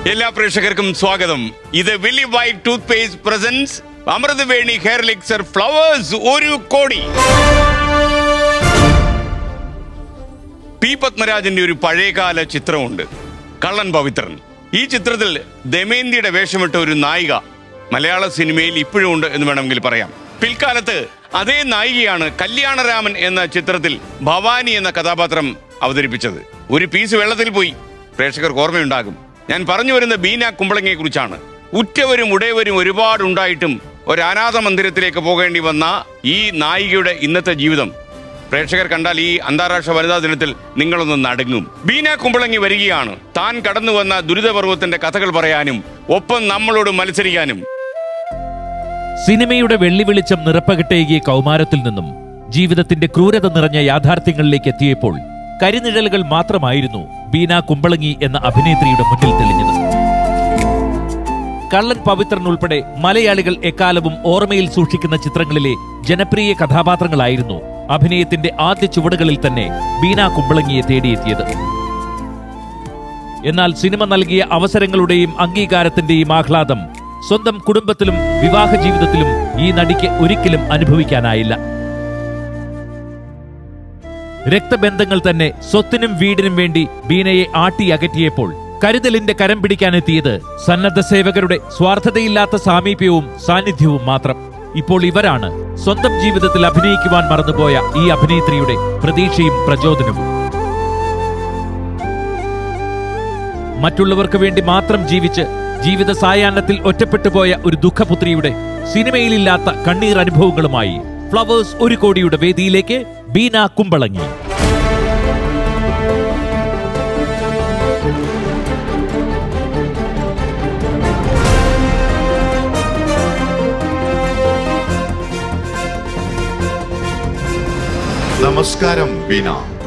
എല്ലാ പ്രേക്ഷകർക്കും സ്വാഗതം ഇത് വില്ലി white toothpaste presents Amruthaveni hair elixir Flowers ഒരു കോടി പി പത്മരാജന്റെ ഒരു പഴയകാല ചിത്രമുണ്ട് കള്ളൻ പവിത്രൻ ഈ ചിത്രത്തിൽ ദമേന്തിയുടെ വേഷമിട്ട ഒരു നായിക മലയാള സിനിമയിൽ ഇപ്പോഴും ഉണ്ട് എന്ന് വേണമെങ്കിൽ പറയാം പിൽക്കാലത്ത് അതേ നായികയാണ് കല്യാണരാമൻ എന്ന ചിത്രത്തിൽ ഭവാനി എന്ന കഥാപാത്രം അവതരിപ്പിച്ചത് ഒരു പീസ് വെള്ളത്തിൽ പോയി പ്രേക്ഷകർക്ക് ഓർമ്മയുണ്ടാകും ഞാൻ പറഞ്ഞു വരുന്ന ബീന കുമ്പളങ്ങയെ കുറിച്ചാണ് ഉറ്റവരും ഉടയവരും ഒരുപാട് ഉണ്ടായിട്ടും ഒരു അനാഥ മന്ദിരത്തിലേക്ക് പോകേണ്ടി വന്ന ഈ നായികയുടെ ഇന്നത്തെ ജീവിതം പ്രേക്ഷകർ കണ്ടാൽ ഈ അന്താരാഷ്ട്ര വനിതാ ദിനത്തിൽ നിങ്ങളൊന്ന് നടുങ്ങും ബീന കുമ്പളങ്ങി വരികയാണ് താൻ കടന്നു വന്ന ദുരിതപർവത്തിന്റെ കഥകൾ പറയാനും ഒപ്പം നമ്മളോട് മത്സരിക്കാനും സിനിമയുടെ വെള്ളി വെളിച്ചം നിറപ്പകിട്ടേകിയ കൗമാരത്തിൽ നിന്നും ജീവിതത്തിന്റെ ക്രൂരത നിറഞ്ഞ യാഥാർത്ഥ്യങ്ങളിലേക്ക് എത്തിയപ്പോൾ കരിനിഴലുകൾ മാത്രമായിരുന്നു ബീന കുമ്പളങ്ങി എന്ന അഭിനേത്രിയുടെ മുന്നിൽ തെളിഞ്ഞത് കള്ളൻ പവിത്രൻ ഉൾപ്പെടെ മലയാളികൾ എക്കാലവും ഓർമ്മയിൽ സൂക്ഷിക്കുന്ന ചിത്രങ്ങളിലെ ജനപ്രിയ കഥാപാത്രങ്ങളായിരുന്നു അഭിനയത്തിന്റെ ആദ്യ ചുവടുകളിൽ തന്നെ ബീന കുമ്പളങ്ങിയെ തേടിയെത്തിയത് എന്നാൽ സിനിമ നൽകിയ അവസരങ്ങളുടെയും അംഗീകാരത്തിന്റെയും ആഹ്ലാദം സ്വന്തം കുടുംബത്തിലും വിവാഹ ജീവിതത്തിലും ഈ നടിക്ക് ഒരിക്കലും അനുഭവിക്കാനായില്ല രക്തബന്ധങ്ങൾ തന്നെ സ്വത്തിനും വീടിനും വേണ്ടി ബീനയെ ആട്ടി അകറ്റിയപ്പോൾ കരുതലിന്റെ കരം പിടിക്കാനെത്തിയത് സന്നദ്ധ സേവകരുടെ സ്വാർത്ഥതയില്ലാത്ത സാമീപ്യവും സാന്നിധ്യവും മാത്രം ഇപ്പോൾ ഇവരാണ് സ്വന്തം ജീവിതത്തിൽ അഭിനയിക്കുവാൻ മറന്നുപോയ ഈ അഭിനേത്രിയുടെ പ്രതീക്ഷയും പ്രചോദനവും മറ്റുള്ളവർക്ക് വേണ്ടി മാത്രം ജീവിച്ച് ജീവിത സായാഹ്നത്തിൽ ഒറ്റപ്പെട്ടു പോയ ഒരു ദുഃഖപുത്രിയുടെ സിനിമയിലില്ലാത്ത കണ്ണീർ അനുഭവങ്ങളുമായി ഫ്ലവേഴ്സ് ഒരു കോടിയുടെ വേദിയിലേക്ക് ബീന കുമ്പളങ്ങി നമസ്കാരം ബീന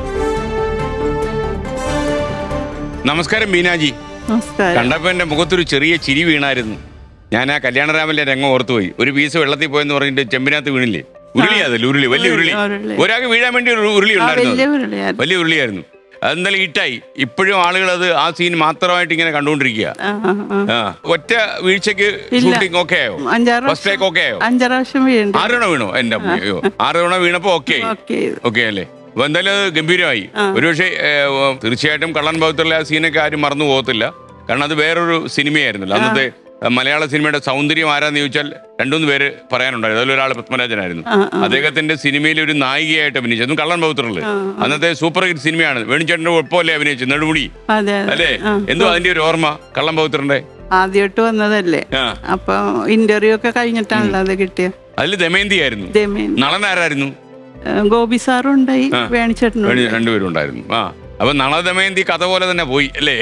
നമസ്കാരം ബീനാജി നമസ്കാരം കണ്ടപ്പോ എന്റെ മുഖത്തൊരു ചെറിയ ചിരി വീണായിരുന്നു ഞാൻ ആ കല്യാണരാമന്റെ രംഗം ഓർത്തുപോയി ഒരു പീസ് വെള്ളത്തിൽ പോയെന്ന് പറഞ്ഞിട്ട് ചെമ്പിനകത്ത് വീണില്ലേ ഉരുളി അതല്ലേ ഉരുളി വലിയ ഉരുളി ഉരുളി. ഒരാൾക്ക് വീഴാൻ വേണ്ടി ഒരു ഉരുളി ആ വലിയ ഉണ്ടായിരുന്നു ഉരുളിയായിരുന്നു. വലിയ ഉരുളിയായിരുന്നു അതെന്തായാലും ഹിറ്റായി ഇപ്പോഴും ആളുകൾ അത് ആ സീൻ മാത്രമായിട്ട് ഇങ്ങനെ കണ്ടുകൊണ്ടിരിക്കുക ആ, ആ, ആ. ആ ഒറ്റ വീഴ്ചക്ക് ഇല്ല. ഷൂട്ടിംഗ് ഓക്കെ ആയോ അഞ്ചാറ് ഫസ്റ്റ് ടേക്ക് ഓക്കെ ആയോ അഞ്ചാറ് പ്രാവശ്യം വീണ്ടും ആറ് തവണ വീണോ എന്റെ അമ്മ. അയ്യോ ആറ് തവണ വീണപ്പോ ഓക്കെ ഓക്കെ ഓക്കെ അല്ലേ അപ്പൊ എന്തായാലും അത് ഗംഭീരമായി ഒരുപക്ഷെ ഏഹ്, തീർച്ചയായിട്ടും കള്ളൻ ഭൗത്തിലെ ആ സീനൊക്കെ ആരും മറന്നു പോകത്തില്ല കാരണം അത് വേറൊരു സിനിമയായിരുന്നല്ലോ അന്നത്തെ ഏഹ്, മലയാള സിനിമയുടെ സൗന്ദര്യം ആരാന്ന് ചോദിച്ചാൽ രണ്ടുമൂന്ന് പേര് പറയാനുണ്ടായിരുന്നു അതിലൊരാൾ പത്മരാജനായിരുന്നു അദ്ദേഹത്തിന്റെ സിനിമയിൽ ഒരു നായികയായിട്ട് അഭിനയിച്ചു അതും കള്ളൻ ഭൗത്രല്ലേ അന്നത്തെ സൂപ്പർ ഹിറ്റ് സിനിമയാണ് വേണിച്ചേട്ടന്റെ ഒപ്പമല്ലേ അഭിനയിച്ചു നെടുമുടി അതെ അല്ലേ ആ. എന്തോ അതിന്റെ ഒരു ഓർമ്മ കള്ളൻ ഭൗത്രന്റെ ആദ്യമായിട്ട് വന്നതല്ലേ ആ അപ്പൊ ഇന്റർവ്യൂ ഒക്കെ കഴിഞ്ഞിട്ടാണല്ലോ അത് കിട്ടിയ അതിൽ ദമയന്തി ആയിരുന്നു ദമയൻ നളൻ ആരായിരുന്നു ഗോപി സാറും ഉണ്ടായി വേണിച്ചേട്ടനും വേണി- രണ്ടുപേരും ഉണ്ടായിരുന്നു ആ അപ്പൊ നളദമയന്തി കഥ പോലെ തന്നെ പോയി അല്ലേ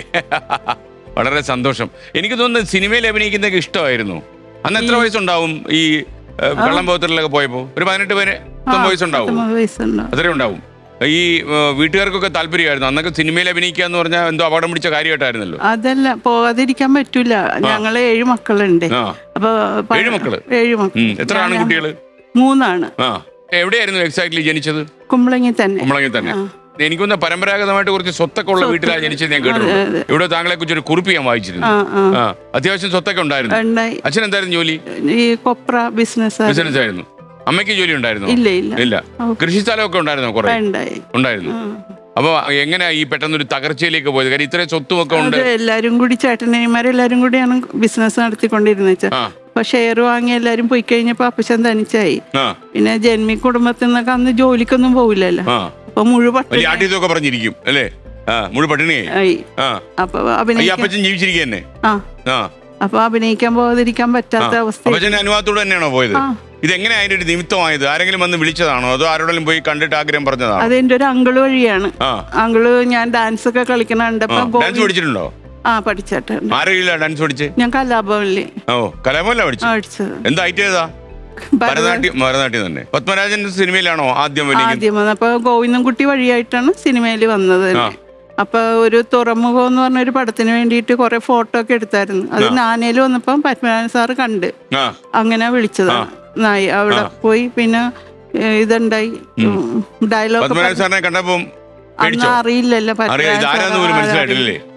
വളരെ സന്തോഷം എനിക്ക് തോന്നുന്നു സിനിമയിൽ അഭിനയിക്കുന്നതൊക്കെ ഇഷ്ടമായിരുന്നു അന്ന് എത്ര വയസ്സുണ്ടാവും ഈ ഏഹ്, വെള്ളം പോത്തറിലൊക്കെ പോയപ്പോ ഒരു പതിനെട്ട് പേര് പത്തൊമ്പത് വയസ്സുണ്ടാവും പത്തൊമ്പത് വയസ്സുണ്ടാവും അത്രയും ഉണ്ടാവും ഈ ഏഹ്, വീട്ടുകാർക്കൊക്കെ താല്പര്യമായിരുന്നു അന്നൊക്കെ സിനിമയിൽ അഭിനയിക്കുക എന്ന് പറഞ്ഞാൽ എന്തോ അപകടം പിടിച്ച കാര്യമായിട്ടായിരുന്നല്ലോ അതല്ല പോകാതിരിക്കാൻ പറ്റൂല ഞങ്ങള് ഏഴ് മക്കളുണ്ട് ആ അപ്പൊ പ- ഏഴ് മക്കള്? ഏഴ് ഉം. മക്കൾ എത്ര ആൺകുട്ടികള് മൂന്നാണ് ആ എവിടെയായിരുന്നു എക്സാക്ട്ലി ജനിച്ചത് കുമ്പളങ്ങി തന്നെ കുമ്പളങ്ങിൽ തന്നെ എനിക്കൊന്ന് പരമ്പരാഗതമായിട്ട് കുറച്ച് സ്വത്തൊക്കെ ഉള്ള വീട്ടിലാണ് ജനിച്ചത് ഞാൻ കേട്ടിട്ടുണ്ട് ഇവിടെ താങ്കളെ കുറിച്ച് ഒരു കുറിപ്പ് ഞാൻ വായിച്ചിരുന്നു ആ ആ ആ അത്യാവശ്യം സ്വത്തൊക്കെ ഉണ്ടായിരുന്നു ഉണ്ടായി അച്ഛൻ എന്തായിരുന്നു ജോലി ഈ കൊപ്ര ബിസിനസ് ബിസിനസ് ആയിരുന്നു അമ്മയ്ക്ക് ജോലി ഉണ്ടായിരുന്നു ഇല്ല ഇല്ല ഇല്ല ഓ. കൃഷി സ്ഥലമൊക്കെ ഉണ്ടായിരുന്നു കുറെ ഉണ്ടായി ഉണ്ടായിരുന്നു അപ്പൊ എങ്ങനെയാ ഈ പെട്ടെന്നൊരു തകർച്ചയിലേക്ക് പോയത് കാര്യം ഇത്രയും സ്വത്തുമൊക്കെ ഉണ്ട് അത് എല്ലാരും കൂടി ചേട്ടനന്മാരെല്ലാരും കൂടിയാണ് ബിസിനസ് നടത്തിക്കൊണ്ടിരുന്നത് വെച്ചാൽ ആ അപ്പൊ ഷെയർ വാങ്ങി എല്ലാരും പോയി കഴിഞ്ഞപ്പോ അപ്പച്ചൻ തനിച്ചായി ആ പിന്നെ ജന്മി കുടുംബത്തിൽ നിന്നൊക്കെ അന്ന് ജോലിക്കൊന്നും പോവില്ലല്ലോ ആ അപ്പൊ മുഴുവൻ വലിയ ആട്ടിയതൊക്കെ പറഞ്ഞിരിക്കും അല്ലേ ആ മുഴു പട്ടിണിയായി ആയി ആ അപ്പൊ ഈ അഭിനയിക്കാൻ അപ്പച്ചൻ ജീവിച്ചിരിക്കുക തന്നെ ആ ആ അപ്പൊ അഭിനയിക്കാൻ പോകാതിരിക്കാൻ പറ്റാത്ത അവസ്ഥ അപ്പച്ചന്റെ അനുവാദത്തോടെ തന്നെയാണോ പോയത് ആ. ഇതെങ്ങനെ അതിന്റെ ഒരു നിമിത്തമായത് ആരെങ്കിലും വന്ന് വിളിച്ചതാണോ അതോ ആരോടെങ്കിലും പോയി കണ്ടിട്ട് ആഗ്രഹം പറഞ്ഞതാണോ അതെന്റെ ഒരു അങ്കിള് വഴിയാണ് ആ അങ്കിള് ഞാൻ ഡാൻസ് ഒക്കെ കളിക്കണുണ്ടപ്പോ ആ ഡാൻസ് പഠിച്ചിട്ടുണ്ടോ ആ പഠിച്ചിട്ടുണ്ട് ആരെങ്കിലും ഡാൻസ് പഠിച്ച് ഞാൻ കലാഭവനില് ഓ കലാമല്ല പഠിച്ചു പഠിച്ചത് എന്താ ഐറ്റ് ഏതാ ഭരതനാട്യം ഭരതനാട്യം തന്നെ പത്മരാജൻ സിനിമയിലാണോ ആദ്യം വലിയ ആദ്യം വന്നത് അപ്പൊ ഗോവിന്ദൻകുട്ടി വഴിയായിട്ടാണ് സിനിമയിൽ വന്നത് തന്നെ. അപ്പൊ ഒരു തുറമുഖം എന്ന് പറഞ്ഞ ഒരു പടത്തിന് വേണ്ടിയിട്ട് കുറെ ഫോട്ടോ ഒക്കെ എടുത്തായിരുന്നു അത് നാനയിൽ വന്നപ്പം പത്മനാഭൻ സാറ് കണ്ട് ആ അങ്ങനെ വിളിച്ചതാണ് നായി അവിടെ പോയി പിന്നെ ഏ, ഇതുണ്ടായി ഡയലോഗ് പത്മനാഭൻ സാറിനെ കണ്ടപ്പം അന്ന് അറിയില്ലല്ലോ അറിയാം പത്മനാഭൻ ഇതാരാന്ന് സാറ് പോലും ആരാ മനസ്സിലായിട്ടില്ലേ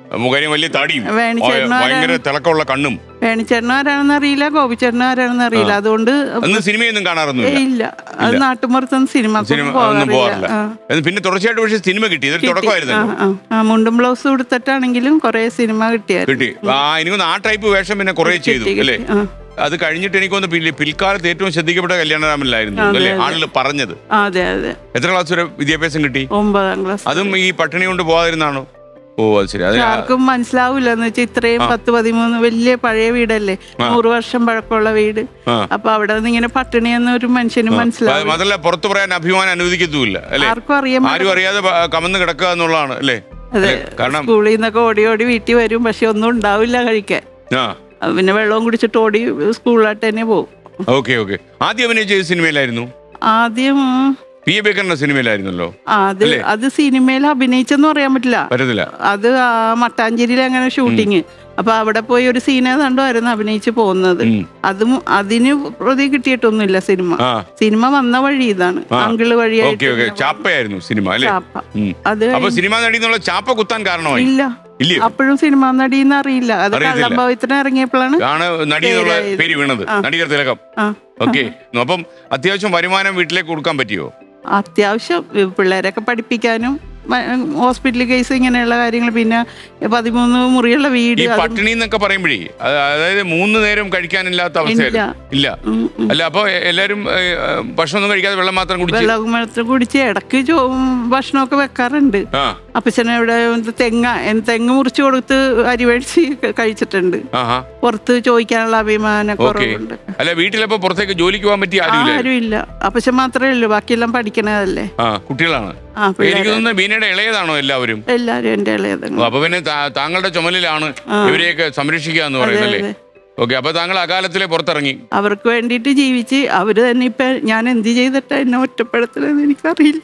മുഖേന വലിയ തടിയും വേണിച്ചേട്ടനും ആ, ഭയങ്കര തിളക്കമുള്ള കണ്ണും വേണിച്ചേട്ടനും ആരാണെന്ന് അറിയില്ല ഗോപിച്ചേട്ടനും ആരാണെന്ന് അറിയില്ല അതുകൊണ്ട് അന്ന് സിനിമയൊന്നും കാണാറൊന്നുമില്ല ഇല്ല അത് നാട്ടുമ്പുറത്തൊന്നും സിനിമ സിനിമ ഒന്നും പോകാറില്ല അത് പിന്നെ തുടർച്ചയായിട്ട് പക്ഷേ സിനിമ കിട്ടി ഇതൊരു തുടക്കമായിരുന്നല്ലോ മുണ്ടും ബ്ലൗസ് കൊടുത്തിട്ടാണെങ്കിലും കുറെ സിനിമ കിട്ടിയായിരുന്നു കിട്ടി ആ എനിക്കൊന്ന് ആ ടൈപ്പ് വേഷം പിന്നെ കുറെ ചെയ്തു കിട്ടി, അല്ലേ ആ. അത് കഴിഞ്ഞിട്ട് എനിക്കൊന്ന് പിൽ- പിൽക്കാലത്ത് ഏറ്റവും ശ്രദ്ധിക്കപ്പെട്ട കല്യാണരാമനിലായിരുന്നു അല്ലേ ആളുകൾ പറഞ്ഞത് ആ, അതെ അതെ എത്ര ക്ലാസ് വരെ വിദ്യാഭ്യാസം കിട്ടി ഒമ്പതാം ക്ലാസ് അതും ഈ പട്ടിണി കൊണ്ട് പോകാതിരുന്നാണോ ഓ അത് ശരി അത് ആർക്കും മനസ്സിലാവൂല എന്ന് വെച്ചാൽ ഇത്രയും പത്ത് പതിമൂന്ന് വലിയ പഴയ വീടല്ലേ നൂറ് വർഷം പഴക്കമുള്ള വീട് ആ. അപ്പൊ അവിടെ നിന്ന് ഇങ്ങനെ പട്ടിണിയെന്ന് ഒരു മനുഷ്യന് അത് മനസ്സിലാവും മാത്രല്ല പുറത്തു പറയാൻ അഭിമാനം അനുവദിക്കത്തുമില്ല അല്ലേ ആർക്കും അറിയാൻ ആരും അറിയാതെ പ- കമന്ന് കിടക്കുക എന്നുള്ളതാണ് അല്ലേ അതെ അല്ലേ? കാരണം സ്കൂളിൽ നിന്നൊക്കെ ഓടി ഓടി വീട്ടിൽ വരും പക്ഷെ ഒന്നും ഉണ്ടാവില്ല കഴിക്കാൻ ആ അപ്പൊ പിന്നെ വെള്ളവും കുടിച്ചിട്ട് ഓടി സ്കൂളിലായിട്ട് തന്നെ പോകും ഓക്കെ ഓക്കെ ആദ്യം അഭിനയിച്ച ഏത് സിനിമയിലായിരുന്നു ആദ്യം പി എ ബേക്കറിന്റെ സിനിമയിലായിരുന്നല്ലോ ആ, അത് അത് സിനിമയിൽ അഭിനയിച്ചെന്ന് പറയാൻ പറ്റില്ല പറ്റത്തില്ല അത് ആ മട്ടാഞ്ചേരിയിൽ അങ്ങനെ ഷൂട്ടിങ് അപ്പൊ അവിടെ പോയി ഒരു സീന കണ്ടുമായിരുന്നു അഭിനയിച്ച് പോകുന്നത് ഉം. അതും അതിന് പ്രതി കിട്ടിയിട്ടൊന്നുമില്ല സിനിമ ആ സിനിമ വന്ന വഴി ഇതാണ് ആ. അങ്കിള് ഓക്കെ വഴിയായിട്ട് ഓക്കെ ചാപ്പയായിരുന്നു സിനിമ അല്ലേ ചാപ്പ ഉം. അത് അപ്പൊ സിനിമ നടി എന്നുള്ള ചാപ്പ കുത്താൻ കാരണമായി ഇല്ല ഇല്ലയോ അപ്പോഴും സിനിമ നടിന്ന് അറിയില്ല അത് അറിയത്തില്ല. കള്ളംഭവത്തിന് ഇറങ്ങിയപ്പോഴാണ് ആണ് നടി എന്നുള്ള പേരായത്. പേര് വീണത് ആ. നടികർ തിലകം ആ ഓക്കെ അപ്പം അത്യാവശ്യം വരുമാനം വീട്ടിലേക്ക് കൊടുക്കാൻ പറ്റിയോ അത്യാവശ്യം ഈ പിള്ളേരൊക്കെ പഠിപ്പിക്കാനും മ- ഹോസ്പിറ്റൽ കേസ് ഇങ്ങനെയുള്ള കാര്യങ്ങൾ പിന്നെ പതിമൂന്ന് മുറിയുള്ള വീട് ഈ അതും പട്ടിണി എന്നൊക്കെ പറയുമ്പോഴേ അത് അതായത് മൂന്ന് നേരം കഴിക്കാനില്ലാത്ത അവസ്ഥയായിരുന്നു ഇല്ല ഉം, ഉം. അല്ല അപ്പൊ എ- എല്ലാരും ഏ, ഏ, ഭക്ഷണമൊന്നും കഴിക്കാതെ വെള്ളം മാത്രം കുടിച്ച് വെള്ളം വെള്ളത്തിൽ കുടിച്ച് ഇടക്ക് ചോ ഭക്ഷണമൊക്കെ വെക്കാറുണ്ട് ആ അപ്പച്ചനെ ഇവിടെ എന്ത് തെങ്ങ എന്ത് തെങ്ങ് മുറിച്ച് കൊടുത്ത് അരി മേടിച്ച് ക- കഴിച്ചിട്ടുണ്ട് ആഹാ പുറത്ത് ചോദിക്കാനുള്ള അഭിമാന ഓക്കെ കുറവുണ്ട് അല്ല വീട്ടിലപ്പോ പുറത്തേക്ക് ജോലിക്ക് പോകാൻ പറ്റിയ ആരുമില്ല ആരും ഇല്ല അപ്പച്ചൻ മാത്രമേ ഉള്ളൂ ബാക്കിയെല്ലാം പഠിക്കണതല്ലേ ആ കുട്ടികളാണ് ആ എനിക്ക് പിള്ളേർ തോന്നുന്നു ബീനയുടെ ഇളയതാണോ എല്ലാവരും എല്ലാരും എന്റെ ഇളയതങ്ങൾ ഓ, അപ്പൊ പിന്നെ താ- താങ്കളുടെ ചുമലിലാണ് ഇവരെയൊക്കെ സംരക്ഷിക്കുക എന്ന് പറയുന്നത് അല്ലേ ഓക്കെ അപ്പൊ താങ്കൾ അകാലത്തിലെ പുറത്തിറങ്ങി അവർക്ക് വേണ്ടിയിട്ട് ജീവിച്ച് അവര് തന്നെ ഇപ്പൊ ഞാൻ എന്ത് ചെയ്തിട്ടാ എന്നെ ഒറ്റപ്പെടുത്തലെന്ന് എനിക്കറിയില്ല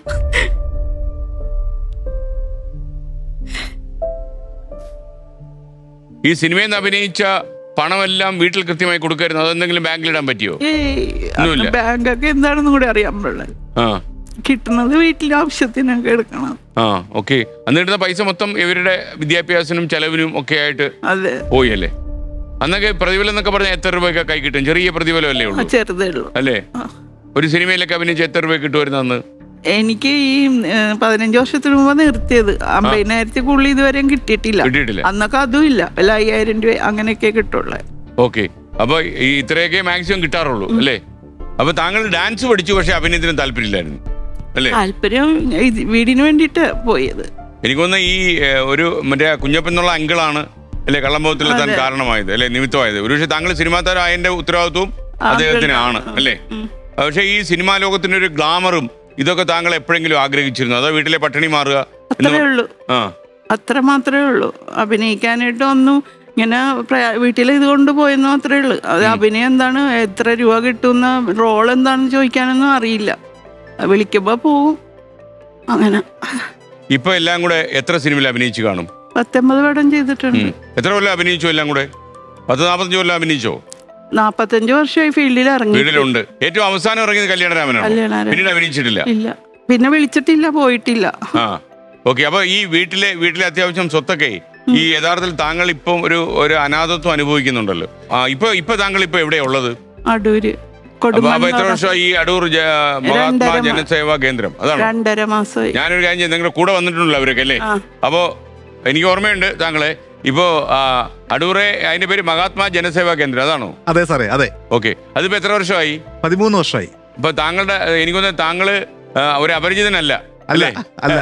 ഈ സിനിമയിൽ നിന്ന് അഭിനയിച്ച പണമെല്ലാം വീട്ടിൽ കൃത്യമായി കൊടുക്കായിരുന്നു അതെന്തെങ്കിലും ബാങ്കിൽ ഇടാൻ പറ്റിയോ ഏയ് ഒന്നുമില്ല. ബാങ്കൊക്കെ എന്താണെന്ന് കൂടെ അറിയാൻ പാടില്ല ആ കിട്ടുന്നത് വീട്ടിലെ ആവശ്യത്തിനൊക്കെ എടുക്കണം ആ ഓക്കെ അന്നിടുന്ന പൈസ മൊത്തം ഇവരുടെ വിദ്യാഭ്യാസത്തിനും ചെലവിനും ഒക്കെ ആയിട്ട് അതെ പോയി അല്ലേ അന്നൊക്കെ പ്രതിഫലം എന്നൊക്കെ പറഞ്ഞാൽ എത്ര രൂപയൊക്കെ കൈ കിട്ടും ചെറിയ പ്രതിഫലം അല്ലേ ആ, ഉള്ളൂ ചെറുതേ ഉള്ളൂ അല്ലേ ഒരു സിനിമയിലൊക്കെ അഭിനയിച്ച് എത്ര രൂപ കിട്ടുമായിരുന്നു അന്ന് എനിക്ക് ഈ ഏ, പതിനഞ്ച് വർഷത്തിന് മുമ്പ് നിർത്തിയത് അമ്പതിനായിരത്തി കൂടുതൽ ഇതുവരെയും കിട്ടിയിട്ടില്ല കിട്ടിയിട്ടില്ല അന്നൊക്കെ അതും ഇല്ല വല്ല അയ്യായിരം രൂപ അങ്ങനെയൊക്കെ കിട്ടുള്ളൂ ഓക്കെ അപ്പൊ ഈ ഇത്രയൊക്കെ മാക്സിമം കിട്ടാറുള്ളൂ അല്ലേ അപ്പൊ താങ്കൾ ഡാൻസ് പഠിച്ചു പക്ഷെ അഭിനയത്തിന് താല്പര്യമില്ലായിരുന്നു അല്ലേ താല്പര്യം ഇത് വീടിന് വേണ്ടിയിട്ട് പോയത് എനിക്കൊന്ന് ഈ ഏഹ്, ഒരു മറ്റേ കുഞ്ഞപ്പൻ എന്നുള്ള അങ്കിളാണ് അല്ലെ കള്ളംബോധത്തിലെത്താൻ കാരണമായത് അല്ലെ നിമിത്തമായത് ഒരുപക്ഷെ താങ്കൾ സിനിമാ താരം അതിന്റെ ഉത്തരവാദിത്വവും അദ്ദേഹത്തിനാണ് അല്ലേ പക്ഷെ ഈ സിനിമാ ലോകത്തിന്റെ ഒരു ഗ്ലാമറും ഇതൊക്കെ താങ്കൾ എപ്പോഴെങ്കിലും ആഗ്രഹിച്ചിരുന്നു അതോ വീട്ടിലെ പട്ടിണി മാറുക എന്ന് അത്രേ ഉള്ളൂ ആ അത്ര മാത്രമേ ഉള്ളൂ അഭിനയിക്കാനായിട്ട് ഒന്നും ഇങ്ങനെ പ്രയാ- വീട്ടിൽ ഇത് കൊണ്ടുപോയെന്ന് മാത്രമേ ഉള്ളൂ അത് അഭിനയം എന്താണ് എത്ര രൂപ കിട്ടുന്ന റോൾ എന്താണെന്ന് ചോദിക്കാനൊന്നും അറിയില്ല വിളിക്കുമ്പോ പോവും അങ്ങനെ ഇപ്പൊ എല്ലാം കൂടെ എത്ര സിനിമയിൽ അഭിനയിച്ചു കാണും പത്തൊമ്പത് പടം ചെയ്തിട്ടുണ്ട് ഉം. എത്ര കൊല്ലം അഭിനയിച്ചു എല്ലാം കൂടെ പത്ത് നാൽപ്പത്തഞ്ച് കൊല്ലം അഭിനയിച്ചോ നാപ്പത്തഞ്ച് വർഷമായി ഫീൽഡിൽ ഇറങ്ങി വീട്ടിലുണ്ട് ഏറ്റവും അവസാനം ഇറങ്ങിയത് കല്യാണരാമനാണ് കല്യാണരാമൻ. പിന്നീട് അഭിനയിച്ചിട്ടില്ല ഇല്ല പിന്നെ വിളിച്ചിട്ടില്ല പോയിട്ടില്ല ആ ഓക്കെ അപ്പൊ ഈ വീട്ടിലെ വീട്ടിലെ അത്യാവശ്യം സ്വത്തൊക്കെ ഈ യഥാർത്ഥത്തിൽ താങ്കൾ ഇപ്പം ഒരു ഒരു അനാഥത്വം അനുഭവിക്കുന്നുണ്ടല്ലോ ആ ഇപ്പൊ ഇപ്പൊ താങ്കൾ ഇപ്പൊ എവിടെയാ ഉള്ളത് അടൂര് അപ്പൊ അപ്പൊ എത്ര കൊടുമണ്ണ വർഷം ഈ അടൂർ ജ- മഹാത്മാ രണ്ടര മ- ജനസേവാ കേന്ദ്രം അതാണ് രണ്ടര മാസമായി ഞാനൊരു കാര്യം ചെയ്യാം നിങ്ങളുടെ കൂടെ വന്നിട്ടുണ്ടല്ലോ അവരൊക്കെ അല്ലേ ആ. അപ്പോ എനിക്ക് ഓർമ്മയുണ്ട് താങ്കളെ ഇപ്പോ ആ, അടൂറെ അതിന്റെ പേര് മഹാത്മാ ജനസേവാ കേന്ദ്രം അതാണോ അതെ സാറേ അതെ ഓക്കെ അതിപ്പോ എത്ര വർഷമായി പതിമൂന്ന് വർഷമായി അപ്പൊ താങ്കളുടെ എനിക്കൊന്ന് താങ്കള് ആ, ഒരു അപരിചിതനല്ല അല്ല അല്ലേ അല്ല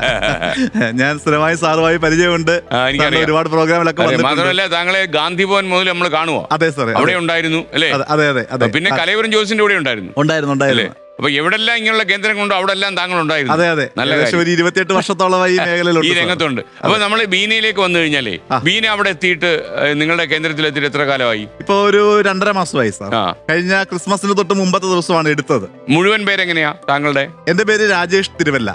ഞാൻ സ്ഥിരമായി സാറുമായി പരിചയമുണ്ട് ആ, എനിക്കറിയാം. സാറിന്റെ ഒരുപാട് പ്രോഗ്രാമിലൊക്കെ അതെ, വന്നിട്ടുണ്ട് മാത്രമല്ല താങ്കളെ ഗാന്ധി ഭവൻ മുതൽ നമ്മൾ കാണുവോ അതെ സാറേ അവിടെ അതെ. ഉണ്ടായിരുന്നു അല്ലേ അതെ, അതെ അതെ അതെ പിന്നെ ആ, കലൈവരം ജോസിന്റെ കൂടെ ഉണ്ടായിരുന്നു ഉണ്ടായിരുന്നു അല്ലേ ഉണ്ടായിരുന്നു അപ്പൊ എവിടെല്ലാം ഇങ്ങനെയുള്ള കേന്ദ്രങ്ങളുണ്ടോ അവിടെ എല്ലാം താങ്കൾ ഉണ്ടായിരുന്നു അതെ അതെ നല്ല ഏകദേശം കാര്യം. ഒരു ഇരുപത്തിയെട്ട് വർഷത്തോളമായി ഈ ഈ മേഖലയിലുണ്ട് സാർ. രംഗത്തുണ്ട് അപ്പൊ നമ്മൾ ബീനയിലേക്ക് വന്നു കഴിഞ്ഞാലേ ആ. ബീന അവിടെ എത്തിയിട്ട് ഏഹ്, നിങ്ങളുടെ കേന്ദ്രത്തിൽ എത്തിയിട്ട് എത്ര കാലമായി ഇപ്പൊ ഒരു രണ്ടര മാസമായി സാർ ആ കഴിഞ്ഞ ക്രിസ്മസിന് തൊട്ട് മുമ്പത്തെ ദിവസമാണ് എടുത്തത് മുഴുവൻ പേരെങ്ങനെയാ താങ്കളുടെ എന്റെ പേര് രാജേഷ് തിരുവല്ല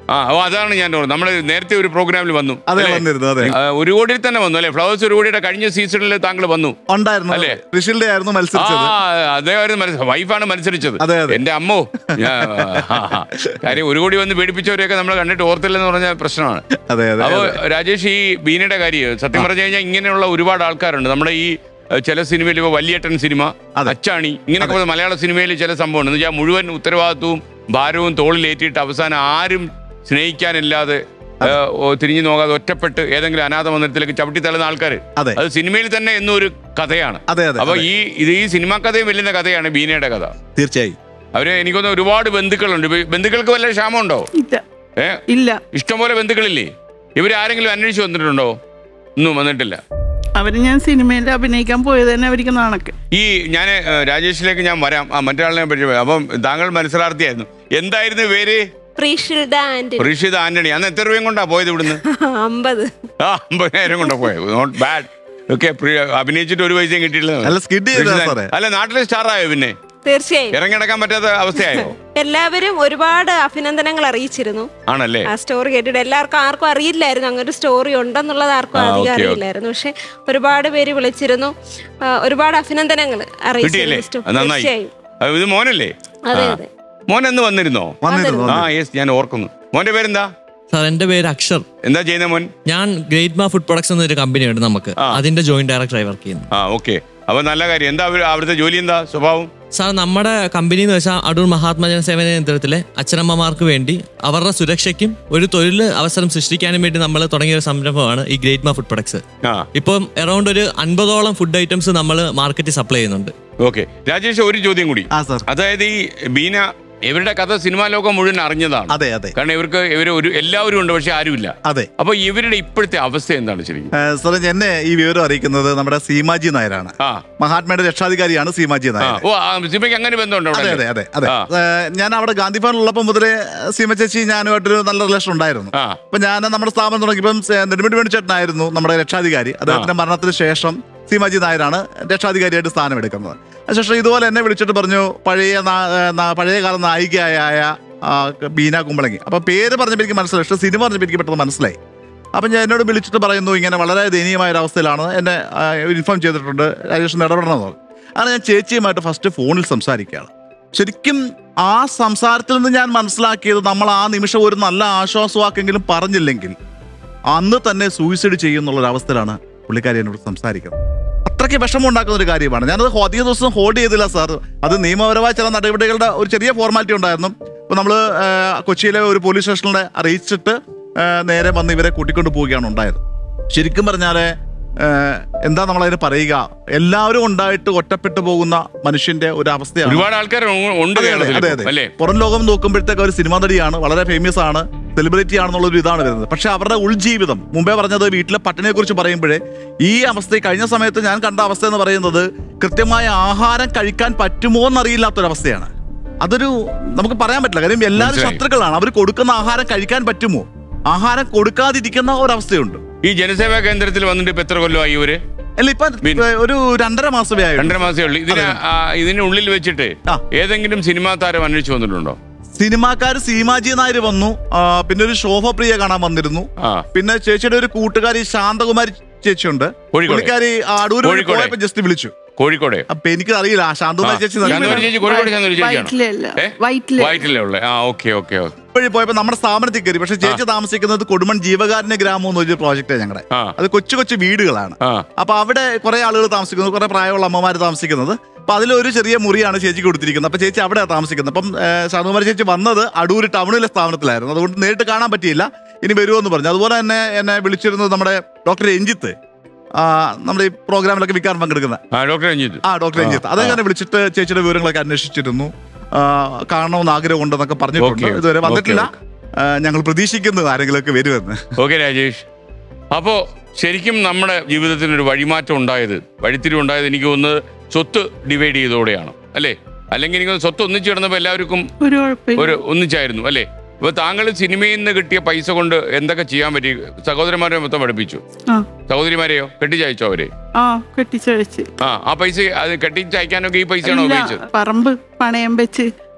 ആ ഓ അതാണ് ഞാൻ ഓർമ്മ നമ്മൾ നേരത്തെ ഒരു പ്രോഗ്രാമിൽ വന്നു അതെ അല്ലേ? വന്നിരുന്നു അതെ ആ, ഒരു കോടിയിൽ തന്നെ വന്നു അല്ലെ ഫ്ലവേഴ്സ് ഒരു കോടിയുടെ കഴിഞ്ഞ സീസണിൽ താങ്കൾ വന്നു ഉണ്ടായിരുന്നു അല്ലേ? ഋഷിന്റെ ആയിരുന്നു ആ മത്സരിച്ചത് അദ്ദേഹം വൈഫാണ് മത്സരിച്ചത് അതെ, അതെ. എന്റെ അമ്മോ ഞാൻ, ആ, ആ. കാര്യം ഒരു കോടി വന്ന് പീഡിപ്പിച്ചവരെയൊക്കെ നമ്മൾ കണ്ടിട്ട് ഓർത്തില്ലെന്ന് പറഞ്ഞ പ്രശ്നമാണ് അതെ അതെ അപ്പോ രാജേഷ് ഈ ബീനയുടെ കാര്യം സത്യം പറഞ്ഞു കഴിഞ്ഞാൽ ഇങ്ങനെയുള്ള ഒരുപാട് ആൾക്കാരുണ്ട് നമ്മുടെ ഈ ഏഹ്, ചില സിനിമയിൽ ഇപ്പൊ വല്യേട്ടൻ സിനിമ അതെ. അച്ചാണി ഇങ്ങനെയൊക്കെ പറഞ്ഞ മലയാള സിനിമയിൽ ചില സംഭവമുണ്ട് എന്ന് വെച്ചാൽ മുഴുവൻ ഉത്തരവാദിത്വവും ഭാരവും തോളിലേറ്റിയിട്ട് അവസാനം ആരും സ്നേഹിക്കാനില്ലാതെ ഏഹ്, ഓ, തിരിഞ്ഞു നോക്കാതെ ഒറ്റപ്പെട്ട് ഏതെങ്കിലും അനാഥ മന്ദിരത്തിലേക്ക് ചവിട്ടി തള്ളുന്ന ആൾക്കാർ അതെ അത് സിനിമയിൽ തന്നെ എന്നും ഒരു കഥയാണ് അതെ അതെ അപ്പൊ അതെ. ഈ ഇത് ഈ സിനിമാ കഥയും വെല്ലുന്ന കഥയാണ് ബീനയുടെ കഥ തീർച്ചയായും അവര് എനിക്കൊന്ന് ഒരുപാട് ബന്ധുക്കളുണ്ട് ഇപ്പൊ ബന്ധുക്കൾക്ക് വല്ല ക്ഷാമമുണ്ടോ ഇല്ല ഏ ഇല്ല ഇഷ്ടംപോലെ ബന്ധുക്കളില്ലേ ഇവര് ആരെങ്കിലും അന്വേഷിച്ച് വന്നിട്ടുണ്ടോ ഒന്നും വന്നിട്ടില്ല അവര് ഞാൻ സിനിമയിൽ അഭിനയിക്കാൻ പോയത് തന്നെ അവർക്ക് നാണക്ക് ഈ ഞാൻ രാജേഷിലേക്ക് ഞാൻ വരാം ആ മറ്റൊരാളിനെ പറ്റി പറയാം. അപ്പം താങ്കൾ മത്സരാർത്ഥിയായിരുന്നു എന്തായിരുന്നു പേര് പ്രീഷിൽഡ ആൻഡ് ഋഷിത് ആന്റണി അന്ന് എത്ര രൂപയും കൊണ്ടാ പോയത് ഇവിടുന്ന് അമ്പത് ആ അമ്പതിനായിരം കൊണ്ടാ പോയത് നോട്ട് ബാഡ് ഓക്കെ അഭിനയിച്ചിട്ട് ഒരു പൈസയും കിട്ടിയില്ല നല്ല skid ചെയ്തതാ സാറേ. അല്ല നാട്ടിലെ സ്റ്റാർ ആയോ പിന്നെ തീർച്ചയായും ഇറങ്ങിടക്കാൻ പറ്റാത്ത അവസ്ഥയായോ എല്ലാവരും ഒരുപാട് അഭിനന്ദനങ്ങൾ അറിയിച്ചിരുന്നു ആണല്ലേ ആ സ്റ്റോറി കേട്ടിട്ട് എല്ലാവർക്കും ആർക്കും അറിയില്ലായിരുന്നു അങ്ങനെ ഒരു സ്റ്റോറി ഉണ്ടെന്നുള്ളത് ആർക്കും ആ, അധികം ഓക്കേ, ഓക്കേ. അറിയില്ലായിരുന്നു പക്ഷെ ഒരുപാട് പേര് വിളിച്ചിരുന്നു ആ, ഒരുപാട് അഭിനന്ദനങ്ങൾ കിട്ടിയല്ലേ അറിയിച്ചിരുന്നു സ്റ്റോ- അത് നന്നായി തീർച്ചയായും ആ, ഇത് മോനല്ലേ അതെ ആ. അതെ മോൻ എന്ന് വന്നിരുന്നോ വന്നിരുന്നു ആ വന്നിരുന്നു. യെസ് ഞാൻ ഓർക്കുന്നു മോന്റെ പേരെന്താ സാർ എന്റെ പേര് അക്ഷർ എന്താ ചെയ്യുന്ന മോൻ ഞാൻ ഗ്രേറ്റ് മാ ഫുഡ് പ്രൊഡക്ട്സ് എന്നൊരു കമ്പനിയുണ്ട് നമുക്ക് ആ. അതിന്റെ ജോയിന്റ് ഡയറക്ടറായി വർക്ക് ചെയ്യുന്നു ആ ഓക്കെ അപ്പൊ നല്ല കാര്യം എന്താ അവര് അവിടുത്തെ ജോലി എന്താ സ്വഭാവം സാർ നമ്മുടെ കമ്പനി എന്ന് വെച്ചാൽ അടൂർ മഹാത്മാജന സേവന കേന്ദ്രത്തിലെ അച്ഛനമ്മമാർക്ക് വേണ്ടി അവരുടെ സുരക്ഷയ്ക്കും ഒരു തൊഴിൽ അവസരം സൃഷ്ടിക്കാനും വേണ്ടി നമ്മൾ തുടങ്ങിയ ഒരു സംരംഭമാണ് ഈ ഗ്രേറ്റ് മാ ഫുഡ് പ്രൊഡക്ട്സ് ആ ഇപ്പം അറൌണ്ട് ഒരു അൻപതോളം ഫുഡ് ഐറ്റംസ് നമ്മൾ മാർക്കറ്റിൽ സപ്ലൈ ചെയ്യുന്നുണ്ട് ഓക്കെ രാജേഷ് ഒരു ചോദ്യം കൂടി ആ സാർ അതായത് ഈ ബീന ഇവരുടെ കഥ സിനിമാ ലോകം മുഴുവൻ അറിഞ്ഞതാണ് അതെ അതെ കാരണം ഇവർക്ക് ഇവര് ഒരു എല്ലാവരും ഉണ്ട് പക്ഷെ ആരുമില്ല അതെ അപ്പൊ ഇവരുടെ ഇപ്പോഴത്തെ അവസ്ഥ എന്താണ് ശരിക്കും ഏ, സാറേ എന്നെ ഈ വിവരം അറിയിക്കുന്നത് നമ്മുടെ സീമാജി നായരാണ് ആ മഹാത്മയുടെ രക്ഷാധികാരിയാണ് സീമാജി ആ നായർ ഓ ആ, സിനിമയ്ക്ക് അങ്ങനെ ബന്ധമുണ്ടോ അതെ അവിടെ അതെ അതെ അതെ ആ. ഏ, ഞാൻ അവിടെ ഗാന്ധി ഭവനിൽ ഉള്ളപ്പോൾ മുതലേ സീമ ചേച്ചി ഞാനുമായിട്ടൊരു നല്ല റിലേഷൻ ഉണ്ടായിരുന്നു ആ അപ്പൊ ഞാൻ നമ്മുടെ സ്ഥാപനം തുടങ്ങിയപ്പം സേ- നെടുമുടി വേണുചേട്ടനായിരുന്നു നമ്മുടെ രക്ഷാധികാരി അദ്ദേഹത്തിന്റെ മരണത്തിന് ശേഷം സീമാജി നായരാണ് രക്ഷാധികാരിയായിട്ട് സ്ഥാനം എടുക്കുന്നത് അതിനുശേഷം ഇതുപോലെ എന്നെ വിളിച്ചിട്ട് പറഞ്ഞു പഴയ നാ- ഏ, നാ- പഴയകാല നായികയായ ആ, ബീന കുമ്പളങ്ങി അപ്പൊ പേര് പറഞ്ഞപ്പോൾ എനിക്ക് മനസ്സിലായി പക്ഷെ സിനിമ പറഞ്ഞപ്പോൾ എനിക്ക് പെട്ടെന്ന് മനസ്സിലായി അപ്പം ഞാൻ എന്നോട് വിളിച്ചിട്ട് പറയുന്നു ഇങ്ങനെ വളരെ ദയനീയമായ ഒരു അവസ്ഥയിലാണ് എന്നെ ഇൻഫോം ചെയ്തിട്ടുണ്ട് രാജേഷിന് ഇടപെടണമെന്ന് പറഞ്ഞു അങ്ങനെ ഞാൻ ചേച്ചിയുമായിട്ട് ഫസ്റ്റ് ഫോണിൽ സംസാരിക്കുകയാണ് ശരിക്കും ആ സംസാരത്തിൽ നിന്ന് ഞാൻ മനസ്സിലാക്കിയത് നമ്മൾ ആ നിമിഷം ഒരു നല്ല ആശ്വാസവാക്കെങ്കിലും പറഞ്ഞില്ലെങ്കിൽ അന്ന് തന്നെ സൂയിസൈഡ് ചെയ്യുന്നുള്ള ഒരു അവസ്ഥയിലാണ് പുള്ളിക്കാരി എന്നോട് സംസാരിക്കുന്നത് അത്രയ്ക്ക് വിഷമം ഉണ്ടാക്കുന്ന ഒരു കാര്യമാണ് ഞാനത് ഹോ- അധിക ദിവസം ഹോൾഡ് ചെയ്തില്ല സാർ അത് നിയമപരമായ ചില നടപടികളുടെ ഒരു ചെറിയ ഫോർമാലിറ്റി ഉണ്ടായിരുന്നു ഇപ്പൊ നമ്മൾ കൊച്ചിയിലെ ഒരു പോലീസ് സ്റ്റേഷനിലെ അറിയിച്ചിട്ട് ആ, നേരെ വന്ന് ഇവരെ കൂട്ടിക്കൊണ്ട് പോവുകയാണ് ഉണ്ടായത് ശരിക്കും പറഞ്ഞാല് ആ, എന്താ നമ്മളതിന് പറയുക എല്ലാവരും ഉണ്ടായിട്ട് ഒറ്റപ്പെട്ടു പോകുന്ന മനുഷ്യന്റെ ഒരു അവസ്ഥയാണ് ഒരുപാട് ആൾക്കാർ ഉണ്ട് അതെ, അതെ, കേരളത്തിൽ അതെ, ഇപ്പം, അതെ. അല്ലേ പുറം ലോകം നോക്കുമ്പോഴത്തേക്ക് ഒരു സിനിമാ നടിയാണ് വളരെ ഫേമസ് ആണ് സെലിബ്രിറ്റി ആണെന്നുള്ളൊരു ഇതാണ് വരുന്നത് പക്ഷെ അവരുടെ ഉൾജീവിതം മുമ്പേ പറഞ്ഞത് വീട്ടിലെ പട്ടിണിയെ കുറിച്ച് പറയുമ്പോഴേ ഈ അവസ്ഥ കഴിഞ്ഞ സമയത്ത് ഞാൻ കണ്ട അവസ്ഥ എന്ന് പറയുന്നത് കൃത്യമായ ആഹാരം കഴിക്കാൻ പറ്റുമോ എന്നറിയില്ലാത്തൊരവസ്ഥയാണ് അതൊരു നമുക്ക് പറയാൻ പറ്റില്ല കാര്യം എല്ലാവരും മനസ്സിലായി. ശത്രുക്കളാണ് അവർ കൊടുക്കുന്ന ആഹാരം കഴിക്കാൻ പറ്റുമോ ആഹാരം കൊടുക്കാതിരിക്കുന്ന ഒരവസ്ഥയുണ്ട് ഈ ജനസേവാ കേന്ദ്രത്തിൽ വന്നിട്ട് ഇപ്പൊ എത്ര കൊല്ലമായി ഇവര് അല്ല ഇപ്പൊ ബിൻ- ഒരു രണ്ടര മാസമേ ആയുള്ളൂ രണ്ടര മാസമേ ഉള്ളൂ ഇതിന് ആ, ഇതിനുള്ളിൽ വെച്ചിട്ട് ആ. ഏതെങ്കിലും സിനിമാ താരം അന്വേഷിച്ചു വന്നിട്ടുണ്ടോ സിനിമാക്കാർ സീമാജി നായർ വന്നു ആ, പിന്നെ ഒരു ശോഭപ്രിയ കാണാൻ വന്നിരുന്നു ആ പിന്നെ ചേച്ചിയുടെ ഒരു കൂട്ടുകാരി ശാന്തകുമാരി ചേച്ചിയുണ്ട് കോഴിക്കോട്. പുള്ളിക്കാരി അടൂർ കോഴിക്കോട്. പോയപ്പോ ജസ്റ്റ് വിളിച്ചു കോഴിക്കോട് അപ്പൊ എനിക്ക് അറിയില്ല ആ ശാന്തകുമാരി ചേച്ചി ശാന്തകുമാരി നല്ല- ചേച്ചി കോഴിക്കോട് ശാന്തകുമാരി ചേച്ചിയാണോ വയറ്റിലല്ല ഏ? വയറ്റില് വയറ്റിലേ ഉള്ളേ ആ ഓക്കെ ഓക്കെ ഓക്കെ വഴി പോയപ്പോ നമ്മുടെ സ്ഥാപനത്തിൽ കയറി പക്ഷെ ചേച്ചി താമസിക്കുന്നത് കൊടുമൺ ജീവകാരുണ്യ ഗ്രാമം എന്ന് ഒരു പ്രോജക്റ്റ് ഞങ്ങളുടെ ആ അത് കൊച്ചു കൊച്ചു വീടുകളാണ് ആ അപ്പൊ അവിടെ കുറെ ആളുകൾ താമസിക്കുന്നത് കുറെ പ്രായമുള്ള അമ്മമാർ താമസിക്കുന്നത് അപ്പൊ അതിലൊരു ചെറിയ മുറിയാണ് ചേച്ചിക്ക് കൊടുത്തിരിക്കുന്നത് അപ്പൊ ചേച്ചി അവിടെ താമസിക്കുന്നത് അപ്പം ഏഹ്, ശാന്തകുമാരി ചേച്ചി വന്നത് അടൂർ ടൗണിലെ സ്ഥാപനത്തിലായിരുന്നു അതുകൊണ്ട് നേരിട്ട് കാണാൻ പറ്റിയില്ല ഇനി വരുമെന്ന് പറഞ്ഞു അതുപോലെ തന്നെ എന്നെ വിളിച്ചിരുന്നത് നമ്മുടെ ഡോക്ടർ രഞ്ജിത്ത് ആ, നമ്മുടെ ഈ പ്രോഗ്രാമിലൊക്കെ വിൽക്കാൻ പങ്കെടുക്കുന്ന ആ ഡോക്ടർ രഞ്ജിത്ത് ആ ഡോക്ടർ രഞ്ജിത്ത് അദ്ദേഹം വിളിച്ചിട്ട് ചേച്ചിയുടെ വിവരങ്ങളൊക്കെ അന്വേഷിച്ചിരുന്നു ആ, കാണണമെന്ന് ആഗ്രഹമുണ്ടെന്നൊക്കെ പറഞ്ഞിട്ടുണ്ട് ഓക്കേ, ഇതുവരെ വന്നിട്ടില്ല ഓക്കേ, ആ, ഞങ്ങൾ പ്രതീക്ഷിക്കുന്നു ആരെങ്കിലുമൊക്കെ വരുമെന്ന് ഓക്കെ രാജേഷ് അപ്പോ ശരിക്കും നമ്മുടെ ജീവിതത്തിന് ഒരു വഴിമാറ്റം ഉണ്ടായത് വഴിത്തിരിവ് ഉണ്ടായത് എനിക്ക് തോന്നുന്നത് സ്വത്ത് ഡിവൈഡ് ചെയ്തോടെയാണ് അല്ലേ അല്ലെങ്കിൽ എനിക്ക് തോന്നുന്നു സ്വത്ത് ഒന്നിച്ചു കിടന്നപ്പോൾ എല്ലാവർക്കും ഒരു കുഴപ്പമില്ല ഒരു ഒന്നിച്ചായിരുന്നു അല്ലേ അപ്പൊ താങ്കൾ സിനിമയിൽ നിന്ന് കിട്ടിയ പൈസ കൊണ്ട് എന്തൊക്കെ ചെയ്യാൻ പറ്റി സഹോദരന്മാരെ മൊത്തം പഠിപ്പിച്ചു ആ സഹോദരിമാരെയോ കെട്ടിച്ചയച്ചോ അവരെ ആ കെട്ടിച്ചഴിച്ച് ആ ആ പൈസ അത് കെട്ടിച്ചയക്കാനൊക്കെ ഈ പൈസയാണോ ഇല്ല, ഉപയോഗിച്ചത് പറമ്പ് പണയം വെച്ച്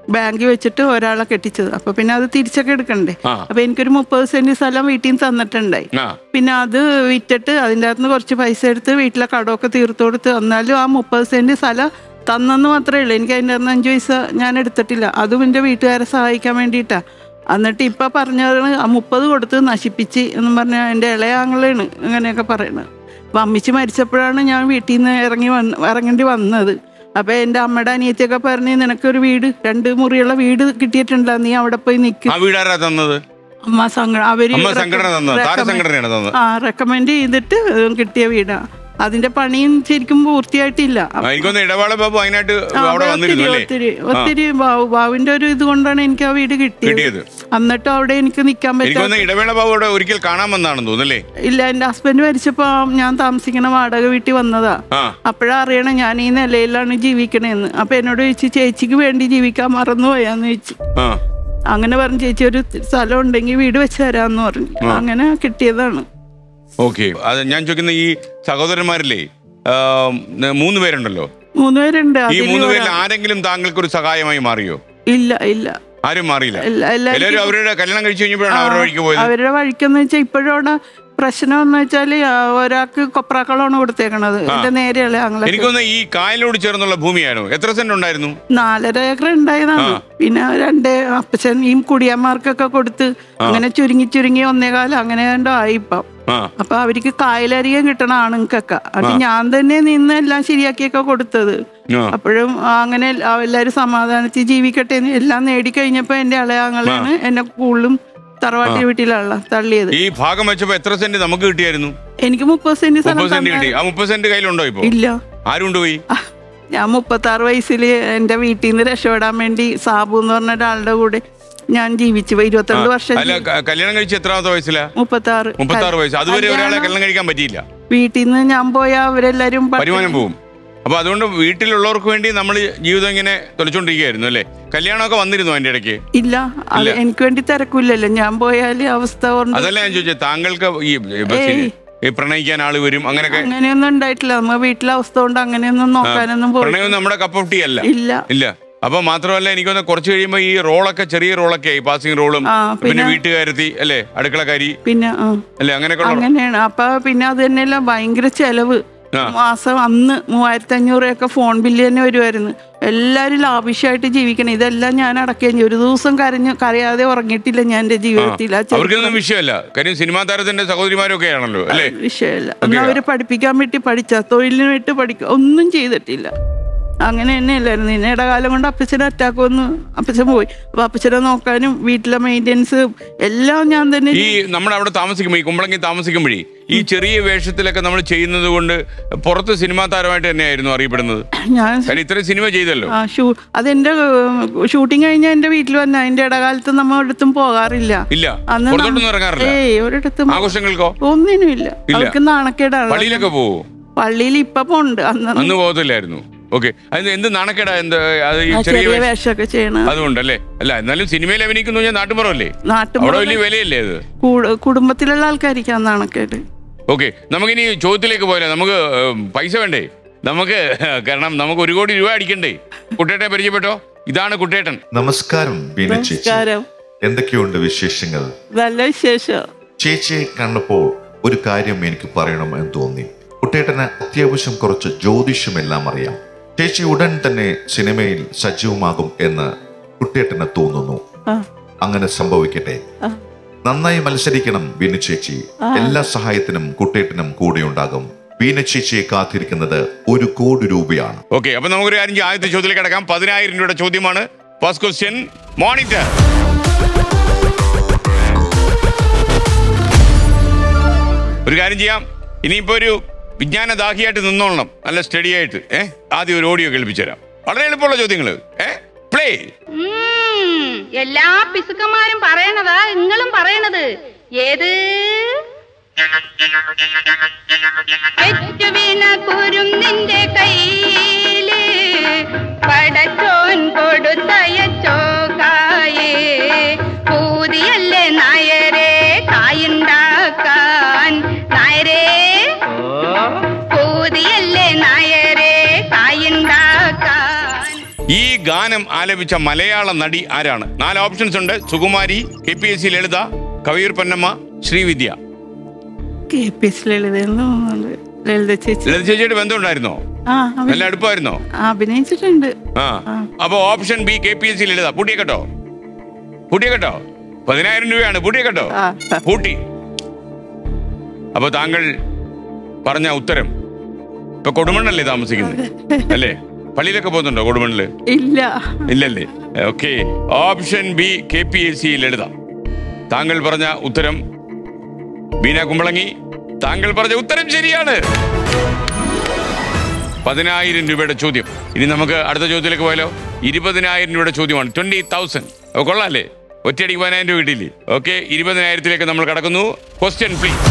ബാങ്കിൽ വെച്ചിട്ട് ഒരാളെ കെട്ടിച്ചത് അപ്പൊ പിന്നെ അത് തിരിച്ചൊക്കെ എടുക്കണ്ടേ ആ. അപ്പൊ എനിക്കൊരു മുപ്പത് സെന്റ് സ്ഥലം വീട്ടിൽ നിന്ന് തന്നിട്ടുണ്ടായി ആ പിന്നെ അത് വിറ്റിട്ട് അതിൻ്റെ അകത്ത് നിന്ന് കുറച്ച് പൈസ എടുത്ത് വീട്ടിലെ കടമൊക്കെ തീർത്തു കൊടുത്ത് എന്നാലും ആ മുപ്പത് സെന്റ് സ്ഥലം തന്നെന്ന് മാത്രമേ ഉള്ളൂ എനിക്ക് അതിൻ്റെ അകത്ത് അഞ്ച് പൈസ ഞാൻ എടുത്തിട്ടില്ല അതും എൻ്റെ വീട്ടുകാരെ സഹായിക്കാൻ വേണ്ടിയിട്ടാ എന്നിട്ട് ഇപ്പൊ പറഞ്ഞതാണ് ആ മുപ്പത് കൊടുത്ത് നശിപ്പിച്ച് എന്ന് പറഞ്ഞാൽ എൻ്റെ ഇളയാങ്ങളാണ് അങ്ങനെയൊക്കെ പറയണത് അപ്പം അമ്മിച്ച് മരിച്ചപ്പോഴാണ് ഞാൻ വീട്ടിൽ നിന്ന് ഇറങ്ങി വന്ന് ഇറങ്ങേണ്ടി വന്നത് അപ്പൊ എൻ്റെ അമ്മയുടെ അനിയത്തിയൊക്കെ പറഞ്ഞ് നിനക്കൊരു വീട് രണ്ട് മുറിയുള്ള വീട് കിട്ടിയിട്ടുണ്ടോ നീ അവിടെ പോയി നിൽക്കും ആ വീടാരാ തന്നത് അമ്മ സംഘടന അവര് അമ്മ സംഘടന തന്നത് താര recommend- സംഘടനയാണ് തന്നത് ആ റെക്കമെൻഡ് ചെയ്തിട്ട് കിട്ടിയ വീടാ അതിന്റെ പണിയും ശരിക്കും പൂർത്തിയായിട്ടില്ല ആ, എനിക്കൊന്ന് ഇടപാട് ബാബു അതിനായിട്ട് ആ, അവിടെ ഒത്തിരി വന്നിരുന്നു അല്ലേ ഒത്തിരി ഒത്തിരി ബാവു ബാവിന്റെ ഒരു ഇത് കൊണ്ടാണ് എനിക്ക് ആ വീട് കിട്ടിയത് കിട്ടിയത് എന്നിട്ടും അവിടെ എനിക്ക് നിൽക്കാൻ എനിക്കൊന്ന് പറ്റാ ഇടവേള ബാബു അവിടെ ഒരിക്കൽ കാണാമെന്നാണെന്ന് തോന്നുന്നല്ലേ ഇല്ല എന്റെ ഹസ്ബൻഡ് മരിച്ചപ്പോ ഞാൻ താമസിക്കുന്ന വാടക വീട്ടിൽ വന്നതാ ആ അപ്പോഴാ അറിയണം ഞാൻ ഈ നിലയിലാണ് ജീവിക്കണേന്ന് അപ്പൊ എന്നോട് ചോദിച്ചു ചേച്ചിക്ക് വേണ്ടി ജീവിക്കാൻ മറന്നുപോയാന്ന് ചോദിച്ചു ആ അങ്ങനെ പറഞ്ഞു ചേച്ചി ഒരു സ്ഥലം ഉണ്ടെങ്കിൽ വീട് വെച്ച് തരാന്ന് പറഞ്ഞു അങ്ങനെ കിട്ടിയതാണ് ഓക്കെ അത് ഞാൻ ചോദിക്കുന്ന ഈ സഹോദരന്മാരില്ലേ ആ, മൂന്ന് പേരുണ്ടല്ലോ മൂന്നുപേരുണ്ട് ഈ അതില് മൂന്ന് പേരിൽ ഒരാ- ആരെങ്കിലും താങ്കൾക്ക് ഒരു സഹായമായി മാറിയോ ഇല്ല ഇല്ല ആരും മാറിയില്ല എല്ലാ- എല്ലാവർക്കും എല്ലാവരും അവരുടെ കല്യാണം കഴിച്ചു കഴിഞ്ഞപ്പോഴാണ് അവരുടെ വഴിക്ക് പോയത് അവരുടെ വഴിക്കെന്ന് വെച്ചാൽ ഇപ്പോഴും അവിടെ പ്രശ്നം എന്ന് വെച്ചാല് ആ, ഒരാൾക്ക് കൊപ്രാക്കളാണ് കൊടുത്തേക്കണത് എന്റെ നേരെയുള്ള ഞങ്ങളെ എനിക്കൊന്ന് ഈ കായലോട് ചേർന്നുള്ള ഭൂമിയാണോ എത്ര സെന്റ് ഉണ്ടായിരുന്നു നാലര ഏക്കർ ഉണ്ടായതാണ് പിന്നെ രണ്ട് അപ്പച്ചൻ ഈ കുടിയന്മാർക്കൊക്കെ കൊടുത്ത് അങ്ങനെ ചുരുങ്ങി ചുരുങ്ങി ഒന്നേകാലം അങ്ങനെ കണ്ടോ ആയി ഇപ്പം ആ അപ്പൊ അവർക്ക് കായലരികം കിട്ടണ ആണുങ്ങൾക്കൊക്കെ അത് ഞാൻ തന്നെ നിന്ന് എല്ലാം ശരിയാക്കിയൊക്കെ കൊടുത്തത് ആ. അപ്പോഴും അങ്ങനെ എല്ലാ- എല്ലാവരും സമാധാനത്തിൽ ജീവിക്കട്ടെ എന്ന് എല്ലാം നേടിക്കഴിഞ്ഞപ്പോ എന്റെ ഇളയാങ്ങളാണ് എന്നെ കൂടുതലും തറവാട്ടി വീട്ടിലുള്ള തള്ളിയത് ഈ ഭാഗം വെച്ചപ്പോ എത്ര സെന്റ് നമുക്ക് കിട്ടിയായിരുന്നു എനിക്ക് മുപ്പത് സെന്റ് സ്ഥലം മുപ്പത് സെന്റ് കിട്ടി തന്നാ- ആ മുപ്പത് സെന്റ് കയ്യിലുണ്ടോ ഇപ്പൊ ഇല്ല ആരും കൊണ്ടുപോയി ആ, ഞാൻ മുപ്പത്തി ആറ് വയസ്സിൽ എന്റെ വീട്ടിൽ നിന്ന് രക്ഷപ്പെടാൻ വേണ്ടി സാബു എന്ന് പറഞ്ഞ ഒരാളുടെ കൂടെ ഞാൻ ജീവിച്ചു ഇരുപത്തിരണ്ട് വർഷം അല്ല ക- കല്യാണം കഴിച്ച് എത്രാമത്തെ വയസ്സിലാ മുപ്പത്തി ആറ് മുപ്പത്തി ആറ് വയസ്സ് അതുവരെ ഒരാളെ കല്യാണം കഴിക്കാൻ പറ്റിയില്ല വീട്ടിൽ നിന്ന് ഞാൻ പോയ അവരെല്ലാരും പട്ടിണി- വരുമാനം പോവും അപ്പൊ അതുകൊണ്ട് വീട്ടിലുള്ളവർക്ക് വേണ്ടി നമ്മൾ ജീവിതം ഇങ്ങനെ തൊലിച്ചോണ്ടിരിക്കുകയായിരുന്നു അല്ലേ കല്യാണമൊക്കെ വന്നിരുന്നു അതിന്റെ ഇടയ്ക്ക് ഇല്ല അത് എനിക്ക് വേണ്ടി തിരക്കില്ലല്ലോ ഞാൻ പോയാല് അവസ്ഥ കൊണ്ട് അതല്ല ഞാൻ ചോദിച്ചത് താങ്കൾക്ക് ഈ ഇപ്പൊ ശരി, ഈ പ്രണയിക്കാൻ ആള് വരും അങ്ങനെയൊക്കെ അങ്ങനെയൊന്നും ഉണ്ടായിട്ടില്ല നമ്മ വീട്ടിലെ അവസ്ഥ കൊണ്ട് അങ്ങനെയൊന്നും നോക്കാനൊന്നും പോയി പ്രണയം നമ്മുടെ കപ്പ് ഓഫ് ടീ അല്ല ഇല്ല ഇല്ല അപ്പൊ മാത്രമല്ല എനിക്കൊന്ന് കുറച്ച് കഴിയുമ്പോ ഈ റോളൊക്കെ ചെറിയ റോളൊക്കെ ആയി പാസിംഗ് റോളും ആ, പിന്നെ പിന്നെ- വീട്ടുകാരത്തി അല്ലേ അടുക്കളക്കാരി പിന്നെ ആ അല്ലേ അങ്ങനെയൊക്കെ ഉള്ള അങ്ങനെയാണ് അപ്പൊ പിന്നെ അത് തന്നെയല്ല ഭയങ്കര ചെലവ് ആ. മാസം അന്ന് മൂവായിരത്തി അഞ്ഞൂറൊക്കെ ഫോൺ ബില്ല് തന്നെ വരുമായിരുന്നു എല്ലാവരും ലാഭിഷ്യമായിട്ട് ജീവിക്കണം ഇതെല്ലാം ഞാൻ അടക്കുകയും ചെയ്യും ഒരു ദിവസം കരഞ്ഞ് കരയാതെ ഉറങ്ങിയിട്ടില്ല ഞാൻ എന്റെ ജീവിതത്തിൽ ആ ചെറുപ്പം അവർക്കൊന്നും വിഷയമല്ല കാര്യം സിനിമാ താരത്തിന്റെ സഹോദരിമാരൊക്കെ ആണല്ലോ അല്ലേ വിഷയമല്ല അന്ന് അവര് പഠിപ്പിക്കാൻ വേണ്ടി പഠിച്ച തൊഴിലിന് വേണ്ടി പഠിക്കുക ഒന്നും ചെയ്തിട്ടില്ല അങ്ങനെ തന്നെയല്ലായിരുന്നു ഇന്ന ഇടകാലം കൊണ്ട് അപ്പച്ചന് അറ്റാക്ക് വന്നു അപ്പച്ചൻ പോയി അപ്പൊ അപ്പച്ചനെ നോക്കാനും വീട്ടിലെ മെയിൻ്റെനൻസ് എല്ലാം ഞാൻ തന്നെ ഈ നമ്മൾ അവിടെ താമസിക്കുമ്പോൾ ഈ കുമ്പളങ്ങി താമസിക്കുമ്പോഴേ ഈ ചെറിയ വേഷത്തിലൊക്കെ നമ്മൾ ചെയ്യുന്നത് കൊണ്ട് പുറത്ത് സിനിമാ താരമായിട്ട് തന്നെയായിരുന്നു അറിയപ്പെടുന്നത് ഞാൻ കാര്യം ഇത്രയും സിനിമ ചെയ്തല്ലോ ആ ഷൂ അതെന്റെ ഷൂട്ടിംഗ് കഴിഞ്ഞാൽ എന്റെ വീട്ടിൽ വന്ന അതിന്റെ ഇടകാലത്ത് നമ്മ ഒരിടത്തും പോകാറില്ല ഇല്ല അന്ന് പുറത്തോട്ടൊന്നും നമ്മ- ഇറങ്ങാറില്ല ഏയ് ഒരിടത്തും ആഘോഷങ്ങൾക്കോ ഒന്നിനുമില്ല ഇല്ല. അവർക്ക് നാണക്കേടാണ് പള്ളിയിലൊക്കെ പോവോ പള്ളിയിൽ ഇപ്പൊ പോണ്ട് അന്ന് അന്ന് പോകത്തില്ലായിരുന്നു ഓക്കെ അത് എന്ത് നാണക്കേടാ എന്ത് അത് ഈ ആ ചെറിയ ചെറിയ വേഷം വേഷമൊക്കെ ചെയ്യണ അതുകൊണ്ടല്ലേ അല്ല എന്നാലും സിനിമയിൽ അഭിനയിക്കുന്ന പറഞ്ഞാൽ നാട്ടുപുറമല്ലേ അവിടെ നാട്ടുമ്പുറം വലിയ വിലയല്ലേ അത് കുടുംബത്തിലുള്ള ആൾക്കാരിക്കാണ് നാണക്കേട് ഓക്കെ നമുക്കിനി ചോദ്യത്തിലേക്ക് പോയാലോ നമുക്ക് ഏം, പൈസ വേണ്ടേ നമുക്ക് കാരണം നമുക്ക് ഒരു കോടി രൂപ അടിക്കണ്ടേ കുട്ടേട്ടെ പരിചയപ്പെട്ടോ ഇതാണ് കുട്ടേട്ടൻ നമസ്കാരം ബീന ചേച്ചി നമസ്കാരം എന്തൊക്കെയുണ്ട് വിശേഷങ്ങൾ നല്ല വിശേഷം ചേച്ചിയെ കണ്ടപ്പോൾ ഒരു കാര്യം എനിക്ക് പറയണമെന്ന് തോന്നി കുട്ടേട്ടന് അത്യാവശ്യം കുറച്ച് ജ്യോതിഷമെല്ലാം അറിയാം ചേച്ചി ഉടൻ തന്നെ സിനിമയിൽ സജീവമാകും എന്ന് കുട്ടേട്ടന് തോന്നുന്നു ആ അങ്ങനെ സംഭവിക്കട്ടെ ആ. നന്നായി മത്സരിക്കണം ബീന ചേച്ചി എല്ലാ സഹായത്തിനും കുട്ടേട്ടനും കൂടെയുണ്ടാകും ബീന ചേച്ചിയെ കാത്തിരിക്കുന്നത് ഒരു കോടി രൂപയാണ് ഓക്കെ അപ്പൊ നമുക്കൊരു കാര്യം ചെയ്യാം. ആദ്യത്തെ ചോദ്യത്തിലേക്ക് കിടക്കാം പതിനായിരം രൂപയുടെ ചോദ്യമാണ് ഫസ്റ്റ് ക്വസ്റ്റ്യൻ മോണിറ്റർ ഒരു കാര്യം ചെയ്യാം ഇനിയിപ്പോ ഒരു വിജ്ഞാനദാഹിയായിട്ട് നിന്നോളണം നല്ല സ്റ്റഡി ആയിട്ട് ഏഹ് ആദ്യം ഒരു ഓഡിയോ കേൾപ്പിച്ചു തരാം വളരെ എളുപ്പമുള്ള ചോദ്യങ്ങൾ ഏഹ് പ്ലേ ഉം, എല്ലാ പിസുക്കന്മാരും പറയണതാ നിങ്ങളും പറയണത് ഏത് പെറ്റുവീണ കുരുന്നിന്റെ കയ്യില് പടച്ചോൻ കൊടുത്തയച്ചോ കായേ പൂതിയല്ലേ നായരെ കായുണ്ടാക്കാൻ നായരെ പൂതിയല്ലേ നായരെ കായുണ്ടാക്കാൻ ഈ ഗാനം ആലപിച്ച മലയാള നടി ആരാണ് നാല് ഓപ്ഷൻസ് ഉണ്ട് Sukumari K P S C Lalitha Kaviyoor Ponnamma Sreevidya K P S ലളിതയെന്ന് തോന്നുന്നുണ്ട് ലളിത ചേച്ചി ലളിത ചേച്ചിയുടെ ബന്ധം ഉണ്ടായിരുന്നോ ആ അഭി- നല്ല അടുപ്പായിരുന്നോ അഭിനയിച്ചിട്ടുണ്ട് ആ അപ്പൊ option B K P S C Lalitha പൂട്ടിയേക്കട്ടോ പൂട്ടിയേക്കട്ടോ പതിനായിരം രൂപയാണ് പൂട്ടിയേക്കട്ടോ ആ. പൂട്ടി അപ്പൊ താങ്കൾ പറഞ്ഞ ഉത്തരം ഇപ്പൊ കൊടുമണ്ണല്ലേ താമസിക്കുന്നത് അല്ലേ പള്ളിയിലൊക്കെ പോകുന്നുണ്ടോ കൊടുമണ്ണില് ഇല്ല ഇല്ലല്ലേ okay option B K P S C Lalitha താങ്കൾ പറഞ്ഞ ഉത്തരം ബീന കുമ്പളങ്ങി താങ്കൾ പറഞ്ഞ ഉത്തരം ശരിയാണ് പതിനായിരം രൂപയുടെ ചോദ്യം ഇനി നമുക്ക് അടുത്ത ചോദ്യത്തിലേക്ക് പോയാലോ ഇരുപതിനായിരം രൂപയുടെ ചോദ്യമാണ് ട്വന്റി തൗസൻഡ് അപ്പൊ കൊള്ളാല്ലേ ഒറ്റയടിക്ക് പതിനായിരം രൂപ കിട്ടിയില്ലേ ഓക്കെ ഇരുപതിനായിരത്തിലേക്ക് നമ്മൾ കടക്കുന്നു ക്വസ്റ്റ്യൻ പ്ലീസ്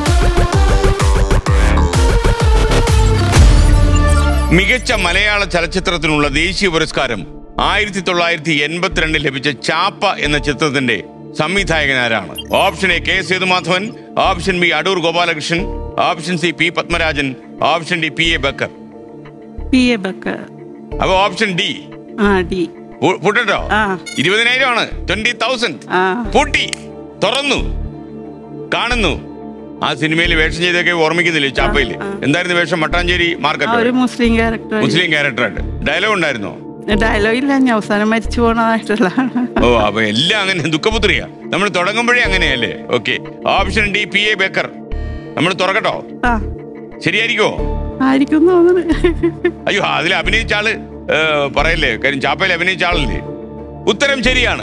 മികച്ച മലയാള ചലച്ചിത്രത്തിനുള്ള ദേശീയ പുരസ്കാരം ആയിരത്തി തൊള്ളായിരത്തി എൺപത്തിരണ്ടിൽ ലഭിച്ച ചാപ്പ എന്ന ചിത്രത്തിന്റെ സംവിധായകൻ ആരാണ് option A K Sethumadhavan option B Adoor Gopalakrishnan option C P Padmarajan option D P A Bakker P A Bakker അപ്പൊ ഓപ്ഷൻ ഡി ആ ഡി പൂട്ടോ ആ. ഇരുപതിനായിരം ആണ് ട്വന്റി തൗസൻഡ് ആ പൂട്ടി തുറന്നു കാണുന്നു ആ സിനിമയിൽ വേഷം ചെയ്തൊക്കെ ഓർമ്മിക്കുന്നില്ലേ ചാപ്പയില് എന്തായിരുന്നു വേഷം മട്ടാഞ്ചേരി ആ ഒരു മാർക്കറ്റ് മുസ്ലിം ക്യാരക്ടർ മുസ്ലിം ക്യാരക്ടറായിട്ട് ഡയലോഗ് ഉണ്ടായിരുന്നോ ഡയലോഗ് ഇല്ല ഞാൻ അവസാനം മരിച്ചു പോണതായിട്ടുള്ള ഓ അപ്പൊ എല്ലാം അങ്ങനെ ദുഃഖപുത്രിയാ നമ്മൾ തുടങ്ങുമ്പോഴേ അങ്ങനെയല്ലേ okay option D P A Bakker നമ്മൾ തുറക്കട്ടോ ആ ശരിയായിരിക്കോ ആയിരിക്കും തോന്നുന്നു അയ്യോ അതിൽ അഭിനയിച്ച ആള് ഏ, പറയല്ലേ കാര്യം ചാപ്പയിൽ അഭിനയിച്ച ആളല്ലേ ഉത്തരം ശരിയാണ്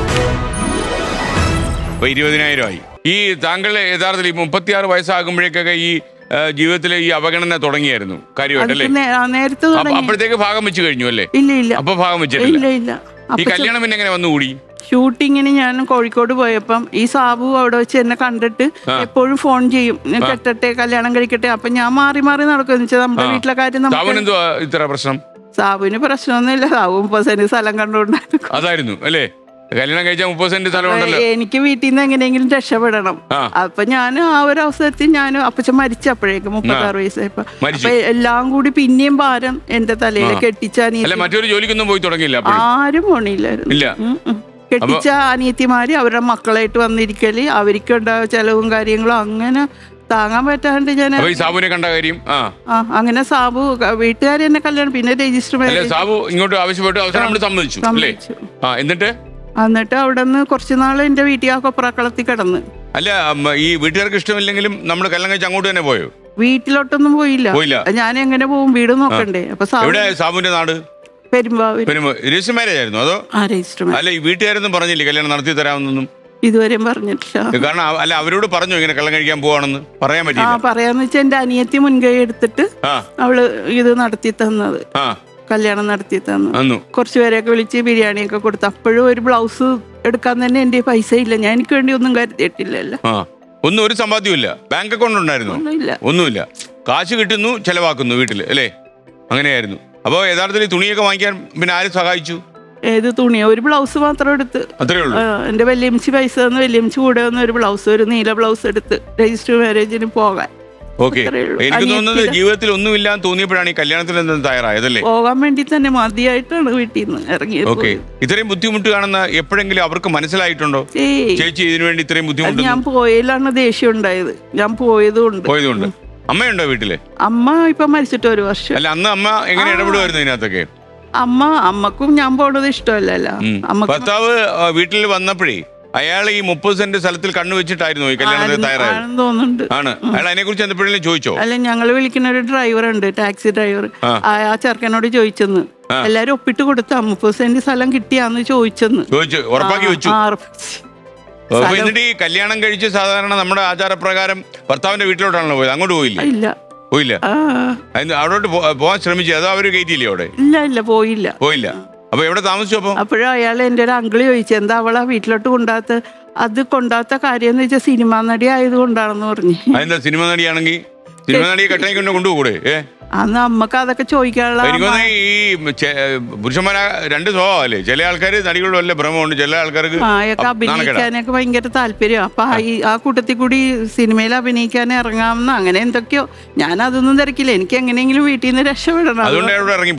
അപ്പൊ ഇരുപതിനായിരം ആയി ഈ താങ്കൾ യഥാർത്ഥത്തിൽ ഈ മുപ്പത്തിയാറ് വയസ്സാകുമ്പോഴേക്കൊക്കെ ഈ ഏ, ജീവിതത്തിലെ ഈ അവഗണന തുടങ്ങിയായിരുന്നു കാര്യമായിട്ടല്ലേ അതൊക്കെ നേ- ആ, നേരത്തെ അപ്പൊ തുടങ്ങി അപ്പോഴത്തേക്ക് ഭാഗം വെച്ച് കഴിഞ്ഞു അല്ലേ ഇല്ല ഇല്ല അപ്പൊ ഭാഗം ഇല്ല വെച്ചിട്ടില്ല ഇല്ല ഈ അപ്പൊ കല്യാണം പിന്നെ എങ്ങനെ വന്നുകൂടി ഷൂട്ടിങ്ങിന് ഞാൻ കോഴിക്കോട് പോയപ്പം ഈ സാബു അവിടെ വെച്ച് എന്നെ കണ്ടിട്ട് എപ്പോഴും ഫോൺ ചെയ്യും ഞാൻ കെട്ടട്ടെ കല്യാണം കഴിക്കട്ടെ അപ്പൊ ഞാൻ മാറി മാറി നടക്കും വെച്ചാൽ നമ്മുടെ വീട്ടിലെ കാര്യം നമുക്ക് സാവനെന്തോ ഇത്ര പ്രശ്നം സാബുവിന് പ്രശ്നമൊന്നുമില്ല സാബു മുപ്പത് സെന്റ് സ്ഥലം കണ്ടുകൊണ്ടായിരുന്നു അതായിരുന്നു അല്ലേ കല്യാണം കഴിച്ചാൽ മുപ്പത് സെന്റ് സ്ഥലമുണ്ടല്ലോ എനിക്ക് വീട്ടിൽ നിന്ന് എങ്ങനെയെങ്കിലും രക്ഷപ്പെടണം ആ. അപ്പൊ ഞാൻ ആ ഒരു അവസരത്തിൽ ഞാൻ അപ്പച്ചൻ മരിച്ചപ്പോഴേക്കും മുപ്പത്താറ് വയസ്സായപ്പോ മരിച്ചു. അപ്പൊ എല്ലാം കൂടി പിന്നെയും ഭാരം എന്റെ തലയിൽ കെട്ടിച്ച അല്ല അനിയത്തി മറ്റൊരു ജോലിക്കൊന്നും പോയി തുടങ്ങിയില്ല അപ്പോഴും ആരും പോണില്ലായിരുന്നു ഇല്ല ഉം, ഉം. കെട്ടിച്ച അനിയത്തിമാര് അവരുടെ മക്കളായിട്ട് വന്നിരിക്കല് അവർക്കുണ്ടായ ചെലവും കാര്യങ്ങളും അങ്ങനെ താങ്ങാൻ പറ്റാണ്ട് ഞാൻ അപ്പൊ ഈ സാബുവിനെ കണ്ട കാര്യം ആ ആ അങ്ങനെ സാബു വീട്ടുകാർ എന്നെ കല്യാണം പിന്നെ രജിസ്റ്റർ അല്ലെ മാരേജ് സാബു ഇങ്ങോട്ട് ആവശ്യപ്പെട്ടു അവസാനം നമ്മൾ സമ്മതിച്ചു അല്ലേ സമ്മതിച്ചു. ആ എന്നിട്ട് എന്നിട്ട് അവിടെ നിന്ന് കുറച്ച് നാൾ എന്റെ വീട്ടിൽ ആ കൊപ്രാക്കളത്തിൽ കിടന്ന് അല്ല അമ്മ, ഈ വീട്ടുകാർക്ക് ഇഷ്ടമില്ലെങ്കിലും നമ്മൾ കല്യാണം കഴിച്ച് അങ്ങോട്ട് തന്നെ പോയോ വീട്ടിലോട്ടൊന്നും പോയില്ല പോയില്ല. ഞാൻ എങ്ങനെ പോകും വീട് നോക്കണ്ടേ അപ്പൊ സാബു എവിടെ സാബുവിന്റെ നാട് പെരുമ്പാവൂർ പിന്നെ രജിസ്റ്റർ മാരേജ് ആയിരുന്നു അതോ ആ രജിസ്റ്റർ അല്ല ഈ വീട്ടുകാരൊന്നും പറഞ്ഞില്ലേ കല്യാണം നടത്തി തരാമെന്നൊന്നും ഇതുവരെയും പറഞ്ഞിട്ടില്ല കാരണം അവ- അല്ല അവരോട് പറഞ്ഞു ഇങ്ങനെ കള്ളം കഴിക്കാൻ പോവാണെന്ന് പറയാൻ ആ പറ്റിയില്ല പറയാന്ന് വെച്ചാൽ എന്റെ അനിയത്തി മുൻകൈ എടുത്തിട്ട് ആ അവള് ഇത് നടത്തി തന്നത് ആ കല്യാണം നടത്തി തന്നു അന്നു കുറച്ച് പേരെയൊക്കെ വിളിച്ച് ബിരിയാണിയൊക്കെ കൊടുത്തു അപ്പോഴും ഒരു ബ്ലൗസ് എടുക്കാൻ തന്നെ എന്റെ പൈസ ഇല്ല ഞാൻ എനിക്ക് വേണ്ടി ഒന്നും കരുതിയിട്ടില്ലല്ലോ ആ ഒന്നും ഒരു സമ്പാദ്യമില്ല ബാങ്ക് അക്കൗണ്ട് ഉണ്ടായിരുന്നോ ഒന്നുമില്ല ഒന്നുമില്ല കാശ് കിട്ടുന്നു ചെലവാക്കുന്നു വീട്ടിൽ അല്ലേ അങ്ങനെയായിരുന്നു അപ്പോൾ യഥാർത്ഥത്തിൽ ഈ തുണിയൊക്കെ വാങ്ങിക്കാൻ പിന്നെ ആര് സഹായിച്ചു ഏത് തുണിയാ ഒരു ബ്ലൗസ് മാത്രം എടുത്ത് അത്രേ ഉള്ളൂ ആ, എന്റെ വല്യമ്മച്ചി പൈസ തന്നു വല്യമ്മച്ചി കൂടെ വന്ന് ഒരു ബ്ലൗസ് ഒരു നീല ബ്ലൗസ് എടുത്ത് രജിസ്റ്റർ മാരേജിന് പോകാൻ ഓക്കെ അത്രേ ഉള്ളൂ. എനിക്ക് തോന്നുന്നത് അനിയത്തിയുടെ- ജീവിതത്തിൽ ഒന്നുമില്ലാന്ന് തോന്നിയപ്പോഴാണ് ഈ കല്യാണത്തിന് എന്തും തയ്യാറായതല്ലേ പോകാൻ വേണ്ടി തന്നെ മതിയായിട്ടാണ് വീട്ടിൽ നിന്ന് ഇറങ്ങിയത് ഓക്കെ ഇത്രയും ബുദ്ധിമുട്ട് കാണുന്ന എപ്പോഴെങ്കിലും അവർക്ക് മനസ്സിലായിട്ടുണ്ടോ ഏയ് ചേച്ചി ഇതിനു വേണ്ടി ഇത്രയും അത് ബുദ്ധിമുട്ട് ഞാൻ പോയതിലാണ് ദേഷ്യം ഉണ്ടായത് ഞാൻ പോയതുകൊണ്ട് പോയതുകൊണ്ട് അമ്മയുണ്ടോ വീട്ടില് അമ്മ ഇപ്പൊ മരിച്ചിട്ട് ഒരു വർഷം അല്ല അന്ന് അമ്മ എങ്ങനെ ഇടപെടുമായിരുന്നു ഇതിനകത്തൊക്കെ അമ്മ അമ്മക്കും ഞാൻ പോണത് ഇഷ്ടമല്ലല്ലോ ഉം. അമ്മക്ക് ഭർത്താവ് ആ, വീട്ടിൽ വന്നപ്പോഴേ അയാൾ ഈ മുപ്പത് സെന്റ് സ്ഥലത്തിൽ കണ്ണു വെച്ചിട്ടായിരുന്നു ഈ കല്യാണത്തിന് ആരെന്ന് തയ്യാറായത് ആണെന്ന് തോന്നുന്നുണ്ട് ആണ് അയാൾ അതിനെ കുറിച്ച് എന്തെപ്പോഴെങ്കിലും ചോദിച്ചോ അല്ല ഞങ്ങൾ വിളിക്കുന്ന ഒരു ഡ്രൈവർ ഉണ്ട് ടാക്സി ഡ്രൈവർ ആ. ആ ആ ചെറുക്കനോട് ചോദിച്ചെന്ന് എല്ലാരും ഒപ്പിട്ട് കൊടുത്ത മുപ്പത് സെന്റ് സ്ഥലം കിട്ടിയാന്ന് ചോദിച്ചെന്ന് ചോദിച്ചു ഉറപ്പാക്കി വെച്ചു ആ, ഉറപ്പിച്ച്. അപ്പൊ സ്ഥലം- എന്നിട്ട് ഈ കല്യാണം കഴിച്ച് സാധാരണ നമ്മുടെ ആചാരപ്രകാരം ഭർത്താവിന്റെ വീട്ടിലോട്ടാണല്ലോ പോയത് അങ്ങോട്ട് പോയില്ലേ ഇല്ല പോയില്ല ആ, അതിന് അവിടോട്ട് പോ- പോകാൻ ശ്രമിച്ചു അതോ അവര് കയറ്റിയില്ലേ അവിടെ ഇല്ല ഇല്ല പോയില്ല പോയില്ല അപ്പൊ എവിടെ താമസിച്ചു അപ്പൊ അപ്പോഴും അയാൾ എൻ്റെ ഒരു അങ്കിള് ചോദിച്ചു എന്താ അവളാ വീട്ടിലോട്ട് കൊണ്ടാത്ത അത് കൊണ്ടാത്ത കാര്യം എന്ന് വെച്ചാൽ സിനിമാ നടി ആയതുകൊണ്ടാണെന്ന് പറഞ്ഞു അതെന്താ സിനിമ നടിയാണെങ്കിൽ സിനിമ നടിയെ കെട്ടായി കൊണ്ട് കൊണ്ടുപോകൂടെ ഏ അന്ന് അമ്മക്ക് അതൊക്കെ ചോദിക്കാനുള്ള എനിക്ക് തോന്നുന്നു ഈ ചെ- പുരുഷന്മാരെ രണ്ട് സ്വഭാവമല്ലേ ചില ആൾക്കാർ നടികളുടെ വല്ല ഭ്രമമുണ്ട് ചില ആൾക്കാർക്ക് ആ, അയാൾക്ക് അപ്- നാണക്കേടാ. അഭിനയിക്കാനൊക്കെ ഭയങ്കര താല്പര്യം അപ്പൊ ആ ഈ ആ കൂട്ടത്തിൽ കൂടി സിനിമയിൽ അഭിനയിക്കാൻ ഇറങ്ങാമെന്ന് അങ്ങനെ എന്തൊക്കെയോ ഞാൻ അതൊന്നും തിരക്കില്ല എനിക്ക് എങ്ങനെയെങ്കിലും വീട്ടിൽ നിന്ന് രക്ഷപ്പെടണം അതുകൊണ്ട് അവിടെ ഇറങ്ങിപ്പോയി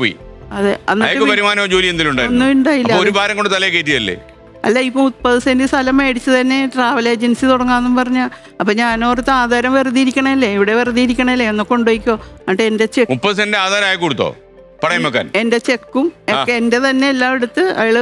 അതെ അയാൾക്ക് എന്നിട്ട് വരുമാനമോ ജോലി എന്തെങ്കിലും ഒന്നും ഉണ്ടായിരുന്നു ഉണ്ടായില്ല അപ്പൊ ഒരു ഭാരം കൊണ്ട് തലേ കയറ്റിയല്ലേ അല്ല ഇപ്പൊ മുപ്പത് സെന്റ് സ്ഥലം മേടിച്ച് തന്നെ ട്രാവൽ ഏജൻസി തുടങ്ങാന്നും പറഞ്ഞ അപ്പൊ ഞാനോർത്ത് ആധാരം വെറുതെ ഇരിക്കണല്ലേ ഇവിടെ വെറുതെ ഇരിക്കണല്ലേ ഒന്ന് കൊണ്ടുപോയിക്കോ എന്നിട്ട് എന്റെ ചെക്ക് മുപ്പത് സെന്റ് ആധാരം അയക്ക് കൊടുത്തോ പണയം വെക്കാൻ എന്റെ ചെക്കും ഒക്കെ എന്റെ തന്നെ എല്ലാം എടുത്ത് അയാള്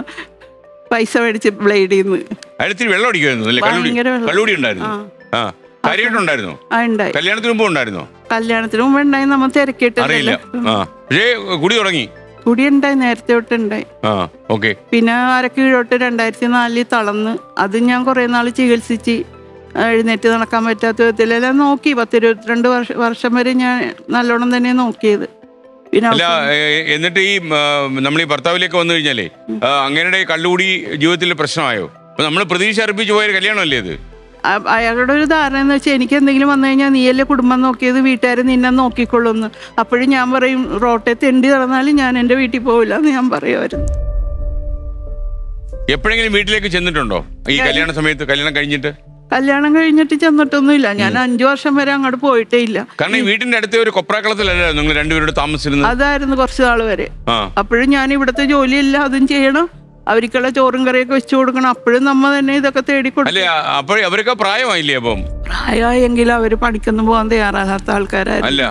പൈസ മേടിച്ച് ബ്ലേഡിൽ നിന്ന് അയാൾ ഇത്തിരി വെള്ളം അടിക്കുമായിരുന്നു അല്ലേ കള്ളുടി ഭയങ്കര വെള്ളം. കള്ളുടി ഉണ്ടായിരുന്നു ആ. ആ കാര്യമായിട്ടുണ്ടായിരുന്നോ ആ ഉണ്ടായി കല്യാണത്തിന് മുമ്പ് ഉണ്ടായിരുന്നോ കല്യാണത്തിന് മുമ്പ് ഉണ്ടായി നമ്മൾ അറിയില്ല തിരക്കിയിട്ടില്ലല്ലോ ആ പക്ഷേ കുടി തുടങ്ങി കുടി ഉണ്ടായി നേരത്തെ തൊട്ട് ഉണ്ടായി ആ ഓക്കെ പിന്നെ അരക്കീഴോട്ട് രണ്ടായിരത്തി നാലിൽ തളർന്ന് അത് ഞാൻ കുറേ നാൾ ചികിത്സിച്ച് എഴുന്നേറ്റ് നടക്കാൻ പറ്റാത്ത വിധത്തിലെല്ലാം നോക്കി പത്തിരുപത്തിരണ്ട് വർഷ വർഷം വരെ ഞാൻ നല്ലോണം തന്നെ നോക്കിയത് പിന്നെ അല്ല അവസാനം- ഏ, എന്നിട്ട് ഈ നമ്മൾ ഈ ഭർത്താവിലേക്ക് വന്നു കഴിഞ്ഞാലേ ആ, അങ്ങയുടെ കള്ളുകൂടി ജീവിതത്തിൽ പ്രശ്നമായോ അപ്പൊ നമ്മൾ പ്രതീക്ഷ അർപ്പിച്ചു പോയ ഒരു കല്യാണമല്ലേ ഇത് അ- അയാളുടെ ഒരു ധാരണ എന്ന് വെച്ചാൽ എനിക്ക് എന്തെങ്കിലും വന്നു കഴിഞ്ഞാൽ നീയല്ലേ കുടുംബം നോക്കിയത് വീട്ടുകാർ നിന്നെ നോക്കിക്കൊള്ളുന്നു അപ്പോഴും ഞാൻ പറയും റോട്ടെ തെണ്ടി നടന്നാലും ഞാൻ എൻ്റെ വീട്ടിൽ പോവില്ല എന്ന് ഞാൻ പറയുമായിരുന്നു എപ്പോഴെങ്കിലും വീട്ടിലേക്ക് ചെന്നിട്ടുണ്ടോ ഈ കല്യാണ സമയത്ത് കല്യാണം കഴിഞ്ഞിട്ട് കല്യാണം കഴിഞ്ഞിട്ട് ചെന്നിട്ടൊന്നുമില്ല ഞാൻ അഞ്ചു വർഷം വരെ അങ്ങോട്ട് പോയിട്ടേ ഇല്ല കാരണം ഈ വീട്ടിന്റെ അടുത്ത ഒരു കൊപ്രാക്കളത്തിലല്ലേ നിങ്ങൾ രണ്ടുപേരോട് താമസിച്ചിരുന്നത് അതായിരുന്നു കുറച്ച് നാൾ വരെ ആ അപ്പോഴും ഞാൻ ഇവിടുത്തെ ജോലിയെല്ലാം അതും ചെയ്യണം അവർക്കുള്ള ചോറും കറിയൊക്കെ വെച്ചു കൊടുക്കണം അപ്പോഴും നമ്മ തന്നെ ഇതൊക്കെ തേടി അല്ലെ കൊടുക്കും അപ്പോഴേ അവരൊക്കെ പ്രായമായില്ലേ അപ്പം പ്രായമായെങ്കിൽ അവർ പണിക്കൊന്നും പോകാൻ തയ്യാറാകാത്ത ആൾക്കാരായിരുന്നു അല്ല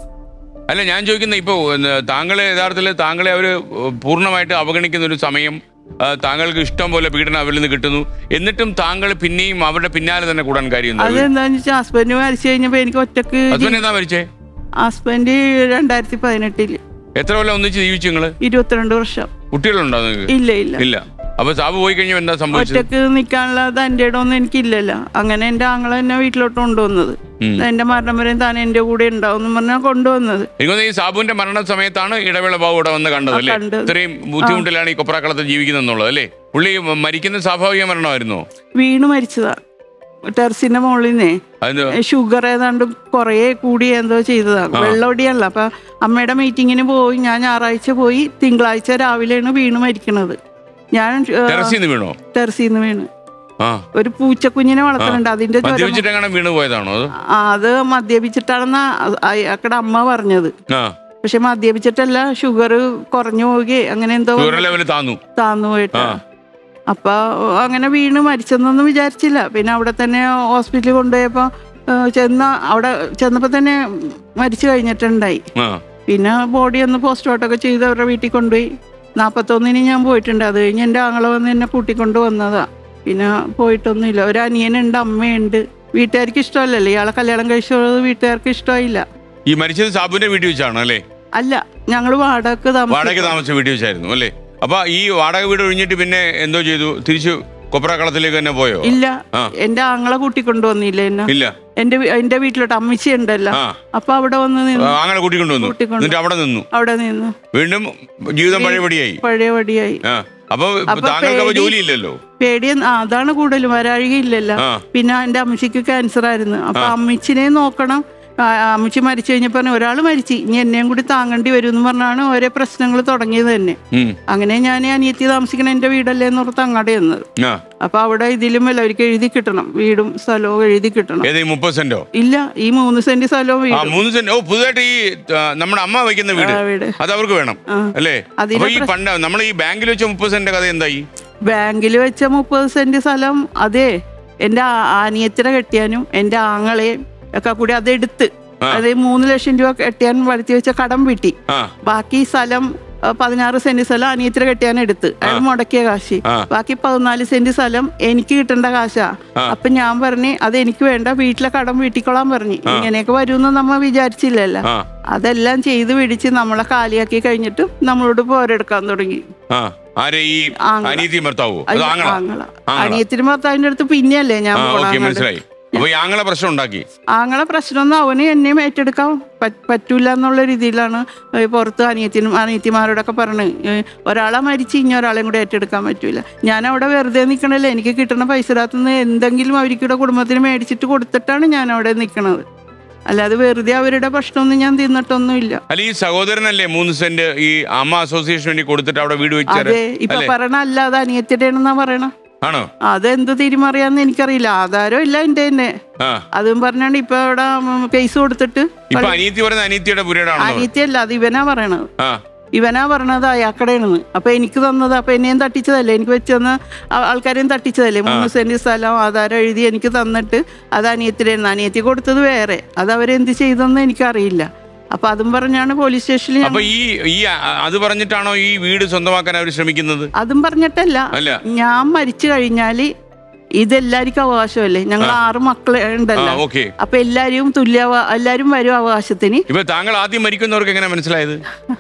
അല്ല ഞാൻ ചോദിക്കുന്ന ഇപ്പൊ ഒന്ന് താങ്കളെ യഥാർത്ഥത്തിൽ താങ്കളെ അവര് പൂർണ്ണമായിട്ട് അവഗണിക്കുന്ന ഒരു സമയം ആ, താങ്കൾക്ക് ഇഷ്ടം പോലെ പീഡനം അവരിൽ നിന്ന് കിട്ടുന്നു എന്നിട്ടും താങ്കൾ പിന്നെയും അവരുടെ പിന്നാലെ തന്നെ കൂടാൻ കാര്യം എന്താ? അതെന്താന്ന് വെച്ചാൽ ഹസ്ബൻഡ് മരിച്ചു കഴിഞ്ഞപ്പോ എനിക്ക് ഒറ്റക്ക് ഹസ്ബൻഡ് എന്താ മരിച്ചേ ഹസ്ബൻഡ് രണ്ടായിരത്തി പതിനെട്ടില് എത്ര കൊല്ലം ഒന്നിച്ച് ജീവിച്ചു നിങ്ങള് ഇരുപത്തിരണ്ട് വർഷം കുട്ടികളുണ്ടോ നിങ്ങൾക്ക് ഇല്ല ഇല്ല ഇല്ല അപ്പൊ സാബ് പോയി കഴിഞ്ഞാൽ എന്താ സംഭവിച്ചത് ഒറ്റക്ക് നിൽക്കാനുള്ള തൻ്റെ ഇടമൊന്നും എനിക്കില്ലല്ലോ അങ്ങനെ എൻ്റെ ആങ്ങളെ എന്നെ വീട്ടിലോട്ട് കൊണ്ടുവന്നത് ഉം. എൻ്റെ മരണം വരെയും താൻ എൻ്റെ കൂടെ ഉണ്ടാവും എന്ന് പറഞ്ഞാൽ കൊണ്ടുവന്നത് എനിക്ക് തോന്നുന്നു ഈ സാബുവിന്റെ മരണ സമയത്താണ് ഇടവേള ബാബു ഇവിടെ വന്ന് കണ്ടത് അല്ലേ കണ്ടത്. ഇത്രയും ബുദ്ധിമുട്ടിലാണ് ഈ കൊപ്രാക്കളത്തിൽ ജീവിക്കുന്നത് എന്നുള്ളത് അല്ലേ പുള്ളി മരിക്കുന്ന സ്വാഭാവിക മരണമായിരുന്നോ വീണ് മരിച്ചതാ ടെറസിന്റെ മുകളിൽ നിന്നേ അതിന് ഷുഗർ ഏതാണ്ട് കുറേ കൂടി എന്തോ ചെയ്തതാണ് വെള്ളമൊടിയല്ല അപ്പൊ അമ്മയുടെ മീറ്റിങ്ങിന് പോയി ഞാൻ ഞായറാഴ്ച പോയി തിങ്കളാഴ്ച രാവിലെയാണ് വീണ് മരിക്കണത് ഞാൻ ടെറസിൽ നിന്ന് വീണോ ടെറസിൽ നിന്ന് വീണ് ആ ഒരു പൂച്ചക്കുഞ്ഞിനെ വളർത്തുന്നുണ്ട് അതിന്റെ ജ്വരം മദ്യപിച്ചിട്ട് എങ്ങനെ വീണ് പോയതാണോ അത് ആ, അത് മദ്യപിച്ചിട്ടാണെന്നാ അയാക്കടെ അമ്മ പറഞ്ഞത് ആ പക്ഷെ മദ്യപിച്ചിട്ടല്ല ഷുഗർ കുറഞ്ഞു പോവുകയെ അങ്ങനെ എന്തോ ഷുഗർ ലെവൽ താന്നു താന്നു പോയിട്ട് ആ. അപ്പൊ അങ്ങനെ വീണ് മരിച്ചെന്നൊന്നും വിചാരിച്ചില്ല പിന്നെ അവിടെ തന്നെ ഹോസ്പിറ്റലിൽ കൊണ്ടുപോയപ്പോ ഏ, ചെന്ന അവിടെ ചെന്നപ്പോ തന്നെ മരിച്ചു കഴിഞ്ഞിട്ടുണ്ടായി ആ പിന്നെ ബോഡി ഒന്ന് പോസ്റ്റ്മോർട്ടമൊക്കെ ചെയ്ത് അവരുടെ വീട്ടിൽ കൊണ്ടുപോയി നാൽപ്പത്തൊന്നിന് ഞാൻ പോയിട്ടുണ്ട് അത് കഴിഞ്ഞ് എൻ്റെ ആങ്ങളെ വന്ന് എന്നെ കൂട്ടിക്കൊണ്ട് വന്നതാ പിന്നെ പോയിട്ടൊന്നുമില്ല ഒരു അനിയനുണ്ട് അമ്മയുണ്ട് വീട്ടുകാർക്ക് ഇഷ്ടമല്ലല്ലോ ഇയാളെ കല്യാണം കഴിച്ചത് വീട്ടുകാർക്ക് ഇഷ്ടമായില്ല ഈ മരിച്ചത് സാബുവിന്റെ വീട്ടിൽ വെച്ചാണ് അല്ലേ അല്ല ഞങ്ങൾ വാടക വാടക താമസിച്ച വീട്ടിൽ വെച്ചായിരുന്നു അല്ലേ അപ്പൊ ഈ വാടക വീട് ഒഴിഞ്ഞിട്ട് പിന്നെ എന്തോ ചെയ്തു തിരിച്ചു കൊപ്രാക്കളത്തിലേക്ക് തന്നെ പോയോ ഇല്ല ആ. എന്റെ ആങ്ങളെ കൂട്ടിക്കൊണ്ടു വന്നില്ല എന്നെ ഇല്ല എന്റെ വീ- എന്റെ വീട്ടിലോട്ട് അമ്മച്ചി ഉണ്ടല്ലോ ആ അപ്പൊ അവിടെ വന്ന് നിന്നു അങ്ങനെ കൂട്ടിക്കൊണ്ടുവന്നു കൂട്ടിക്കൊണ്ട് എന്നിട്ട് അവിടെ നിന്നു അവിടെ നിന്ന് വീണ്ടും ജീവിതം പഴയപടിയായി പഴയ വടിയായി ആ അപ്പൊ അപ്പൊ താങ്കൾക്ക് അപ്പൊ പേടി- ജോലി ഇല്ലല്ലോ പേടി ആ, അതാണ് കൂടുതലും വരാഴികയില്ലല്ലോ ആ. പിന്നെ എന്റെ അമ്മച്ചിക്ക് ക്യാൻസർ ആയിരുന്നു അപ്പൊ ആ. അമ്മച്ചിനെ നോക്കണം ആ, അമ്മച്ചി മരിച്ചു കഴിഞ്ഞപ്പോ ഒരാൾ മരിച്ചു ഇനി എന്നെയും കൂടി താങ്ങേണ്ടി വരും എന്ന് പറഞ്ഞാണ് ഓരോ പ്രശ്നങ്ങൾ തുടങ്ങിയത് തന്നെ ഉം. അങ്ങനെ ഞാൻ അനിയത്തി താമസിക്കണ എന്റെ വീടല്ലേ എന്ന് ഓർത്ത് അങ്ങടെ ചെന്നത് ആ അപ്പൊ അവിടെ ഇതിലും എല്ലാവർക്കും എഴുതി കിട്ടണം വീടും സ്ഥലവും എഴുതി കിട്ടണം ഏത് ഈ മുപ്പത് സെന്റോ ഇല്ല ഈ മൂന്ന് സെന്റ് സ്ഥലവും ആ വീടും മൂന്ന് സെന്റ് ഓ പുതുതായിട്ട് ഈ ആ, നമ്മുടെ അമ്മ വയ്ക്കുന്ന വീട് ആ, വീട്. അത് അവർക്ക് വേണം ആ. അല്ലേ അതിലെ അപ്പൊ ഈ പ്രശ്നം- പണ്ട് നമ്മൾ ഈ ബാങ്കിൽ വെച്ച മുപ്പത് സെന്റ് കഥ എന്തായി ബാങ്കിൽ വെച്ച മുപ്പത് സെന്റ് സ്ഥലം അതെ എൻ്റെ അനിയത്തിനെ കെട്ടിയാനും എൻ്റെ ആങ്ങളെയും ഒക്കെ കൂടി അതെടുത്ത് ആ. അത് മൂന്ന് ലക്ഷം രൂപ കെട്ടിയാൻ വരുത്തി വെച്ച കടം വീട്ടി ആ ബാക്കി സ്ഥലം ആ, പതിനാറ് സെന്റ് സ്ഥലം അനിയത്തിനെ കെട്ടിയാൻ എടുത്ത് അയാൾ മുടക്കിയ കാശ് ആ. ബാക്കി പതിനാല് സെന്റ് സ്ഥലം എനിക്ക് കിട്ടേണ്ട കാശാ ആ. അപ്പൊ ഞാൻ പറഞ്ഞ് അത് എനിക്ക് വേണ്ട വീട്ടിലെ കടം വീട്ടിക്കൊള്ളാൻ പറഞ്ഞു ഇങ്ങനെയൊക്കെ വരുമെന്ന് നമ്മ വിചാരിച്ചില്ലല്ലോ ആ അതെല്ലാം ചെയ്ത് പിടിച്ച് നമ്മളെ കാലിയാക്കി കഴിഞ്ഞിട്ടും നമ്മളോട് പോരെടുക്കാൻ തുടങ്ങി ആ ആരെ ഈ ആങ്ങള. അനീതി ഭർത്താവോ അത് അയ്യോ, ആങ്ങള ആങ്ങള. ആങ്ങള. അനിയത്തിന് ഭർത്താവിന്റെ അടുത്ത് പിന്നെയല്ലേ ഞാൻ ആ പോണ ഓക്കെ അങ്ങോട്ട്. മനസ്സിലായി അപ്പൊ ഈ ആങ്ങളെ പ്രശ്നം ഉണ്ടാക്കി ആങ്ങളെ പ്രശ്നമൊന്നും അവന് എന്നെയും ഏറ്റെടുക്കാൻ പറ്റ്- പറ്റൂല എന്നുള്ള രീതിയിലാണ് ഏ, പുറത്ത് അനിയത്തിനും അനിയത്തിമാരോടൊക്കെ പറഞ്ഞ് ഒരാളെ മരിച്ച് ഇനി ഒരാളെയും കൂടെ ഏറ്റെടുക്കാൻ പറ്റൂല ഞാൻ അവിടെ വെറുതെ നിൽക്കണല്ലേ എനിക്ക് കിട്ടുന്ന പൈസക്കകത്തുനിന്ന് എന്തെങ്കിലും അവർക്കിവിടെ കുടുംബത്തിന് മേടിച്ചിട്ട് കൊടുത്തിട്ടാണ് ഞാൻ അവിടെ നിൽക്കണത് അല്ലാതെ വെറുതെ അവരുടെ പ്രശ്നമൊന്നും ഞാൻ തിന്നിട്ടൊന്നുമില്ല അല്ല ഈ സഹോദരനല്ലേ മൂന്ന് സെന്റ് ഈ അമ്മ അസോസിയേഷൻ വേണ്ടി കൊടുത്തിട്ട് അവിടെ വീട് വെച്ചാൽ അതെ ഇപ്പൊ അല്ലേ പറയണ അല്ലാതെ അനിയത്തിയുടെയാണെന്നാ പറയണ ആണോ അതെന്ത് തീരുമാറിയാന്ന് എനിക്കറിയില്ല ആധാരം ഇല്ല എൻ്റെ തന്നെ ആ അതും പറഞ്ഞാണ്ട് ഇപ്പൊ അവിടെ കേസ് കൊടുത്തിട്ട് ഇപ്പൊ അനീതി പറയുന്ന അനീതിയുടെ പുരയിടാണോ അനിയത്തിയല്ല അത് ഇവനാ പറയണത് ആ ഇവനാ പറഞ്ഞത് അയാക്കടയാണെന്ന് അപ്പൊ എനിക്ക് തന്നത് അപ്പൊ എന്നെയും തട്ടിച്ചതല്ലേ എനിക്ക് വെച്ച് തന്ന ആ- ആൾക്കാരെയും തട്ടിച്ചതല്ലേ മൂന്ന് സെന്റ് സ്ഥലം ആധാരം എഴുതി എനിക്ക് തന്നിട്ട് അത് അനിയത്തിലായിരുന്നു അനിയത്തി കൊടുത്തത് വേറെ അത് അവരെന്ത് ചെയ്തെന്ന് എനിക്കറിയില്ല അപ്പൊ അതും പറഞ്ഞാണ് പോലീസ് സ്റ്റേഷനിൽ അപ്പൊ ഈ ഈ അ- അത് പറഞ്ഞിട്ടാണോ ഈ വീട് സ്വന്തമാക്കാൻ അവർ ശ്രമിക്കുന്നത് അതും പറഞ്ഞിട്ടല്ല അല്ല. ഞാൻ മരിച്ചു കഴിഞ്ഞാല് ഇതെല്ലാവർക്കും അവകാശമല്ലേ ഞങ്ങൾ ആറ് മക്കളെ ആ ഉണ്ടല്ലോ ഓക്കെ അപ്പൊ എല്ലാരും തുല്യ എല്ലാരും വരും അവകാശത്തിന് ഇപ്പൊ താങ്കൾ ആദ്യം മരിക്കുന്നവർക്ക് എങ്ങനെ മനസ്സിലായത്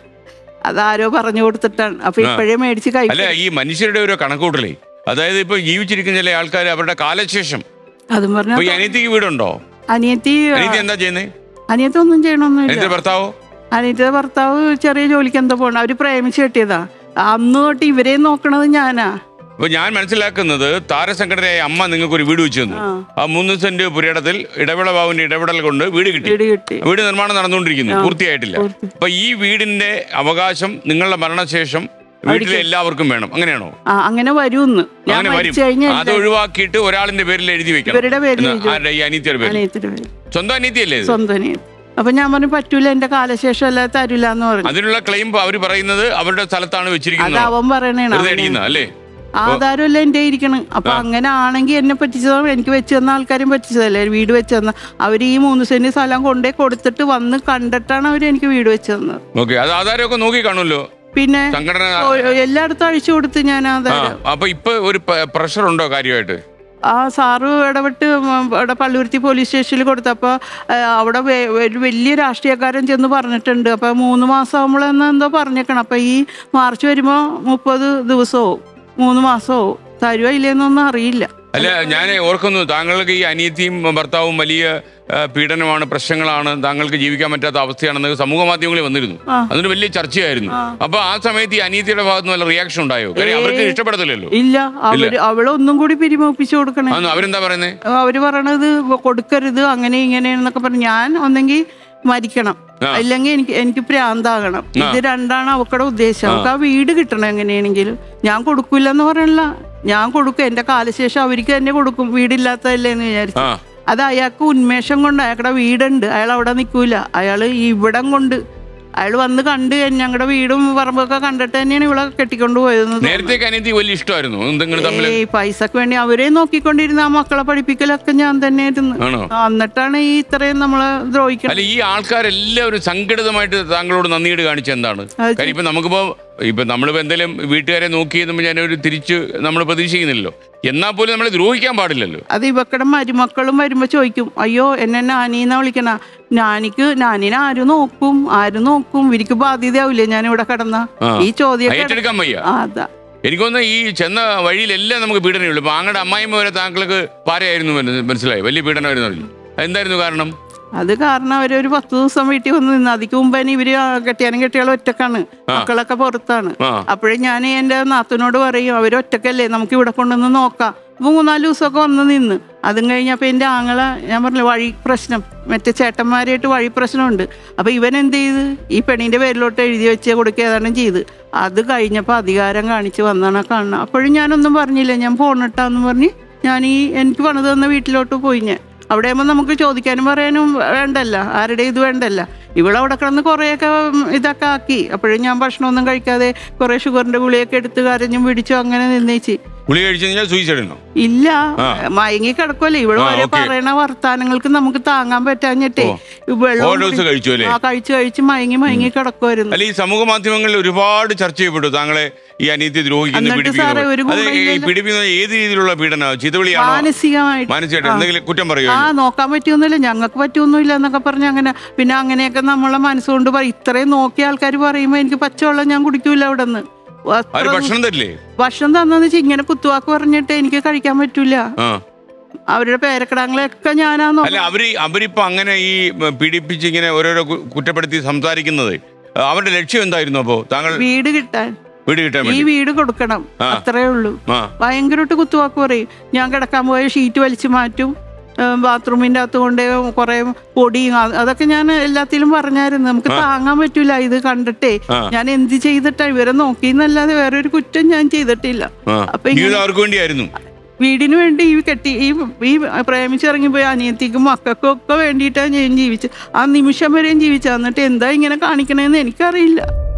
അതാരോ പറഞ്ഞു കൊടുത്തിട്ടാണ് അപ്പൊ ഇപ്പോഴേ മേടിച്ച് കൈ അല്ല ഈ മനുഷ്യരുടെ ഒരു കണക്കൂട്ടലേ അതായത് ഇപ്പൊ ജീവിച്ചിരിക്കുന്ന ചില ആൾക്കാർ അവരുടെ കാലശേഷം അതും പറഞ്ഞ ഇപ്പൊ ഈ അനിയത്തിക്ക് വീടുണ്ടോ അനിയത്തി അനിയത്തി എന്താ ചെയ്യുന്നത് അനിയത്തി ഒന്നും ചെയ്യണമൊന്നുമില്ല അനിയത്തിന്റെ ഭർത്താവോ അനിയത്തിയുടെ ഭർത്താവ് ചെറിയ ജോലിക്ക് എന്താ പോണ അവര് പ്രേമിച്ച് കെട്ടിയതാ അന്ന് തൊട്ട് ഇവരെ നോക്കണത് ഞാനാ അപ്പൊ ഞാൻ മനസ്സിലാക്കുന്നത് താരസംഘടനയായ അമ്മ നിങ്ങൾക്ക് ഒരു വീട് വെച്ച് തന്നു ആ. ആ മൂന്ന് സെന്റ് പുരയിടത്തിൽ ഇടവേള ബാബുവിന്റെ ഇടപെടൽ കൊണ്ട് വീട് കിട്ടി വീട് കിട്ടി വീട് നിർമ്മാണം നടന്നുകൊണ്ടിരിക്കുന്നു ആ, പൂർത്തിയായിട്ടില്ല പൂർത്തി. അപ്പൊ ഈ വീടിന്റെ അവകാശം നിങ്ങളുടെ മരണശേഷം വീട്ടിലെ എല്ലാവർക്കും വേണം അങ്ങനെയാണോ ആ അങ്ങനെ വരുമെന്ന് ഞാൻ അങ്ങനെ വരും മരിച്ചു കഴിഞ്ഞാൽ അത് ഒഴിവാക്കിയിട്ട് ഒരാളിന്റെ പേരിൽ എഴുതി വെക്കണം ഇവരുടെ പേരിൽ എന്നാ, എഴുതി ആരുടെ ഈ അനിയത്തിയുടെ പേരിൽ അനിയത്തിന്റെ പേര് സ്വന്തം അനിയത്തിയല്ലേ ഇത്? സ്വന്തം അനിയത്തി അപ്പൊ ഞാൻ പറഞ്ഞു പറ്റൂല എന്റെ കാലശേഷം അല്ലാതെ തരൂല എന്ന് പറഞ്ഞു അതിനുള്ള ക്ലെയിം അവർ പറയുന്നത് അവരുടെ സ്ഥലത്താണ് അത് വെച്ചിരിക്കുന്നത് അവൻ പറയണേണ് വെറുതെ അവനെ. അടിക്കുന്ന അല്ലേ ആധാരമല്ല എന്റെ ഇരിക്കണം അപ്പൊ അങ്ങനെ ആണെങ്കിൽ എന്നെ പറ്റിച്ചതാണ് എനിക്ക് വെച്ച് തന്ന ആൾക്കാരും പറ്റിച്ചതല്ലേ വീട് വെച്ച് തന്ന അവർ ഈ മൂന്ന് സെന്റ് സ്ഥലം കൊണ്ടേ കൊടുത്തിട്ട് വന്ന് കണ്ടിട്ടാണ് അവർ എനിക്ക് വീട് വെച്ച് തന്നത് ഓക്കെ അത് ആധാരമൊക്കെ നോക്കി കാണുമല്ലോ പിന്നെ സംഘടന ഓ- എല്ലായിടത്തും അഴിച്ചു കൊടുത്ത് ഞാൻ ആ ആധാരം അപ്പൊ ഇപ്പൊ ഒരു പ്രഷർ ഉണ്ടോ കാര്യമായിട്ട് ആ സാറ് ഇടപെട്ട് ഉം, ഇവിടെ പള്ളുരുത്തി പോലീസ് സ്റ്റേഷനിൽ കൊടുത്തപ്പോൾ അവിടെ വേ- ഒരു വലിയ രാഷ്ട്രീയക്കാരൻ ചെന്ന് പറഞ്ഞിട്ടുണ്ട് അപ്പോൾ മൂന്ന് മാസം ആകുമ്പോഴെന്ന് എന്തോ പറഞ്ഞേക്കണം അപ്പോൾ ഈ മാർച്ച് വരുമ്പോൾ മുപ്പത് ദിവസവും മൂന്ന് മാസവും തരുവോ ഇല്ലെന്നൊന്നും അറിയില്ല അല്ല ഞാൻ ഓർക്കുന്നു താങ്കൾക്ക് ഈ അനിയത്തിയും ഭർത്താവും വലിയ ആ, പീഡനമാണ് പ്രശ്നങ്ങളാണ് താങ്കൾക്ക് ജീവിക്കാൻ പറ്റാത്ത അവസ്ഥയാണെന്ന് സമൂഹ മാധ്യമങ്ങളിൽ വന്നിരുന്നു ആ. അതിന് വലിയ ചർച്ചയായിരുന്നു അപ്പൊ ആ സമയത്ത് ഈ അനിയത്തിയുടെ ഭാഗത്ത് നിന്ന് വല്ല റിയാക്ഷൻ ഉണ്ടായോ കാര്യം അവർക്ക് ഇഷ്ടപ്പെടത്തില്ലല്ലോ ഇല്ല അവര് അവളൊന്നും കൂടി പിരിമോപ്പിച്ചു കൊടുക്കണേ അന്ന് അവരെന്താ പറയുന്നത് അവര് പറയണത് കൊടുക്കരുത് അങ്ങനെ ഇങ്ങനെ എന്നൊക്കെ പറഞ്ഞു ഞാൻ ഒന്നെങ്കിൽ മരിക്കണം ആ. അല്ലെങ്കിൽ എനിക്ക് എനിക്ക് പ്രാന്താകണം ഇത് രണ്ടാണ് അവക്കടെ ഉദ്ദേശം അവർക്ക് ആ വീട് കിട്ടണം എങ്ങനെയാണെങ്കിലും ഞാൻ കൊടുക്കില്ല എന്ന് പറയണില്ല ഞാൻ കൊടുക്കും എന്റെ കാലശേഷം അവർക്ക് തന്നെ കൊടുക്കും വീടില്ലാത്തതല്ലേ എന്ന് വിചാരിച്ചു ആ അത് അയാൾക്ക് ഉന്മേഷം കൊണ്ട് അയാളുടെ വീടുണ്ട് അയാൾ അവിടെ നിൽക്കൂല അയാൾ ഇവിടം കൊണ്ട് അയാൾ വന്ന് കണ്ട് ഞങ്ങളുടെ വീടും പറമ്പൊക്കെ കണ്ടിട്ട് തന്നെയാണ് ഇവിടെ കെട്ടിക്കൊണ്ട് പോയതെന്ന് തോന്നുന്നു. നേരത്തേക്ക് അനിയത്തി വലിയ ഇഷ്ടമായിരുന്നു എന്തെങ്കിലും തമ്മിൽ ഏയ് പൈസക്ക് വേണ്ടി അവരെ നോക്കിക്കൊണ്ടിരുന്ന ആ മക്കളെ പഠിപ്പിക്കലൊക്കെ ഞാൻ തന്നെ ആയിരുന്നു ആണോ ആ, എന്നിട്ടാണ് ഈ ഇത്രയും നമ്മളെ ദ്രോഹിക്കുന്നത് അല്ല ഈ ആൾക്കാരെല്ലാവരും സംഘടിതമായിട്ട് താങ്കളോട് നന്ദിയോട് കാണിച്ച എന്താണ് അത് കാര്യം ഇപ്പൊ നമുക്കിപ്പോ ഇപ്പൊ നമ്മളിപ്പോ എന്തെങ്കിലും വീട്ടുകാരെ നോക്കിയെന്ന് ഞാനൊരു തിരിച്ച് നമ്മൾ പ്രതീക്ഷിക്കുന്നില്ലല്ലോ എന്നാൽ പോലും നമ്മളെ ദ്രോഹിക്കാൻ പാടില്ലല്ലോ അത് ഇവക്കടെ മരുമക്കളും വരുമ്പോ ചോദിക്കും അയ്യോ എന്നെ നാനീന്നാ വിളിക്കണ നാനിക്ക് നാനിനെ ആര് നോക്കും ആര് നോക്കും ഇവർക്ക് ബാധ്യതയാവില്ലേ ഞാൻ ഇവിടെ കിടന്ന ആ. ഈ ചോദ്യം ഏറ്റെടുക്കാൻ വയ്യ അതാ എനിക്കൊന്ന് ഈ ചെന്ന വഴിയിലെല്ലാം നമുക്ക് പീഡനമുള്ളൂ ഇപ്പൊ അങ്ങടെ അമ്മായിമ്മ വരെ താങ്കൾക്ക് പാരയായിരുന്നു എന്ന് മനസ്സിലായി വലിയ പീഡനമായിരുന്നു പറഞ്ഞു എന്തായിരുന്നു കാരണം അത് കാരണം അവരൊരു പത്ത് ദിവസം വീട്ടിൽ വന്ന് നിന്ന് അതിക്ക് മുമ്പ് തന്നെ ഇവര് കെട്ടിയാനും കെട്ടിയാലും ഒറ്റക്കാണ് മക്കളൊക്കെ പുറത്താണ് ആ. അപ്പോഴും ഞാൻ എൻ്റെ നാത്തനോട് പറയും അവർ ഒറ്റക്കല്ലേ നമുക്ക് ഇവിടെ കൊണ്ടുവന്ന് നോക്കാം അപ്പൊ മൂന്നാല് ദിവസമൊക്കെ വന്ന് നിന്ന് അതും കഴിഞ്ഞപ്പോൾ എൻ്റെ ആങ്ങളെ ഞാൻ പറഞ്ഞില്ല വഴി പ്രശ്നം മറ്റേ ചേട്ടന്മാരായിട്ട് വഴി പ്രശ്നമുണ്ട് അപ്പൊ ഇവൻ എന്ത് ചെയ്ത് ഈ പെണ്ണിന്റെ പേരിലോട്ട് എഴുതി വെച്ച് കൊടുക്കുക ഏതാണ്ടും ചെയ്ത് അത് കഴിഞ്ഞപ്പോൾ അധികാരം കാണിച്ച് വന്നാണ് കാണുന്നത് അപ്പോഴും ഞാനൊന്നും പറഞ്ഞില്ല ഞാൻ ഫോണിട്ടാന്ന് പറഞ്ഞ് ഞാൻ ഈ എനിക്ക് പണിത് തന്ന വീട്ടിലോട്ട് പോയി ഞാൻ അവിടെ ആകുമ്പോൾ നമുക്ക് ചോദിക്കാനും പറയാനും വേണ്ടല്ല ആരുടെ ഇത് വേണ്ടല്ല ഇവിടെ അവിടെ കിടന്ന് കുറേയൊക്കെ ഉം, ഇതൊക്കെ ആക്കി അപ്പോഴും ഞാൻ ഭക്ഷണമൊന്നും കഴിക്കാതെ കുറേ ഷുഗറിന്റെ ഗുളിയൊക്കെ എടുത്ത് കരഞ്ഞും പിടിച്ചു അങ്ങനെ നിന്നേച്ച് ഗുളി കഴിച്ചു കഴിഞ്ഞാൽ സൂയിസൈഡ് ഉണ്ടോ ഇല്ല ആ. മയങ്ങി കിടക്കുമല്ലേ ഇവിടെ ആ, വരെ ഓക്കേ. പറയണ വർത്താനങ്ങൾക്ക് നമുക്ക് താങ്ങാൻ പറ്റാഞ്ഞിട്ടേ ഓ. ഈ വെള്ളം Overdose കുടി- കഴിച്ചു അല്ലേ? ആ കഴിച്ചു കഴിച്ച് മയങ്ങി മയങ്ങി കിടക്കുമായിരുന്നു അല്ല ഈ സമൂഹ മാധ്യമങ്ങളിൽ ഒരുപാട് ചർച്ച ചെയ്യപ്പെട്ടു താങ്കളെ ഈ അനിയത്തി ദ്രോഹിക്കുന്നു എന്നിട്ട് സാറേ ഒരു പീഡിപ്പിക്കുന്നു അത് ഈ ഗുണമില്ലല്ലോ. പീഡിപ്പിക്കുന്നത് ഏത് രീതിയിലുള്ള പീഡന ചിതവിളിയാണോ മാനസികമായിട്ട് മാനസികമായിട്ട് ആ. എന്തെങ്കിലും കുറ്റം പറയുമോ ആ നോക്കാൻ പറ്റിയൊന്നുമില്ല ഞങ്ങൾക്ക് പറ്റിയൊന്നുമില്ല എന്നൊക്കെ പറഞ്ഞ് അങ്ങനെ പിന്നെ അങ്ങനെയൊക്കെ നമ്മളെ മനസ്സുകൊണ്ട് പറയും ഇത്രയും നോക്കിയ ആൾക്കാർ പറയുമ്പോൾ എനിക്ക് പച്ചവെള്ളം ഞാൻ കുടിക്കൂല അവിടെ നിന്ന് അവര് ഭക്ഷണം തരില്ലേ ഭക്ഷണം തന്നെന്ന് വെച്ചാൽ ഇങ്ങനെ കുത്തുവാക്ക് പറഞ്ഞിട്ട് എനിക്ക് കഴിക്കാൻ പറ്റൂല ആ അവരുടെ പേരക്കിടാങ്ങളെയൊക്കെ ഞാനാ നോ അല്ല അവര് അവരിപ്പോ അങ്ങനെ ഈ ഉം, പീഡിപ്പിച്ച് ഇങ്ങനെ ഓരോരോ കു- കുറ്റപ്പെടുത്തി സംസാരിക്കുന്നത് ആ, അവരുടെ ലക്ഷ്യം എന്തായിരുന്നു അപ്പോ താങ്കൾ വീട് കിട്ടാൻ വീട് കിട്ടാൻ ഈ വേണ്ടി വീട് കൊടുക്കണം ആ. അത്രേ ഉള്ളൂ ആ ഭയങ്കരമായിട്ട് കുത്തുവാക്ക് പറയും ഞാൻ കിടക്കാൻ പോയ ഷീറ്റ് വലിച്ചു മാറ്റും ബാത്റൂമിന്റെ അകത്ത് കൊണ്ട് കുറെ പൊടിയും അത് അതൊക്കെ ഞാൻ എല്ലാത്തിലും പറഞ്ഞായിരുന്നു നമുക്ക് താങ്ങാൻ പറ്റൂല ഇത് കണ്ടിട്ടേ ആ. ഞാൻ എന്ത് ചെയ്തിട്ടാ ഇവരെ നോക്കിന്നല്ലാതെ വേറെ ഒരു കുറ്റം ഞാൻ ചെയ്തിട്ടില്ല ആ അപ്പൊ ഇങ്ങനെ ജീവിതം അവർക്ക് വേണ്ടിയായിരുന്നു വീടിന് വേണ്ടി ഈ കെട്ടി ഈ ഈ പ്രേമിച്ചിറങ്ങിപ്പോയി അനിയത്തിക്കും മക്കൾക്കും ഒക്കെ വേണ്ടിയിട്ടാണ് ഞാൻ ജീവിച്ചത് ആ നിമിഷം വരെയും ജീവിച്ചത് എന്നിട്ട് എന്താ ഇങ്ങനെ കാണിക്കണേന്ന് എനിക്കറിയില്ല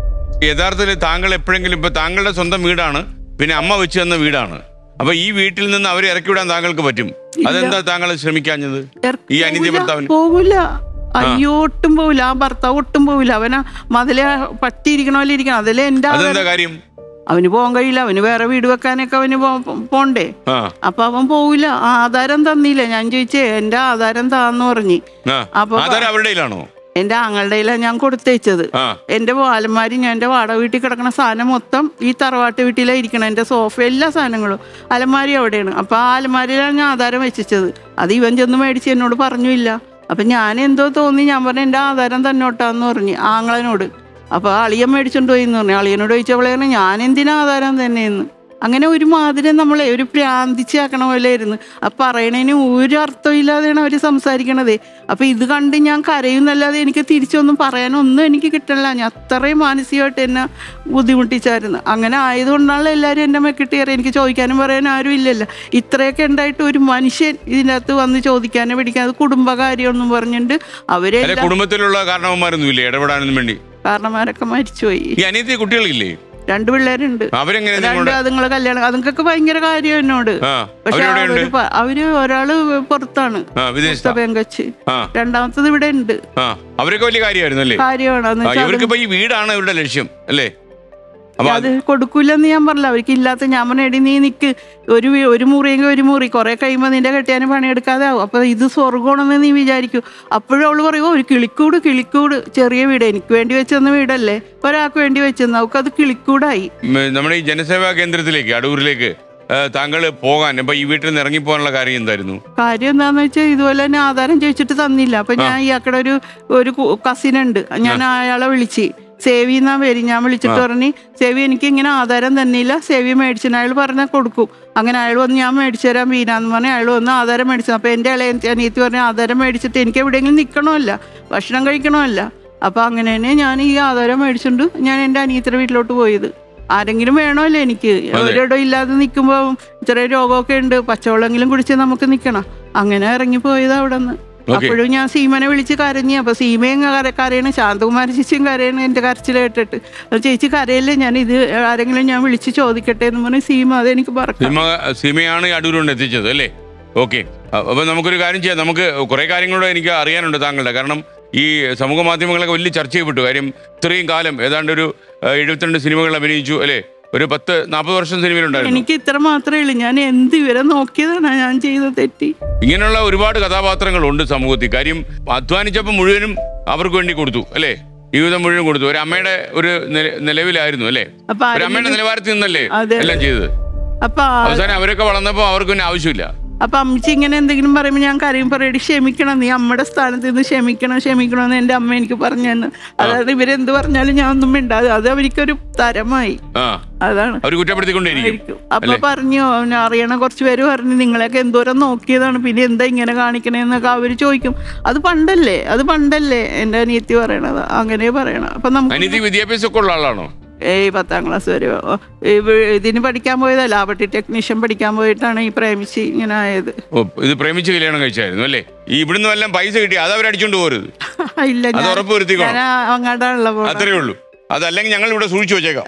യഥാർത്ഥത്തിൽ താങ്കൾ എപ്പോഴെങ്കിലും ഇപ്പൊ താങ്കളുടെ സ്വന്തം വീടാണ് പിന്നെ അമ്മ വെച്ച് തന്ന വീടാണ് അപ്പൊ ഈ വീട്ടിൽ നിന്ന് അവരെ ഇറക്കി വിടാൻ താങ്കൾക്ക് പറ്റും അതെന്താ താങ്കൾ ശ്രമിക്കാഞ്ഞത് ഈ അനിത്യ ഭർത്താവിന് പോകൂല അയ്യോ ഒട്ടും പോവില്ല ആ ഭർത്താവ് ഒട്ടും പോവില്ല അവനാ മതിലെ പട്ടി ഇരിക്കണ പോലെ ഇരിക്കണം അതിലെ എന്റെ അതെന്താ ആധാരം- കാര്യം അവന് പോകാൻ കഴിയില്ല അവന് വേറെ വീട് വെക്കാനൊക്കെ അവന് പോ- പോണ്ടേ ആ അപ്പൊ അവൻ പോവില്ല ആ ആധാരം തന്നില്ല ഞാൻ ചോദിച്ചേ എന്റെ ആധാരം താന്ന് പറഞ്ഞ് ആ അപ്പൊ ആധാരം അവരുടെ കയ്യിലാണോ എന്റെ ആങ്ങളുടെ കയ്യിലാണ് ഞാൻ കൊടുത്തയച്ചത് ആ എന്റെ അലമാരി ഞാൻ എന്റെ വാടക വീട്ടിൽ കിടക്കുന്ന സാധനം മൊത്തം ഈ തറവാട്ട് വീട്ടിലാണ് ഇരിക്കണം എന്റെ സോഫ എല്ലാ സാധനങ്ങളും അലമാരി അവിടെയാണ് അപ്പൊ ആ അലമാരിയിലാണ് ഞാൻ ആധാരം വെച്ചത് അത് ഇവൻ ചെന്ന് മേടിച്ച് എന്നോട് പറഞ്ഞില്ല അപ്പൊ ഞാൻ എന്തോ തോന്നി ഞാൻ പറഞ്ഞു എന്റെ ആധാരം തന്നോട്ടാന്ന് പറഞ്ഞു ആങ്ങളനോട് അപ്പൊ അളിയൻ മേടിച്ചോണ്ട് പോയി എന്ന് പറഞ്ഞു അളിയനോട് ചോദിച്ചവളെ ഞാൻ എന്തിനാ ആധാരം തന്നെയെന്ന് അങ്ങനെ ഒരു മാതിരി നമ്മളെ ഒരു പ്രാന്തിച്ചാക്കണ പോലെ ആയിരുന്നു ആ പറയണതിന് ഒരു അർത്ഥമില്ലാതെയാണ് അവർ സംസാരിക്കണതേ അപ്പൊ ഇത് കണ്ട് ഞാൻ കരയുന്നല്ലാതെ എനിക്ക് തിരിച്ചൊന്നും പറയാനൊന്നും എനിക്ക് കിട്ടണില്ല ഞാൻ അത്രയും മാനസികമായിട്ട് എന്നെ ബുദ്ധിമുട്ടിച്ചായിരുന്നു അങ്ങനെ ആയതുകൊണ്ടാണല്ലോ എല്ലാവരും എൻ്റെ മെക്കിട്ട് കയറി എനിക്ക് ചോദിക്കാനും പറയാനും ആരും ഇല്ലല്ലോ ഇത്രയൊക്കെ ഉണ്ടായിട്ട് ഒരു മനുഷ്യൻ ഇതിനകത്ത് വന്ന് ചോദിക്കാനും പിടിക്കാൻ അത് കുടുംബകാര്യമൊന്നും പറഞ്ഞിട്ട് അല്ലെ അവരെല്ലാം കുടുംബത്തിലുള്ള കാരണവന്മാരൊന്നും ഇല്ലേ ഇടപെടാനൊന്നും വേണ്ടി കാരണന്മാരൊക്കെ മരിച്ചുപോയി ഈ അനിയത്തി കുട്ടികളില്ലേ രണ്ടു പിള്ളേരുണ്ട് അവരെങ്ങനെ രണ്ട് നിങ്ങളുടെ അതുങ്ങളെ കല്യാണം അതുങ്ങൾക്ക് ഭയങ്കര കാര്യം എന്നോട് ആ പക്ഷെ അവരെവിടെയുണ്ട് അവര് പ- അവര് ഒരാള് പുറത്താണ് ആ വിദേശത്ത പെങ്കച്ച് ആ രണ്ടാമത്തത് ഇവിടെ ഉണ്ട് ആ അവരൊക്കെ വലിയ കാര്യമായിരുന്നു അല്ലേ കാര്യമാണ് എന്ന് ആ, വെച്ചാ ഇവർക്ക് ഇപ്പൊ ഈ വീടാണ് ഇവരുടെ ലക്ഷ്യം അല്ലേ അപ്പൊ അത് കൊടുക്കൂലെന്ന് ഞാൻ പറഞ്ഞില്ല അവർക്ക് ഇല്ലാത്ത ഞാൻ പറഞ്ഞ എടി നീ നിക്ക് ഒരു വീ- ഒരു മുറിയെങ്കിൽ ഒരു മുറി കുറെ കഴിയുമ്പോൾ നിന്റെ കെട്ടിയാനും പണിയെടുക്കാതെ ആവും അപ്പൊ ഇത് സ്വർഗമാണെന്ന് നീ വിചാരിക്കൂ അപ്പോഴും അവള് പറയും "ഓ, ഒരു കിളിക്കൂട് കിളിക്കൂട് ചെറിയ വീട് എനിക്ക് വേണ്ടി വെച്ചെന്ന വീടല്ലേ ഒരാൾക്ക് വേണ്ടി വെച്ചെന്ന് അവൾക്ക് അത് കിളിക്കൂടായി ഉം, നമ്മുടെ ഈ ജനസേവാ കേന്ദ്രത്തിലേക്ക് അടൂരിലേക്ക് താങ്കൾ പോകാൻ ഇപ്പൊ ഈ വീട്ടിൽ നിന്ന് ഇറങ്ങിപ്പോകാനുള്ള കാര്യം എന്തായിരുന്നു കാര്യം എന്താന്ന് വെച്ചാൽ ഇതുപോലെ തന്നെ ആധാരം ചോദിച്ചിട്ട് തന്നില്ല അപ്പൊ ഞാൻ ഇയാക്കടെ ഒരു ഒരു കസിൻ ഉണ്ട് ഞാൻ അയാളെ വിളിച്ച് സേവി എന്നാ പേര് ഞാൻ വിളിച്ചിട്ട് പറഞ്ഞ് സേവി എനിക്ക് ഇങ്ങനെ ആധാരം തന്നില്ല സേവി മേടിച്ചിന് അയാൾ പറഞ്ഞാൽ കൊടുക്കും അങ്ങനെ അയാൾ വന്ന് ഞാൻ മേടിച്ചു തരാം വീരാന്ന് പറഞ്ഞ് അയാൾ വന്ന് ആധാരം മേടിച്ചു അപ്പൊ എന്റെ ഇളയ അനിയത്തി പറഞ്ഞ ആധാരം മേടിച്ചിട്ട് എനിക്ക് എവിടെയെങ്കിലും നിൽക്കണമല്ല ഭക്ഷണം കഴിക്കണമല്ല അപ്പൊ അങ്ങനെ തന്നെ ഞാൻ ഈ ആധാരം മേടിച്ചിട്ടുണ്ട് ഞാൻ എന്റെ അനിയത്തിയുടെ വീട്ടിലോട്ട് പോയത് ആരെങ്കിലും വേണമല്ലോ എനിക്ക് ഒരിടം ഇല്ലാതെ നിൽക്കുമ്പോൾ ചെറിയ രോഗമൊക്കെ ഉണ്ട് പച്ചവെള്ളമെങ്കിലും കുടിച്ച് നമുക്ക് നിൽക്കണം അങ്ങനെ ഇറങ്ങി പോയത് അവിടെ നിന്ന് Okay. അപ്പോഴും ഞാൻ സീമനെ വിളിച്ച് കരഞ്ഞു അപ്പൊ സീമയും കര- കരയണ് ശാന്തകുമാരി ചേച്ചിയും കരയണ് എന്റെ കരച്ചിൽ കേട്ടിട്ട് അപ്പൊ ചേച്ചി കരയല്ലേ ഞാൻ ഇത് ആരെങ്കിലും ഞാൻ വിളിച്ച് ചോദിക്കട്ടെ എന്ന് പറഞ്ഞ് സീമ അതെനിക്ക് പറക്കാം സീമ സീമയാണ് ഈ അടൂർ കൊണ്ട് എത്തിച്ചത് അല്ലേ ഓക്കെ അപ്പൊ നമുക്കൊരു കാര്യം ചെയ്യാം നമുക്ക് കുറെ കാര്യങ്ങളൂടെ എനിക്ക് അറിയാനുണ്ട് താങ്കളുടെ കാരണം ഈ സമൂഹ മാധ്യമങ്ങളൊക്കെ വലിയ ചർച്ച ചെയ്യപ്പെട്ടു കാര്യം ഇത്രയും കാലം ഏതാണ്ട് ഒരു ആ, എഴുപത്തിരണ്ട് സിനിമകൾ അഭിനയിച്ചു അല്ലേ ഒരു പത്ത് നാൽപ്പത് വർഷം സിനിമയിലുണ്ടായിരുന്നു എനിക്ക് ഇത്ര മാത്രമേ ഉള്ളൂ ഞാൻ എന്ത് ഇവരെ നോക്കിയതാണ് ഞാൻ ചെയ്ത തെറ്റി ഇങ്ങനെയുള്ള ഒരുപാട് കഥാപാത്രങ്ങളുണ്ട് സമൂഹത്തിൽ കാര്യം അധ്വാനിച്ചപ്പോൾ മുഴുവനും അവർക്ക് വേണ്ടി കൊടുത്തു അല്ലേ ജീവിതം മുഴുവൻ കൊടുത്തു ഒരു അമ്മയുടെ ഒരു നില- നിലവിലായിരുന്നു അല്ലേ അപ്പൊ ഒരു അമ്മയുടെ ആരെങ്കിലും- നിലവാരത്തിൽ നിന്നല്ലേ അതെ. എല്ലാം ചെയ്തത് അപ്പൊ ആ- അവസാനം അവരൊക്കെ വളർന്നപ്പോൾ അവർക്ക് പിന്നെ ആവശ്യമില്ല അപ്പൊ അമ്മച്ചി ഇങ്ങനെ എന്തെങ്കിലും പറയുമ്പോൾ ഞാൻ കരയും പറയടി ക്ഷമിക്കണം നീ അമ്മയുടെ സ്ഥാനത്ത് നിന്ന് ക്ഷമിക്കണം ക്ഷമിക്കണം എന്ന് എന്റെ അമ്മ എനിക്ക് പറഞ്ഞു തന്നു അതായത് ഇവരെന്ത് പറഞ്ഞാലും ഞാൻ ഒന്നും മിണ്ടാതെ അത് അവർക്കൊരു തരമായി ആ അതാണ് അവർ കുറ്റപ്പെടുത്തിക്കൊണ്ടേയിരിക്കും ആയിരിക്കും. അപ്പൊ പറഞ്ഞു അവന് അറിയണ കുറച്ച് പേര് പറഞ്ഞു നിങ്ങളെയൊക്കെ എന്തോരം നോക്കിയതാണ് പിന്നെ എന്താ ഇങ്ങനെ കാണിക്കണേന്നൊക്കെ അവര് ചോദിക്കും അത് പണ്ടല്ലേ അത് പണ്ടല്ലേ എന്റെ അനിയത്തി പറയണത് അങ്ങനെ പറയണം അപ്പൊ നമുക്ക് അനിയത്തി വിദ്യാഭ്യാസമൊക്കെ ഉള്ള ആളാണോ ഏയ് പത്താം ക്ലാസ് വരെ ഓ, ഇവ- ഇതിന് പഠിക്കാൻ പോയതല്ല ലാബട്ടി ടെക്നീഷ്യൻ പഠിക്കാൻ പോയിട്ടാണ് ഈ പ്രേമിച്ച് ഇങ്ങനെ ആയത് ഓ, ഇത് പ്രേമിച്ച് കല്യാണം കഴിച്ചായിരുന്നു അല്ലേ ഈ ഇവിടുന്ന് വല്ലതും പൈസ കിട്ടി അത് അവരടിച്ചോണ്ട് പോരുത് ഇല്ല അത് ഞാൻ ഉറപ്പ് വരുത്തിക്കോണം. ഞാൻ അങ്ങോട്ടാണുള്ള അത്രേ ഉള്ളൂ അതല്ലെങ്കിൽ ഞങ്ങൾ ഇവിടെ സൂക്ഷിച്ചു വെച്ചേക്കാം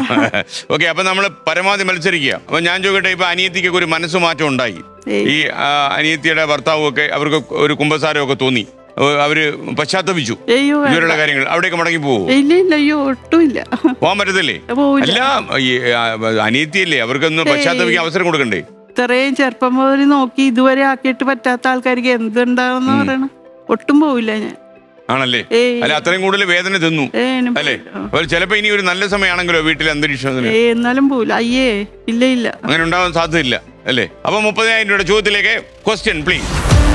ഓക്കെ അപ്പൊ നമ്മൾ പരമാവധി മത്സരിക്കുക അപ്പൊ ഞാൻ ചോദിക്കട്ടെ ഇപ്പൊ അനിയത്തിക്കൊക്കെ ഒരു മനസ്സ് മാറ്റം ഉണ്ടായി ഏയ്. ഈ ആ, അനിയത്തിയുടെ ഭർത്താവും ഒക്കെ അവർക്ക് ഒരു കുമ്പസാരമൊക്കെ തോന്നി ഓ, അവര് പശ്ചാത്തപിച്ചു അയ്യോ വേണ്ട. ഇവരുടെ കാര്യങ്ങൾ അവിടേക്ക് മടങ്ങി പോവോ ഇല്ല ഇല്ല അയ്യോ ഒട്ടുമില്ല പോകാൻ പറ്റത്തില്ലേ പോവില്ല അല്ല ഈ ആ, അനിയത്തിയല്ലേ അവർക്കൊന്ന് പശ്ചാത്തപിക്കാൻ അവസരം കൊടുക്കണ്ടേ ഇത്രയും ചെറുപ്പം മുതൽ നോക്കി ഇതുവരെ ആക്കിയിട്ട് പറ്റാത്ത ആൾക്കാർക്ക് എന്തുണ്ടാവും പറയണം ഒട്ടും പോവില്ല ഞാൻ ആണല്ലേ ഏയ്. അല്ല അത്രയും കൂടുതൽ വേദന തിന്നു ഏ, എന്നെ അല്ലേ പോവില്ല. അപ്പോൾ ചിലപ്പോ ഇനി ഒരു നല്ല സമയമാണെങ്കിലോ വീട്ടിലെ അന്തരീക്ഷം അതിന് ഏ എന്നാലും പോവില്ല അയ്യേ ഇല്ല ഇല്ല അങ്ങനെ ഉണ്ടാവാൻ സാധ്യതയില്ല അല്ലേ അപ്പൊ മുപ്പതിനായിരം രൂപയുടെ ചോദ്യത്തിലേക്ക് ക്വസ്റ്റ്യൻ പ്ലീസ്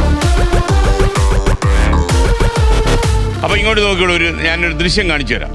അപ്പൊ ഇങ്ങോട്ട് നോക്കിയോളൂ ഒരു ഞാനൊരു ദൃശ്യം കാണിച്ചു തരാം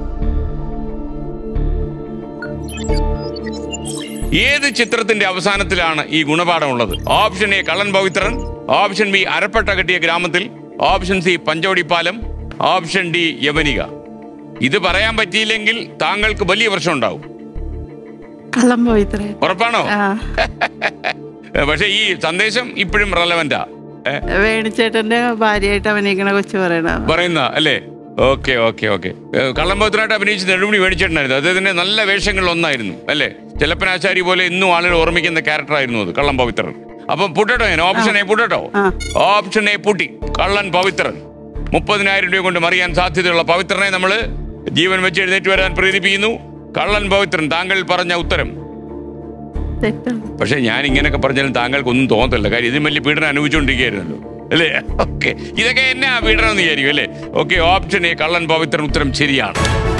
ഏത് ചിത്രത്തിന്റെ അവസാനത്തിലാണ് ഈ ഗുണപാഠം ഉള്ളത് ഓപ്ഷൻ എ കള്ളൻ പവിത്രൻ ഓപ്ഷൻ ബി അരപ്പട്ട കെട്ടിയ ഗ്രാമത്തിൽ ഓപ്ഷൻ സി പഞ്ചവടി പാലം ഓപ്ഷൻ ഡി യവനിക ഇത് പറയാൻ പറ്റിയില്ലെങ്കിൽ താങ്കൾക്ക് വലിയ പ്രശ്നം ഉണ്ടാവും കള്ളം പോയി ഇത്രയും ഉറപ്പാണോ ആ പക്ഷെ ഈ സന്ദേശം ഇപ്പോഴും റെലവെന്റാ വേണിച്ചേട്ടന്റെ ഭാര്യയായിട്ട് അഭിനയിക്കണ കൊച്ചു പറയണ പറയുന്ന അല്ലേ ഓക്കെ ഓക്കെ ഓക്കെ കള്ളംപൗത്രനായിട്ട് അഭിനയിച്ച് നെടുമുടി മേടിച്ചിട്ടുണ്ടായിരുന്നു അദ്ദേഹത്തിന്റെ നല്ല വേഷങ്ങളിൽ ഒന്നായിരുന്നു അല്ലേ ചെലപ്പനാശാരി പോലെ ഇന്നും ആളുകൾ ഓർമ്മിക്കുന്ന ക്യാരക്ടർ ആയിരുന്നു അത് കള്ളം പവിത്രൻ അപ്പം പുട്ടട്ടോ ഞാൻ ഓപ്ഷൻ എ പുട്ടട്ടോ ആ. ഓപ്ഷൻ എ പുട്ടി കള്ളൻ പവിത്രൻ മുപ്പതിനായിരം രൂപ കൊണ്ട് മറിയാൻ സാധ്യതയുള്ള പവിത്രനെ നമ്മൾ ജീവൻ വെച്ച് എഴുന്നേറ്റ് വരാൻ പ്രേരിപ്പിക്കുന്നു കള്ളൻ പവിത്രൻ താങ്കൾ പറഞ്ഞ ഉത്തരം തെറ്റാണ് പക്ഷെ ഞാൻ ഇങ്ങനെയൊക്കെ പറഞ്ഞാലും താങ്കൾക്കൊന്നും തോന്നത്തില്ല കാര്യം ഇതിന് വലിയ പീഡനം അനുഭവിച്ചുകൊണ്ടിരിക്കുകയായിരുന്നല്ലോ അല്ലേ ഓക്കെ ഇതൊക്കെ എന്നാ പീഡനം എന്ന് വിചാരിക്കും അല്ലേ ഓക്കെ ഓപ്ഷൻ എ കള്ളൻ പവിത്രൻ ഉത്തരം ശരിയാണ്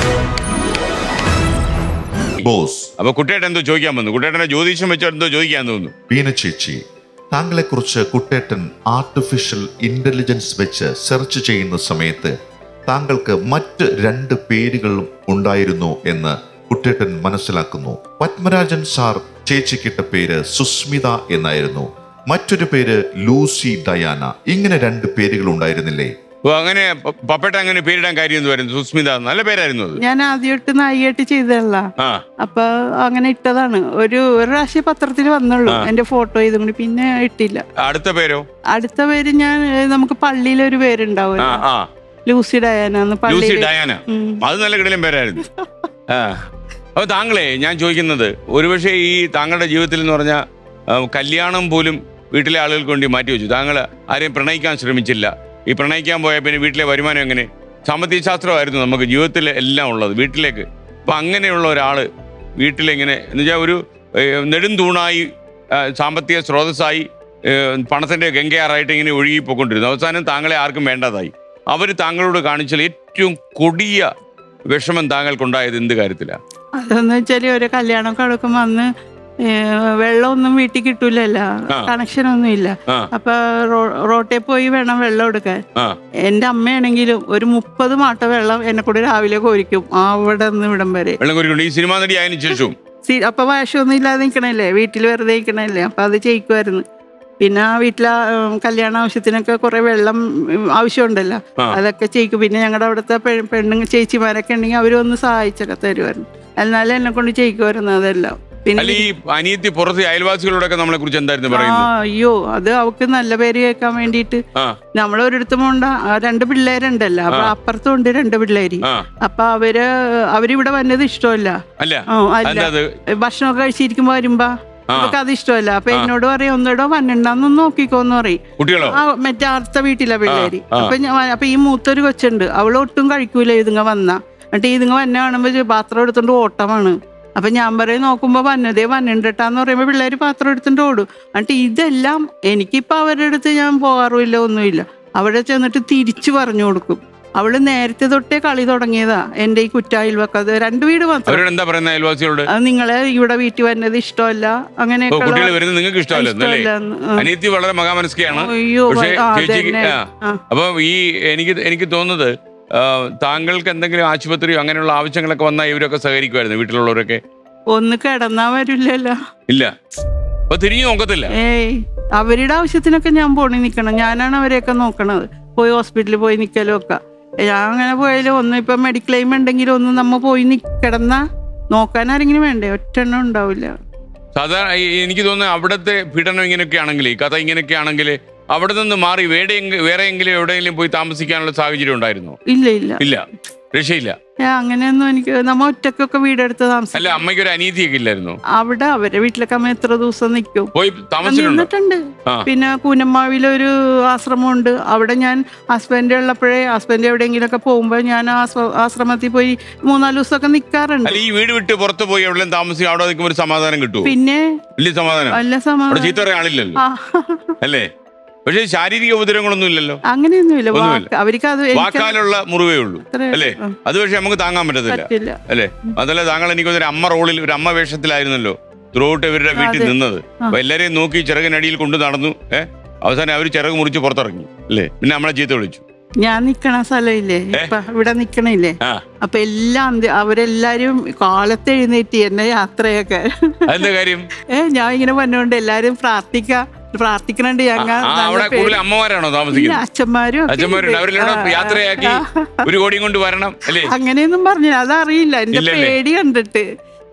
ബോസ് അപ്പൊ കുട്ടിയേട്ടൻ എന്തോ ചോദിക്കാൻ വന്നു കുട്ടിയേട്ടനെ ജ്യോതിഷം വെച്ചോ എന്തോ ചോദിക്കാൻ തോന്നുന്നു ബീന ചേച്ചി താങ്കളെക്കുറിച്ച് കുട്ടേട്ടൻ ആർട്ടിഫിഷ്യൽ ഇന്റലിജൻസ് വെച്ച് സെർച്ച് ചെയ്യുന്ന സമയത്ത് താങ്കൾക്ക് മറ്റ് രണ്ട് പേരുകളും ഉണ്ടായിരുന്നു എന്ന് കുട്ടേട്ടൻ മനസ്സിലാക്കുന്നു പത്മരാജൻ സാർ ചേച്ചിക്കിട്ട പേര് സുസ്മിത എന്നായിരുന്നു മറ്റൊരു പേര് ലൂസി ഡയാന ഇങ്ങനെ രണ്ട് പേരുകൾ ഉണ്ടായിരുന്നില്ലേ ഓ അങ്ങനെ പ- പപ്പേട്ട അങ്ങനെ പേരിടാൻ കാര്യം എന്ന് പറയുന്നത് സുസ്മിത നല്ല പേരായിരുന്നു അത് ഞാൻ ആദ്യമായിട്ട് നായികയായിട്ട് ചെയ്തതല്ല ആ അപ്പൊ അങ്ങനെ ഇട്ടതാണ് ഒരു ഒരു പ്രാവശ്യം പത്രത്തിൽ വന്നുള്ളൂ എന്റെ ഫോട്ടോ ഇതും കൂടി പിന്നെ ഇട്ടില്ല അടുത്ത പേരോ അടുത്ത പേര് ഞാൻ ഏ, നമുക്ക് പള്ളിയിൽ ഒരു പേരുണ്ടാവും ആ ആ ലൂസി ഡയാന എന്ന് ലൂസി പള്ളിയിൽ ഡയാന ഉം. അത് നല്ല കിടലും പേരായിരുന്നു ആ അപ്പൊ താങ്കളെ ഞാൻ ചോദിക്കുന്നത് ഒരുപക്ഷെ ഈ താങ്കളുടെ ജീവിതത്തിൽ എന്ന് പറഞ്ഞാൽ കല്യാണം പോലും വീട്ടിലെ ആളുകൾക്ക് വേണ്ടി മാറ്റി വെച്ചു താങ്കൾ ആരെയും പ്രണയിക്കാൻ ശ്രമിച്ചില്ല ഈ പ്രണയിക്കാൻ പോയ പിന്നെ വീട്ടിലെ വരുമാനം എങ്ങനെ സാമ്പത്തിക ശാസ്ത്രമായിരുന്നു നമുക്ക് ജീവിതത്തിൽ എല്ലാം ഉള്ളത് വീട്ടിലേക്ക് അപ്പൊ അങ്ങനെയുള്ള ഒരാള് വീട്ടിലിങ്ങനെ എന്ന് വെച്ചാൽ ഒരു ഏഹ്, നെടുംതൂണായി ആ, സാമ്പത്തിക സ്രോതസ്സായി ഏഹ്, പണത്തിന്റെ ഗംഗയാറായിട്ട് ഇങ്ങനെ ഒഴുകി പോയിക്കൊണ്ടിരുന്നു അവസാനം താങ്കളെ ആർക്കും വേണ്ടതായി അവർ താങ്കളോട് കാണിച്ചാൽ ഏറ്റവും കൊടിയ വിഷമം താങ്കൾക്കുണ്ടായത് എന്ത് കാര്യത്തിലാണ് അതെന്ന് വെച്ചാല് ഒരു കല്യാണമൊക്കെ അടുക്കുമ്പോ അന്ന് ഏ, വെള്ളമൊന്നും വീട്ടിൽ കിട്ടൂലല്ലോ ആ. കണക്ഷൻ ഒന്നും ഇല്ല ആ. അപ്പൊ റോ- റോട്ടിൽ പോയി വേണം വെള്ളം എടുക്കാൻ ആ എന്റെ അമ്മയാണെങ്കിലും ഒരു മുപ്പത് മാട്ട വെള്ളം എന്നെ കൂടെ രാവിലെ കോരിക്കും അവിടെ നിന്ന് ഇവിടം വരെ വെള്ളം കുറിക്കൊണ്ട് ഈ സിനിമാ നടി ആയതിനു ശേഷവും സി- അപ്പൊ വാശമൊന്നും ഇല്ലാതെ നിൽക്കണല്ലേ വീട്ടിൽ വെറുതെ നിൽക്കണല്ലേ അപ്പൊ അത് ചെയ്യിക്കുമായിരുന്നു പിന്നെ ആ വീട്ടിലെ ഉം, കല്യാണ ആവശ്യത്തിനൊക്കെ കുറെ വെള്ളം ഉം, ആവശ്യമുണ്ടല്ലോ ആ. അതൊക്കെ ചെയ്യിക്കും പിന്നെ ഞങ്ങളുടെ അവിടുത്തെ പെ- പെണ്ണുങ്ങൾ ചേച്ചിമാരൊക്കെ ഉണ്ടെങ്കിൽ അവരൊന്ന് സഹായിച്ചൊക്കെ തരുമായിരുന്നു എന്നാലും എന്നെ കൊണ്ട് ചെയ്യിക്കുമായിരുന്നു അതെല്ലാം അല്ല പിന്നെ ഈ അനിയത്തി പുറത്ത് അയൽവാസികളോടൊക്കെ നമ്മളെ കുറിച്ച് എന്തായിരുന്നു ആ പറയുന്നത് അയ്യോ അത് അവക്ക് നല്ല പേര് കേൾക്കാൻ വേണ്ടിയിട്ട് ആ നമ്മൾ ഒരിടത്തും പോണ്ട ആ, രണ്ട് പിള്ളേരുണ്ടല്ലോ അപ്പൊ ആ. അപ്പുറത്തും ഉണ്ട് രണ്ട് പിള്ളേര് ആ അപ്പൊ അവര് അവരിവിടെ വന്നത് ഇഷ്ടമല്ല അല്ല ആ, അല്ല എന്താ അത് ഭക്ഷണമൊക്കെ കഴിച്ചിരിക്കുമ്പോ വരുമ്പോ ആ. അവർക്ക് അത് ഇഷ്ടമല്ല അപ്പൊ ആ. എന്നോട് പറയും ഒന്നിടോ വന്നിണ്ടാന്നൊന്ന് നോക്കിക്കോന്ന് പറയും കുട്ടികളോ ആ മറ്റേ അടുത്ത വീട്ടിലെ പിള്ളേര് ആ. അപ്പൊ ഞാൻ അപ്പൊ ഈ മൂത്തൊരു കൊച്ചുണ്ട് അവൾ ഒട്ടും കഴിക്കൂല ഇതുങ്ങ വന്ന എന്നിട്ട് ഇതുങ്ങ വന്ന കാണുമ്പോ ഇത് പാത്രം എടുത്തോണ്ട് ഓട്ടമാണ് അപ്പൊ ഞാൻ പറയും നോക്കുമ്പോ വന്നതേ വന്നിട്ടാന്ന് പറയുമ്പോ പിള്ളേര് പാത്രം എടുത്തോണ്ട് ഓടും എന്നിട്ട് ഇതെല്ലാം എനിക്കിപ്പോ അവരുടെ അടുത്ത് ഞാൻ പോകാറുമില്ല ഒന്നുമില്ല അവിടെ ചെന്നിട്ട് തിരിച്ചു പറഞ്ഞു കൊടുക്കും അവള് നേരത്തെ തൊട്ടേ കളി തുടങ്ങിയതാ എന്റെ ഈ കുറ്റായിൽവക്കത് രണ്ട് വീട് മാത്രം അവരോട് എന്താ പറയുന്ന അയൽവാസികളോട് അത് നിങ്ങളെ ഇവിടെ വീട്ടിൽ വരുന്നത് ഇഷ്ടമല്ല ഓ അങ്ങനെയൊക്കെ കുട്ടികൾ വരുന്നത് നിങ്ങൾക്ക് ഇഷ്ടമല്ലെന്ന് അല്ലേ ഇഷ്ടമല്ലെന്ന്. ആ. അനിയത്തി വളരെ മഹാമനസ്കയാണ് അയ്യോ പക്ഷേ ആ, ചേച്ചിക്ക് അതന്നെ. ആ. ആ. അപ്പൊ ഈ എനിക്ക് എനിക്ക് തോന്നുന്നത് ആ, താങ്കൾക്ക് എന്തെങ്കിലും ആശുപത്രിയോ അങ്ങനെയുള്ള ആവശ്യങ്ങളൊക്കെ വന്നാൽ ഇവരൊക്കെ സഹകരിക്കുമായിരുന്നു വീട്ടിലുള്ളവരൊക്കെ ഒന്ന് കിടന്നാ വരില്ലല്ലോ ഇല്ല അപ്പൊ തിരിഞ്ഞു നോക്കത്തില്ല ഏയ് അവരുടെ ആവശ്യത്തിനൊക്കെ ഞാൻ പോണി നിക്കണം ഞാനാണ് അവരെയൊക്കെ നോക്കണത് പോയി ഹോസ്പിറ്റലിൽ പോയി നിൽക്കലും ഒക്കെ ഞാൻ അങ്ങനെ പോയാലും ഒന്നും ഇപ്പൊ മെഡിക്ലെയിം ഉണ്ടെങ്കിലും ഒന്നും നമ്മ പോയി നി- കിടന്നാ നോക്കാൻ ആരെങ്കിലും വേണ്ടേ ഒറ്റെണ്ണം ഉണ്ടാവില്ല സാധാരണ ഈ- എനിക്ക് തോന്നുന്നു അവിടുത്തെ പീഡനം ഇങ്ങനെയൊക്കെ ആണെങ്കിൽ ഈ കഥ ഇങ്ങനെയൊക്കെ ആണെങ്കിൽ അവിടെ നിന്ന് മാറി വേറെ വേറെയെങ്കിലും എവിടെയെങ്കിലും പോയി താമസിക്കാനുള്ള സാഹചര്യം ഉണ്ടായിരുന്നോ ഇല്ല ഇല്ല ഇല്ല രക്ഷയില്ല ഏ, അങ്ങനെയൊന്നും എനിക്ക് നമ്മ ഒറ്റക്കൊക്കെ വീടെടുത്ത് അല്ല താമസിക്കും അമ്മയ്ക്ക് ഒരു അനീതിയൊക്കെ ഇല്ലായിരുന്നോ അവിടെ അവരെ വീട്ടിലൊക്കെ അമ്മ എത്ര ദിവസം നിൽക്കും പോയി താമസിച്ചിട്ടുണ്ടോ നിന്നിട്ടുണ്ട് ആ. പിന്നെ കൂനമ്മാവിലൊരു ആശ്രമമുണ്ട് അവിടെ ഞാൻ ഹസ്ബൻഡ് ഉള്ളപ്പോഴേ ഹസ്ബൻഡ് എവിടെയെങ്കിലുമൊക്കെ പോകുമ്പോൾ ഞാൻ ആ ആശ്ര- ആശ്രമത്തിൽ പോയി മൂന്നാല് ദിവസമൊക്കെ നിൽക്കാറുണ്ട് അല്ല ഈ വീട് വിട്ട് പുറത്ത് പോയി എവിടെയും താമസിക്കും അവിടെ നിൽക്കുമ്പോൾ ഒരു സമാധാനം കിട്ടുമോ പിന്നെ വലിയ സമാധാനം വല്ല അവിടെ സമാധാനം ചീത്ത പറയാൻ ആളില്ലല്ലോ ആ, അല്ലേ പക്ഷേ ശാരീരിക ഉപദ്രവങ്ങളൊന്നും ഇല്ലല്ലോ അങ്ങനെയൊന്നുമില്ല ഒന്നുമില്ല. വാക്ക് അവർക്ക് അത് എനിക്ക് വാക്കാലുള്ള മുറിവേ ഉള്ളൂ അത്രേ അല്ലേ ഉള്ളൂ. അത് പക്ഷെ നമുക്ക് താങ്ങാൻ പറ്റത്തില്ല പറ്റില്ല അല്ലേ അതല്ല താങ്കൾ എനിക്ക് ഒരു അമ്മ റോളിൽ ഒരു അമ്മ വേഷത്തിലായിരുന്നല്ലോ ത്രൂഔട്ട് ഇവരുടെ വീട്ടിൽ അതെ. നിന്നത് ആ. അപ്പൊ എല്ലാരെയും നോക്കി ചിറകിനടിയിൽ കൊണ്ട് നടന്നു ഏഹ് അവസാനം അവർ ചിറക് മുറിച്ച് പുറത്തിറങ്ങി അല്ലേ പിന്നെ നമ്മളെ ചീത്ത വിളിച്ചു ഞാൻ നിക്കണ സ്ഥലമില്ലേ ഇപ്പൊ ഇവിടെ നിക്കണില്ലേ ആ അപ്പൊ എല്ലാം അന്ത്യ- അവരെല്ലാരും കാലത്ത് എഴുന്നേറ്റ് എന്നെ യാത്രയൊക്കെ അതെന്താ കാര്യം ഏ ഞാൻ ഇങ്ങനെ പറഞ്ഞുകൊണ്ട് എല്ലാരും പ്രാർത്ഥിക്ക പ്രാർത്ഥിക്കണുണ്ട് ആ, ഞങ്ങ ആ, നല്ല അവിടെ പേടി- കൂടുതൽ അമ്മമാരാണോ ഇല്ല, താമസിക്കുന്നത് അച്ഛന്മാരും ഒക്കെ അച്ഛന്മാരുണ്ട് ഉണ്ട്. അവരെല്ലാം ആ, യാത്രയാക്കി ആ, ഒരു കോടിയും കൊണ്ട് വരണം അല്ലേ അങ്ങനെയൊന്നും പറഞ്ഞു അതറിയില്ല എന്റെ ഇല്ലല്ലേ? പേടി കണ്ടിട്ട്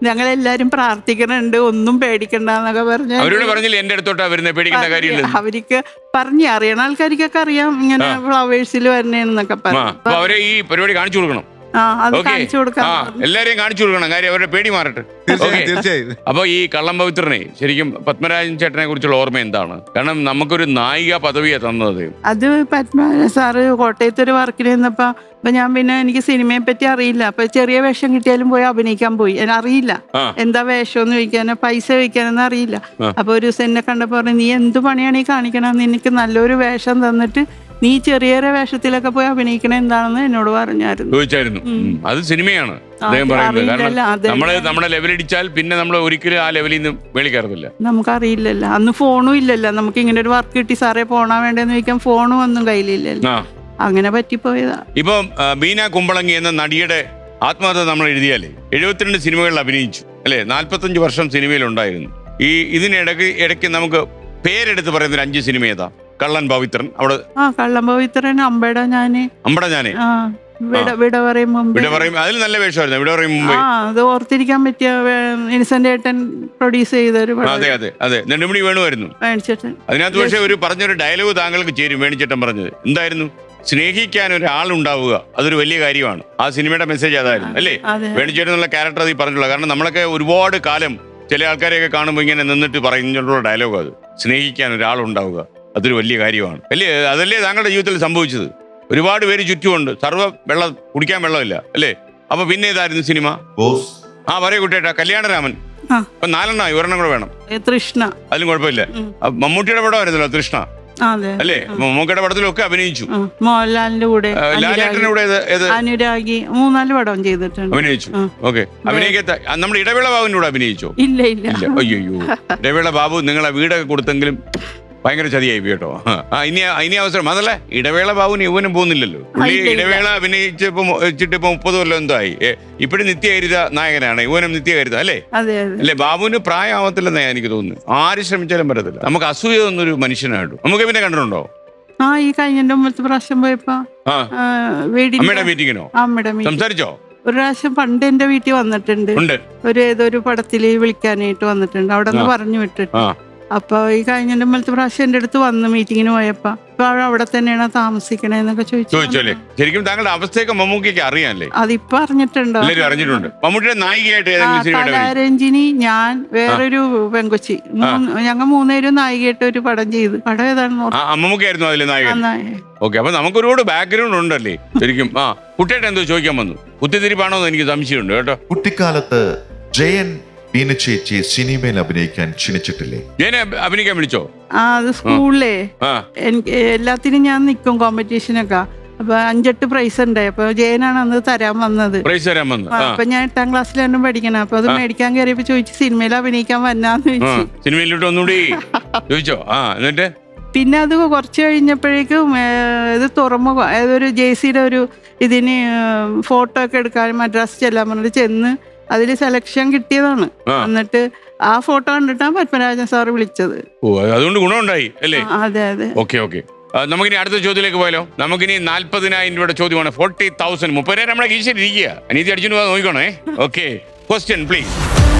ഞങ്ങളെല്ലാരും പ്രാർത്ഥിക്കണുണ്ട് ഒന്നും പേടിക്കണ്ടെന്നൊക്കെ പറഞ്ഞ് അവരോട് പറഞ്ഞില്ല എന്റെ അടുത്തോട്ടാ വരുന്നത് പേടിക്കേണ്ട കാര്യമില്ല അവർക്ക് പറഞ്ഞ് അറിയണ ആൾക്കാർക്കൊക്കെ അറിയാം ഇങ്ങനെ ഫ്ലവേഴ്സിൽ വരണേന്നൊക്കെ ആ പറഞ്ഞു അപ്പൊ അവരെ ഈ പരിപാടി കാണിച്ചു കൊടുക്കണം ആ അത് ഓക്കെ കാണിച്ചു കൊടുക്കാൻ ആ പറഞ്ഞു. എല്ലാരെയും കാണിച്ചു കൊടുക്കണം കാര്യം അവരുടെ പേടി മാറട്ടെ തീർച്ചയായും Okay. തീർച്ചയായും അപ്പൊ ഈ കള്ളം പവിത്രനെ ശരിക്കും പത്മരാജൻ ചേട്ടനെ കുറിച്ചുള്ള ഓർമ്മ എന്താണ് കാരണം നമുക്കൊരു നായിക പദവിയാ തന്നത് അത് പത്മനാഭ സാറ് കോട്ടയത്ത് ഒരു വർക്കിന് നിന്നപ്പോ അപ്പൊ ഞാൻ പിന്നെ എനിക്ക് സിനിമയെ പറ്റി അറിയില്ല അപ്പൊ ചെറിയ വേഷം കിട്ടിയാലും പോയി അഭിനയിക്കാൻ പോയി ഞാൻ അറിയില്ല ആ. എന്താ വേഷം എന്ന് ചോദിക്കാനോ പൈസ ചോദിക്കാനൊന്നും അറിയില്ല അപ്പൊ ഒരു ദിവസം എന്നെ കണ്ടപ്പോ പറഞ്ഞു നീ എന്ത് പണിയാണ് ഈ കാണിക്കണം നിനക്ക് നല്ലൊരു വേഷം തന്നിട്ട് നീ ചെറിയ ചെറിയ വേഷത്തിലൊക്കെ പോയി അഭിനയിക്കണ എന്താണെന്ന് എന്നോട് പറഞ്ഞായിരുന്നു ചോദിച്ചായിരുന്നു ഉം. അത് സിനിമയാണ് അദ്ദേഹം അത് പറയുന്നത് അറിയില്ലല്ലോ, കാരണം അതെ. നമ്മള് നമ്മുടെ ലെവലടിച്ചാൽ പിന്നെ നമ്മൾ ഒരിക്കലും ആ ലെവലിൽ നിന്ന് മേളി കയറത്തില്ല നമുക്കറിയില്ലല്ലോ അന്ന് ഫോണും ഇല്ലല്ലോ നമുക്ക് ഇങ്ങനെ ഒരു വർക്ക് കിട്ടി സാറേ പോണാ വേണ്ടെന്ന് ചോദിക്കാൻ ഫോണും ഒന്നും കയ്യിലില്ലല്ലോ ആ അങ്ങനെ പറ്റിപ്പോയതാ ഇപ്പം ആ, ബീന കുമ്പളങ്ങി എന്ന നടിയുടെ ആത്മകഥ നമ്മൾ എഴുതിയാലേ എഴുപത്തിരണ്ട് സിനിമകളിൽ അഭിനയിച്ചു അല്ലെ നാല്പത്തഞ്ച് വർഷം സിനിമയിലുണ്ടായിരുന്നു ഈ ഇതിനിടയ്ക്ക് ഇടയ്ക്ക് നമുക്ക് പേരെടുത്ത് പറയുന്ന ഒരു അഞ്ച് സിനിമ ഏതാ കള്ളൻ പവിത്രൻ അവിടെ ആ കള്ളംപവിത്രൻ അമ്പട ഞാന് അമ്പട ഞാനേ ആ വിട വിട പറയും മുമ്പ് ഇവിടെ പറയും അതിൽ നല്ല വേഷമായിരുന്നു ഇവിടെ പറയും മുമ്പേ ആ അത് ഓർത്തിരിക്കാൻ പറ്റിയ ഇൻസെന്റ് ഏട്ടൻ പ്രൊഡ്യൂസ് ചെയ്ത ഒരു ആ, അതെ അതെ അതെ നെടുമുടി വേണുമായിരുന്നു മേടിച്ചിട്ട് അതിനകത്ത് പക്ഷേ ഒരു പറഞ്ഞൊരു ഡയലോഗ് താങ്കൾക്ക് ചേരും വേണിച്ചേട്ടൻ പറഞ്ഞത് എന്തായിരുന്നു സ്നേഹിക്കാൻ ഒരാളുണ്ടാവുക അതൊരു വലിയ കാര്യമാണ് ആ സിനിമയുടെ മെസ്സേജ് അതായിരുന്നു അല്ലേ അതെ വേണിച്ചേട്ടൻ എന്നുള്ള ക്യാരക്ടർ അത് ഈ പറഞ്ഞുള്ള കാരണം നമ്മളൊക്കെ ഒരുപാട് കാലം ചില ആൾക്കാരെയൊക്കെ കാണുമ്പോൾ ഇങ്ങനെ നിന്നിട്ട് പറയുന്നുള്ള ഡയലോഗ് അത് സ്നേഹിക്കാൻ ഒരാളുണ്ടാവുക അതൊരു വലിയ കാര്യമാണ് അല്ലേ അതല്ലേ താങ്കളുടെ ജീവിതത്തിൽ സംഭവിച്ചത് ഒരുപാട് പേര് ചുറ്റുമുണ്ട് സർവ്വ വെള്ളം കുടിക്കാൻ വെള്ളമില്ല അല്ലേ അപ്പൊ പിന്നെ ഏതായിരുന്നു സിനിമ ബോസ് ആ പറയൂ കുട്ടേട്ടാ കല്യാണരാമൻ ആ. അപ്പൊ നാലെണ്ണമായി ഒരെണ്ണം കൂടെ വേണം ഏ, തൃഷ്ണ അതിലും കുഴപ്പമില്ല ഉം. അപ്പൊ മമ്മൂട്ടിയുടെ പടമായിരുന്നല്ലോ തൃഷ്ണ ആ, അതെ അല്ലേ മമ്മൂക്കയുടെ പടത്തിലൊക്കെ അഭിനയിച്ചു ആ, മോഹൻലാലിന്റെ കൂടെ ആ, ലാലേട്ടന്റെ അനുരാഗി കൂടെ ഏത് ഏത് അനുരാഗി മൂന്നാല് പടം ചെയ്തിട്ടുണ്ട് അഭിനയിച്ചു ആ. ഓക്കെ അഭിനയിക്കത്ത ആ, നമ്മുടെ ഇടവേള ബാബുവിന്റെ കൂടെ അഭിനയിച്ചോ ഇല്ല ഇല്ല ഇല്ല അയ്യോ ഇടവേള ബാബു നിങ്ങളെ വീടൊക്കെ കൊടുത്തെങ്കിലും ഭയങ്കര ചതിയായി പോയി കേട്ടോ ആ ഇനി ഇനി അവസരം അതല്ല ഇടവേള ബാബുവിന് യൗവനം പോകുന്നില്ലല്ലോ പുള്ളി ഇല്ല, ഇല്ല. ഇടവേള അഭിനയിച്ചപ്പോ വെച്ചിട്ട് ഇപ്പൊ മുപ്പത് കൊല്ലം എന്തോ ആയി ഏ, ഇപ്പഴും നിത്യഹരിത നായകനാണ് യൗവനം നിത്യഹരിത അല്ലേ അതെ അതെ അല്ലേ ബാബുവിന് പ്രായമാവത്തില്ലെന്നാ എനിക്ക് തോന്നുന്നു ആര് ശ്രമിച്ചാലും പറ്റത്തില്ല നമുക്ക് അസൂയ തോന്നുന്നൊരു മനുഷ്യനായിട്ടു നമുക്ക് പിന്നെ കണ്ടിട്ടുണ്ടോ ആ ഈ കഴിഞ്ഞ മുമ്പത്തെ പ്രാവശ്യം പോയപ്പോ ആ ആ, വീടിന്റെ അമ്മയുടെ മീറ്റിങ്ങിനോ അമ്മയുടെ മീറ്റിംഗ്. സംസാരിച്ചോ ഒരു പ്രാവശ്യം പണ്ട് എന്റെ വീട്ടിൽ വന്നിട്ടുണ്ട് ഉണ്ട് ഒരു ഏതൊരു പടത്തില് വിളിക്കാനായിട്ട് വന്നിട്ടുണ്ട് അവിടെ നിന്ന് ആ. പറഞ്ഞു വിട്ടിട്ട് ആ അപ്പൊ ഈ കഴിഞ്ഞ മുമ്പത്തെ പ്രാവശ്യം എന്റെ അടുത്ത് വന്ന് മീറ്റിങ്ങിന് പോയപ്പോ ഇപ്പൊ അവൾ അവിടെ തന്നെയാണ് താമസിക്കണേന്നൊക്കെ ചോദിച്ചു ചോദിച്ചോ അല്ലേ ശരിക്കും താങ്കളുടെ അവസ്ഥയൊക്കെ മമ്മൂക്കിക്ക് അറിയാല്ലേ അതിപ്പോ അറിഞ്ഞിട്ടുണ്ടോ എല്ലാവരും അറിഞ്ഞിട്ടുണ്ട് മമ്മൂട്ടിയുടെ നായികയായിട്ട് ആ, ഏതെങ്കിലും സിനിമയുടെ അഭിനയിച്ചോ? കലാരഞ്ജിനി ഞാൻ വേറൊരു പെങ്കൊച്ചി മൂന്ന് ഞങ്ങൾ മൂന്നുപേരും നായികയായിട്ട് ഒരു പടം ചെയ്തു പടം ഏതാണെന്ന് ആ അമ്മമ്മക്കായിരുന്നു അതിലെ നായകൻ ഓർമ്മ ഓക്കെ അപ്പൊ നമുക്ക് ഒരുപാട് ബാക്ക്ഗ്രൗണ്ട് ഉണ്ടല്ലേ ശരിക്കും ആ കുട്ടിയായിട്ട് എന്തോ ചോദിക്കാൻ വന്നു കുത്തിത്തിരിപ്പാണോ എന്ന് എനിക്ക് സംശയമുണ്ട് കേട്ടോ കുട്ടിക്കാലത്ത് ജയൻ ബീന ചേച്ചി സിനിമയിൽ അഭിനയിക്കാൻ ക്ഷണിച്ചിട്ടില്ലേ ഞാൻ അഭിനയിക്കാൻ വിളിച്ചോ ആ അത് സ്കൂളിലേ ആ എനിക്ക് എല്ലാത്തിനും ഞാൻ നിൽക്കും കോമ്പറ്റീഷനൊക്കെ അപ്പൊ അഞ്ചെട്ട് പ്രൈസ് ഉണ്ടായി അപ്പൊ ജയനാണ് അന്ന് തരാൻ വന്നത് പ്രൈസ് തരാൻ വന്നു ആ, ആ അപ്പൊ ഞാൻ എട്ടാം ക്ലാസ്സിലാണ് പഠിക്കണം അപ്പൊ അത് മേടിക്കാൻ കയറിയപ്പോ ചോദിച്ചു സിനിമയിൽ അഭിനയിക്കാൻ വന്നാന്ന് ആ ചോദിച്ചു സിനിമയിലോട്ട് ഒന്നുകൂടി ചോദിച്ചോ ആ എന്നിട്ട് പിന്നെ അത് കുറച്ച് കഴിഞ്ഞപ്പോഴേക്കും ഏ, ഇത് തുറമുഖം ഏതൊരു ജെ സിയുടെ ഒരു ഇതിന് ഫോട്ടോ ഒക്കെ എടുക്കാൻ മദ്രാസ് ചെല്ലാൻ പറഞ്ഞിട്ട് ചെന്ന് അതിൽ സെലക്ഷൻ കിട്ടിയതാണ് ആ. എന്നിട്ട് ആ ഫോട്ടോ കണ്ടിട്ടാണ് പത്മരാജൻ സാറ് വിളിച്ചത് ഓ അതുകൊണ്ട് ഗുണമുണ്ടായി അല്ലേ ആ, അതെ അതെ ഓക്കെ ഓക്കെ നമുക്കിനി അടുത്ത ചോദ്യത്തിലേക്ക് പോയാലോ നമുക്കിനി നാല്പതിനായിരം രൂപയുടെ ചോദ്യമാണ് ഫോർട്ടി തൗസൻഡ് മുപ്പതിനായിരം നമ്മളെ കീശയിൽ ഇരിക്കുക അനീതി അടിച്ചു പോകാൻ നോക്കണേ ഓക്കെ ക്വസ്റ്റ്യൻ പ്ലീസ്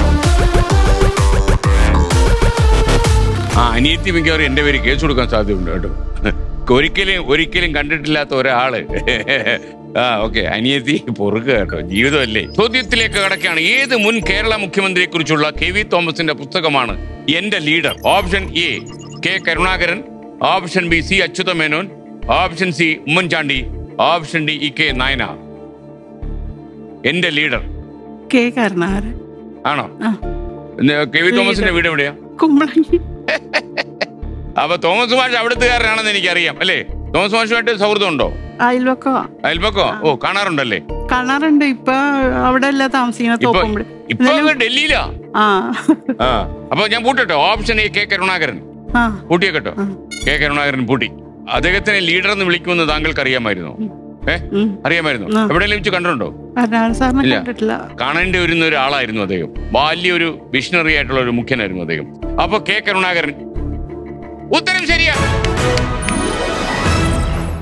ആ അനിയത്തി മിക്കവാറും എന്റെ പേര് കേസ് കൊടുക്കാൻ സാധ്യതയുണ്ട് കേട്ടോ ഒരിക്കലും ഒരിക്കലും കണ്ടിട്ടില്ലാത്ത ഒരാള് ആ ഓക്കെ അനിയത്തി പൊറുക്കുക കേട്ടോ ജീവിതമല്ലേ ചോദ്യത്തിലേക്ക് കടക്കുകയാണ് ഏത് മുൻ കേരള മുഖ്യമന്ത്രിയെ കുറിച്ചുള്ള കെ വി തോമസിന്റെ പുസ്തകമാണ് എന്റെ leader option A K Karunakaran option B C Achutha Menon option C Oommen Chandy option D E K Nayanar എന്റെ ലീഡർ കെ കരുണാകരൻ ആണോ ആ. പിന്നെ കെ വി തോമസിന്റെ വീട് എവിടെയാ കുമ്പളങ്ങി അപ്പൊ തോമസ് മാഷ് അവിടുത്തുകാരനാണെന്ന് എനിക്കറിയാം അല്ലേ തോമസ് മാഷുമായിട്ട് സൗഹൃദം ഉണ്ടോ അയൽവക്കോ അയൽപ്പക്കോ ഓ കാണാറുണ്ടല്ലേ കാണാറുണ്ട് ഇപ്പൊ അവിടെ അല്ല താമസിക്കുന്നത് ഇപ്പൊ തോക്കുമ്പഴ് ഇപ്പൊ അങ്ങ് ഡൽഹിയിലാ ആ ആ അപ്പൊ ഞാൻ പൂട്ടട്ടോ ഓപ്ഷൻ എ കെ കരുണാകരൻ ആ പൂട്ടിയെ കേട്ടോ കെ കരുണാകരൻ പൂട്ടി അദ്ദേഹത്തിനെ ലീഡർ എന്ന് വിളിക്കുമെന്ന് താങ്കൾക്ക് അറിയാമായിരുന്നോ ഏ ഉം. അറിയാമായിരുന്നോ ആ. എവിടെയെങ്കിലും വെച്ച് കണ്ടിട്ടുണ്ടോ കരുണാകരൻ സാറിനെ ഇല്ല. കണ്ടിട്ടില്ല കാണേണ്ടി വരുന്ന ഒരാളായിരുന്നു അദ്ദേഹം വലിയൊരു വിഷണറി ആയിട്ടുള്ള ഒരു മുഖ്യനായിരുന്നു അദ്ദേഹം അപ്പൊ കെ കരുണാകരൻ ഉത്തരം ശരിയാ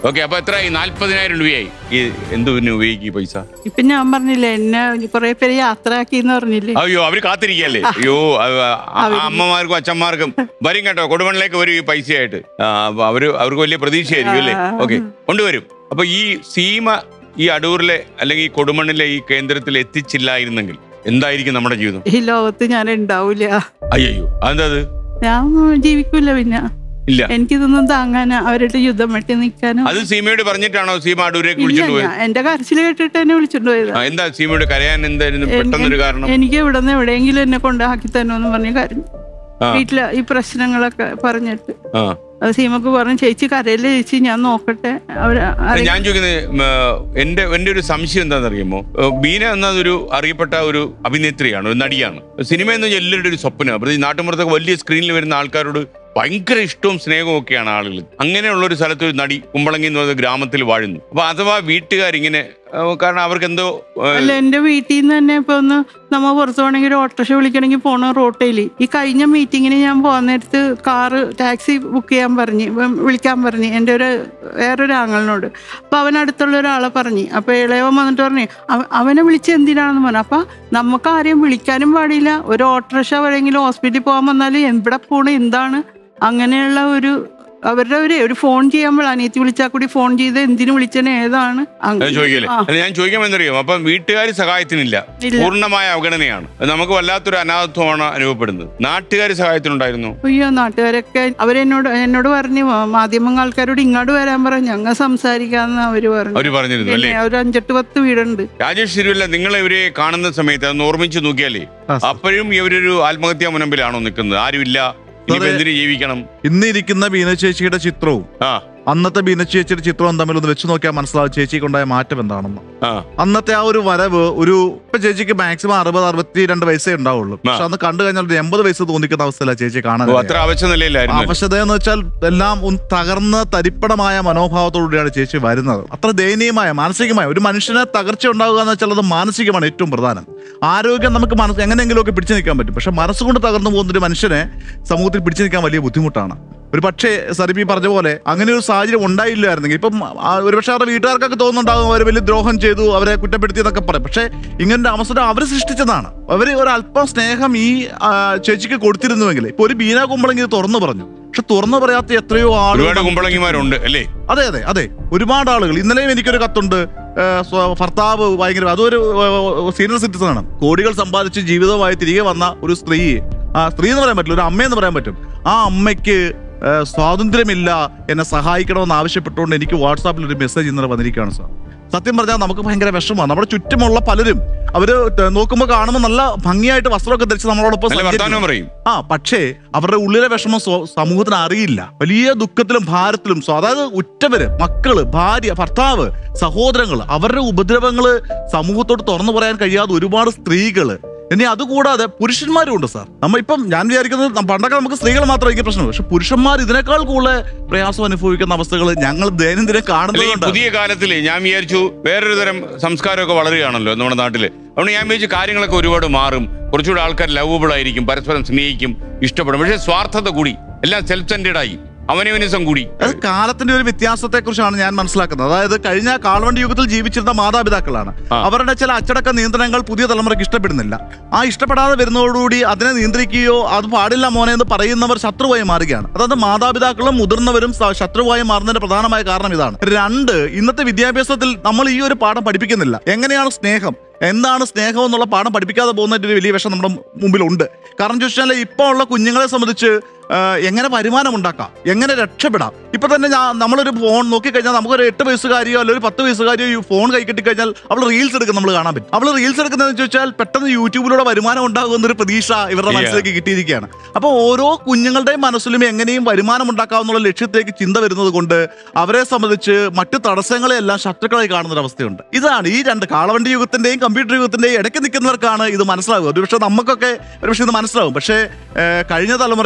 ഓക്കെ അപ്പൊ എത്രയായി നാല്പതിനായിരം രൂപയായി ഈ എന്തുവിന് ഉപയോഗിക്കും ഈ പൈസ ഇപ്പൊ ഞാൻ പറഞ്ഞില്ലേ എന്നെ കുറെ പേര് യാത്രയാക്കി എന്ന് പറഞ്ഞില്ലേ അയ്യോ അവര് കാത്തിരിക്കല്ലേ അയ്യോ അത് ആ- ആ അമ്മമാർക്കും അച്ഛന്മാർക്കും വരും കേട്ടോ കൊടുമണിലേക്ക് വരും ഈ പൈസയായിട്ട് ആ, അപ്പൊ അവര് അവർക്ക് വലിയ പ്രതീക്ഷയായിരിക്കും അല്ലേ ഓക്കെ കൊണ്ടുവരും അപ്പൊ ഈ സീമ ഈ അടൂരിലെ അല്ലെങ്കിൽ ഈ കൊടുമണ്ണിലെ ഈ കേന്ദ്രത്തിൽ എത്തിച്ചില്ലായിരുന്നെങ്കിൽ എന്തായിരിക്കും നമ്മുടെ ജീവിതം ഈ ലോകത്ത് ഞാൻ ഉണ്ടാവൂല അയ്യോ അതെന്താ അത് ഞാൻ ജീവിക്കൂല പിന്നെ ഇല്ല എനിക്കിതൊന്നും താങ്ങാനോ അവരുടെ യുദ്ധം വെട്ടി നിൽക്കാനോ അത് സീമയോട് പറഞ്ഞിട്ടാണോ സീമ അടൂരേക്ക് ഇല്ല വിളിച്ചോണ്ട് പോയത് ഞാൻ- എന്റെ കരച്ചിൽ കേട്ടിട്ട് എന്നെ വിളിച്ചോണ്ട് പോയത് ആ, എന്താ സീമയോട് കരയാൻ എന്തായിരുന്നു പെട്ടെന്നൊരു കാരണം എനിക്ക് ഇവിടെ നിന്ന് എവിടെയെങ്കിലും എന്നെ കൊണ്ടാക്കി തരുമെന്ന് പറഞ്ഞ് കരഞ്ഞു ആ. വീട്ടിലെ ഈ പ്രശ്നങ്ങളൊക്കെ പറഞ്ഞിട്ട് ആ അത് സീമക്ക് പറഞ്ഞു ചേച്ചി കരയില്ല ചേച്ചി ഞാൻ നോക്കട്ടെ അവര് അല്ല, ഞാൻ ചോദിക്കുന്നത് ഉം, ഏ, എന്റെ എന്റെ ഒരു സംശയം എന്താണെന്ന് അറിയുമോ ഏ, ബീന എന്നതൊരു അറിയപ്പെട്ട ഒരു അഭിനേത്രിയാണ് ഒരു നടിയാണ് സിനിമ എന്ന് പറഞ്ഞാൽ എല്ലാവരുടെ ഒരു സ്വപ്നം പ്രതി നാട്ടുമ്പുറത്തൊക്കെ വലിയ സ്ക്രീനിൽ വരുന്ന ആൾക്കാരോട് ഭയങ്കര ഇഷ്ടവും സ്നേഹവും ഒക്കെയാണ് ആളുകൾ അങ്ങനെയുള്ള ഒരു സ്ഥലത്ത് ഒരു നടി കുമ്പളങ്ങി എന്ന് പറയുന്ന ഗ്രാമത്തിൽ വാഴുന്നു അപ്പൊ അഥവാ വീട്ടുകാരിങ്ങനെ ഏ, കാരണം അവർക്ക് എന്തോ ഏ, അല്ല എന്റെ വീട്ടിൽ നിന്ന് തന്നെ ഇപ്പൊ ഒന്ന് നമ്മ പുറത്തു പോകണമെങ്കിൽ ഒരു ഓട്ടോറിക്ഷ വിളിക്കണമെങ്കിൽ പോണ റോട്ടേല് ഈ കഴിഞ്ഞ മീറ്റിങ്ങിന് ഞാൻ പോകുന്ന നേരത്ത് കാറ് ടാക്സി ബുക്ക് ചെയ്യാൻ പറഞ്ഞ് ഉം, വിളിക്കാൻ പറഞ്ഞ് എൻ്റെ ഒരു വേറൊരു ആങ്ങളിനോട് അപ്പൊ അവൻ അടുത്തുള്ള ഒരാളെ പറഞ്ഞ് അപ്പൊ ഇളയവൻ വന്നിട്ട് പറഞ്ഞു "അവ- അവനെ വിളിച്ച് എന്തിനാണെന്ന് പറഞ്ഞു അപ്പൊ നമുക്ക് ആരെയും വിളിക്കാനും പാടില്ല ഒരു ഓട്ടോറിക്ഷ എവിടെയെങ്കിലും ഹോസ്പിറ്റലിൽ പോകാൻ വന്നാൽ എവിടെ പോണ എന്താണ് അങ്ങനെയുള്ള ഒരു അവരുടെ ഒരു ഒരു ഫോൺ ചെയ്യുമ്പോൾ അനിയത്തി വിളിച്ചാൽ കൂടി ഫോൺ ചെയ്ത് എന്തിനു വിളിച്ചനെ ഏതാണ് അത് ചോദിക്കല്ലേ ആ. അല്ല ഞാൻ ചോദിക്കാൻ എന്നറിയാം അപ്പം വീട്ടുകാർ സഹായത്തിനില്ല ഇല്ല. പൂർണ്ണമായ അവഗണനയാണ് അത് നമുക്ക് വല്ലാത്തൊരു അനാഥത്വമാണ് അനുഭവപ്പെടുന്നത് നാട്ടുകാർ സഹായത്തിനുണ്ടായിരുന്നു അയ്യോ നാട്ടുകാരൊക്കെ അവരെന്നോട് എന്നോട് പറഞ്ഞു മാധ്യമ ആൾക്കാരോട് ഇങ്ങോട്ട് വരാൻ പറഞ്ഞു ഞങ്ങൾ സംസാരിക്കാന്ന് അവര് പറഞ്ഞു അവര് പറഞ്ഞിരുന്നു അല്ലേ പിന്നെ ഒരു അഞ്ചെട്ട് പത്ത് വീടുണ്ട് രാജേഷ് തിരുവല്ല നിങ്ങൾ ഇവരെ കാണുന്ന സമയത്ത് അതൊന്ന് ഓർമ്മിച്ച് നോക്കിയാലേ ആ, സർ. അപ്പോഴും ഇവരൊരു ആത്മഹത്യാ മുനമ്പിലാണോ നിൽക്കുന്നത് ആരുമില്ല ഇനിയിപ്പോ സാറേ, എന്തിനു ജീവിക്കണം ഇന്നിരിക്കുന്ന ബീന ചേച്ചിയുടെ ചിത്രവും ആ അന്നത്തെ ബീന ചേച്ചിയുടെ ചിത്രവും തമ്മിൽ ഒന്ന് വെച്ച് നോക്കിയാൽ മനസ്സിലാവും ചേച്ചിക്കുണ്ടായ മാറ്റം എന്താണെന്ന് ആ അന്നത്തെ ആ ഒരു വരവ് ഒരു ഇപ്പൊ ചേച്ചിക്ക് മാക്സിമം അറുപത് അറുപത്തി രണ്ട് വയസ്സേ ഉണ്ടാവുള്ളൂ പക്ഷെ അന്ന് കണ്ടു കഴിഞ്ഞാൽ ഒരു എൺപത് വയസ്സ് തോന്നിക്കുന്ന അവസ്ഥയില ചേച്ചി കാണാൻ ഓ, അത്ര അവശ നിലയിലായിരുന്നു അവശത എന്ന് വെച്ചാൽ എല്ലാം ഒന്ന് തകർന്ന തരിപ്പടമായ മനോഭാവത്തോടുകൂടിയാണ് ചേച്ചി വരുന്നത് അത്ര ദയനീയമായ മാനസികമായ ഒരു മനുഷ്യന് തകർച്ച ഉണ്ടാവുക എന്ന് വെച്ചാൽ അത് മാനസികമാണ് ഏറ്റവും പ്രധാനം ആരോഗ്യം നമുക്ക് മനസ്സ് എങ്ങനെയെങ്കിലുമൊക്കെ പിടിച്ചു നിൽക്കാൻ പറ്റും പക്ഷെ മനസ്സുകൊണ്ട് തകർന്നു പോകുന്ന ഒരു മനുഷ്യനെ സമൂഹത്തിൽ പിടിച്ചു നിൽക്കാൻ വലിയ ബുദ്ധിമുട്ടാണ് ഒരു പക്ഷേ സരിപ്പി പറഞ്ഞ പോലെ അങ്ങനെ ഒരു സാഹചര്യം ഉണ്ടായില്ലായിരുന്നെങ്കിൽ ഇപ്പം ആ, ഒരുപക്ഷെ അവരുടെ വീട്ടുകാർക്കൊക്കെ തോന്നുന്നുണ്ടാകും അവർ വലിയ ദ്രോഹം ചെയ്തു അവരെ കുറ്റപ്പെടുത്തി എന്നൊക്കെ പറയും പക്ഷേ ഇങ്ങനത്തെ അവസരം അവർ സൃഷ്ടിച്ചതാണ് അവർ ഒരു അല്പം സ്നേഹം ഈ ആ, ചേച്ചിക്ക് കൊടുത്തിരുന്നുവെങ്കിൽ ഇപ്പൊ ഒരു ബീന കുമ്പളങ്ങി ഇത് തുറന്നു പറഞ്ഞു പക്ഷെ തുറന്നു പറയാത്ത എത്രയോ ഒരുപാട് ആളുകൾ കുമ്പളങ്ങിമാരുണ്ട് അല്ലേ അതെ അതെ അതെ ഒരുപാട് ആളുകൾ ഇന്നലെയും എനിക്കൊരു കത്തുണ്ട് ആ, സ്വ- ഭർത്താവ് ഭയങ്കര അതൊരു സീനിയർ സിറ്റിസൺ ആണ് കോടികൾ സമ്പാദിച്ച് ജീവിതമായി തിരികെ വന്ന ഒരു സ്ത്രീ ആ സ്ത്രീ എന്ന് പറയാൻ പറ്റില്ല ഒരു അമ്മയെന്ന് പറയാൻ പറ്റും ആ അമ്മയ്ക്ക് ആ, സ്വാതന്ത്ര്യമില്ല എന്നെ സഹായിക്കണമെന്ന് ആവശ്യപ്പെട്ടുകൊണ്ട് എനിക്ക് വാട്സാപ്പിൽ ഒരു മെസ്സേജ് ഇന്നലെ വന്നിരിക്കുകയാണ് സാർ സത്യം പറഞ്ഞാൽ നമുക്ക് ഭയങ്കര വിഷമമാണ് നമ്മുടെ ചുറ്റുമുള്ള പലരും അവര് നോക്കുമ്പോൾ കാണുമ്പോൾ നല്ല ഭംഗിയായിട്ട് വസ്ത്രമൊക്കെ ധരിച്ച് നമ്മളോടൊപ്പം നല്ല സഞ്ചരിക്കുന്നു. വർത്താനം പറയും ആ പക്ഷേ അവരുടെ ഉള്ളിലെ വിഷമം സ്വ- സമൂഹത്തിന് അറിയില്ല വലിയ ദുഃഖത്തിലും ഭാരത്തിലും സ്വ- അതായത് ഉറ്റവര് മക്കള് ഭാര്യ ഭർത്താവ് സഹോദരങ്ങൾ അവരുടെ ഉപദ്രവങ്ങള് സമൂഹത്തോട് തുറന്നു പറയാൻ കഴിയാതെ ഒരുപാട് സ്ത്രീകള് ഇനി അതുകൂടാതെ പുരുഷന്മാരും ഉണ്ട് സാർ നമ്മ ഇപ്പം ഞാൻ വിചാരിക്കുന്നത് നം- പണ്ടൊക്കെ നമുക്ക് സ്ത്രീകൾ മാത്രമായിരിക്കും പ്രശ്നം പക്ഷെ പുരുഷന്മാർ ഇതിനേക്കാൾ കൂടുതൽ പ്രയാസം അനുഭവിക്കുന്ന അവസ്ഥകൾ ഞങ്ങൾ ദൈനംദിനം അല്ലെ ഈ കാണുന്നുണ്ട് പുതിയ കാലത്തില് ഞാൻ വിചാരിച്ചു വേറൊരു തരം സംസ്കാരമൊക്കെ വളരുകയാണല്ലോ നമ്മുടെ നാട്ടില് അതുകൊണ്ട് ഞാൻ വിചാരിച്ചു കാര്യങ്ങളൊക്കെ ഒരുപാട് മാറും കുറച്ചുകൂടെ ആൾക്കാർ ലവബിൾ ആയിരിക്കും പരസ്പരം സ്നേഹിക്കും ഇഷ്ടപ്പെടും പക്ഷെ സ്വാർത്ഥത കൂടി എല്ലാം സെൽഫ് സെന്റേഡ് ആയി അവനവനിസം കൂടി അത് കാലത്തിന്റെ ഒരു വ്യത്യാസത്തെ കുറിച്ചാണ് ഞാൻ മനസ്സിലാക്കുന്നത് അതായത് കഴിഞ്ഞ കാൾവണ്ടി യുഗത്തിൽ ജീവിച്ചിരുന്ന മാതാപിതാക്കളാണ് ആ. അവരുടെ ചില അച്ചടക്ക നിയന്ത്രണങ്ങൾ പുതിയ തലമുറയ്ക്ക് ഇഷ്ടപ്പെടുന്നില്ല ആ ഇഷ്ടപ്പെടാതെ വരുന്നതോടുകൂടി അതിനെ നിയന്ത്രിക്കുകയോ അത് പാടില്ല മോനെ എന്ന് പറയുന്നവർ ശത്രുവായി മാറുകയാണ് അതായത് മാതാപിതാക്കളും മുതിർന്നവരും സ- ശത്രുവായി മാറുന്നതിന്റെ പ്രധാനമായ കാരണം ഇതാണ് രണ്ട് ഇന്നത്തെ വിദ്യാഭ്യാസത്തിൽ നമ്മൾ ഈ ഒരു പാഠം പഠിപ്പിക്കുന്നില്ല എങ്ങനെയാണ് സ്നേഹം എന്താണ് സ്നേഹം എന്നുള്ള പാഠം പഠിപ്പിക്കാതെ പോകുന്നതിന്റെ ഒരു വലിയ വിഷം നമ്മുടെ മുമ്പിലുണ്ട് കാരണം ചോദിച്ചാൽ ഇപ്പോൾ ഉള്ള കുഞ്ഞുങ്ങളെ സംബന്ധിച്ച് ആ, എങ്ങനെ വരുമാനം ഉണ്ടാക്കാം എങ്ങനെ രക്ഷപ്പെടാം ഇപ്പൊ തന്നെ ഞാൻ നമ്മളൊരു ഫോൺ നോക്കിക്കഴിഞ്ഞാൽ നമുക്കൊരു എട്ട് വയസ്സുകാരിയോ അല്ലെങ്കിൽ ഒരു പത്ത് വയസ്സുകാരിയോ ഈ ഫോൺ കൈ കിട്ടിക്കഴിഞ്ഞാൽ അവൾ റീൽസ് എടുക്കുന്ന നമ്മൾ കാണാൻ പറ്റും അവൾ റീൽസ് എടുക്കുന്നതെന്ന് ചോദിച്ചാൽ പെട്ടെന്ന് യൂട്യൂബിലൂടെ വരുമാനം ഉണ്ടാകുമെന്നൊരു പ്രതീക്ഷ ഇവരുടെ Yeah. മനസ്സിലേക്ക് കിട്ടിയിരിക്കുകയാണ് അപ്പോൾ ഓരോ കുഞ്ഞുങ്ങളുടെയും മനസ്സിലും എങ്ങനെയും വരുമാനം ഉണ്ടാക്കാവുന്ന ലക്ഷ്യത്തിലേക്ക് ചിന്ത വരുന്നത് കൊണ്ട് അവരെ സംബന്ധിച്ച് മറ്റു തടസ്സങ്ങളെല്ലാം ശത്രുക്കളായി കാണുന്ന ഒരു അവസ്ഥയുണ്ട് ഇതാണ് ഈ രണ്ട് കാളവണ്ടി യുഗത്തിന്റെയും കമ്പ്യൂട്ടർ യുഗത്തിന്റെയും ഇടയ്ക്ക് നിൽക്കുന്നവർക്കാണ് ഇത് മനസ്സിലാവുക ഒരുപക്ഷെ നമുക്കൊക്കെ ഒരുപക്ഷെ ഇത് മനസ്സിലാവും പക്ഷേ ഏഹ്, കഴിഞ്ഞ തലമുറയ്ക്കോ അല്ലെ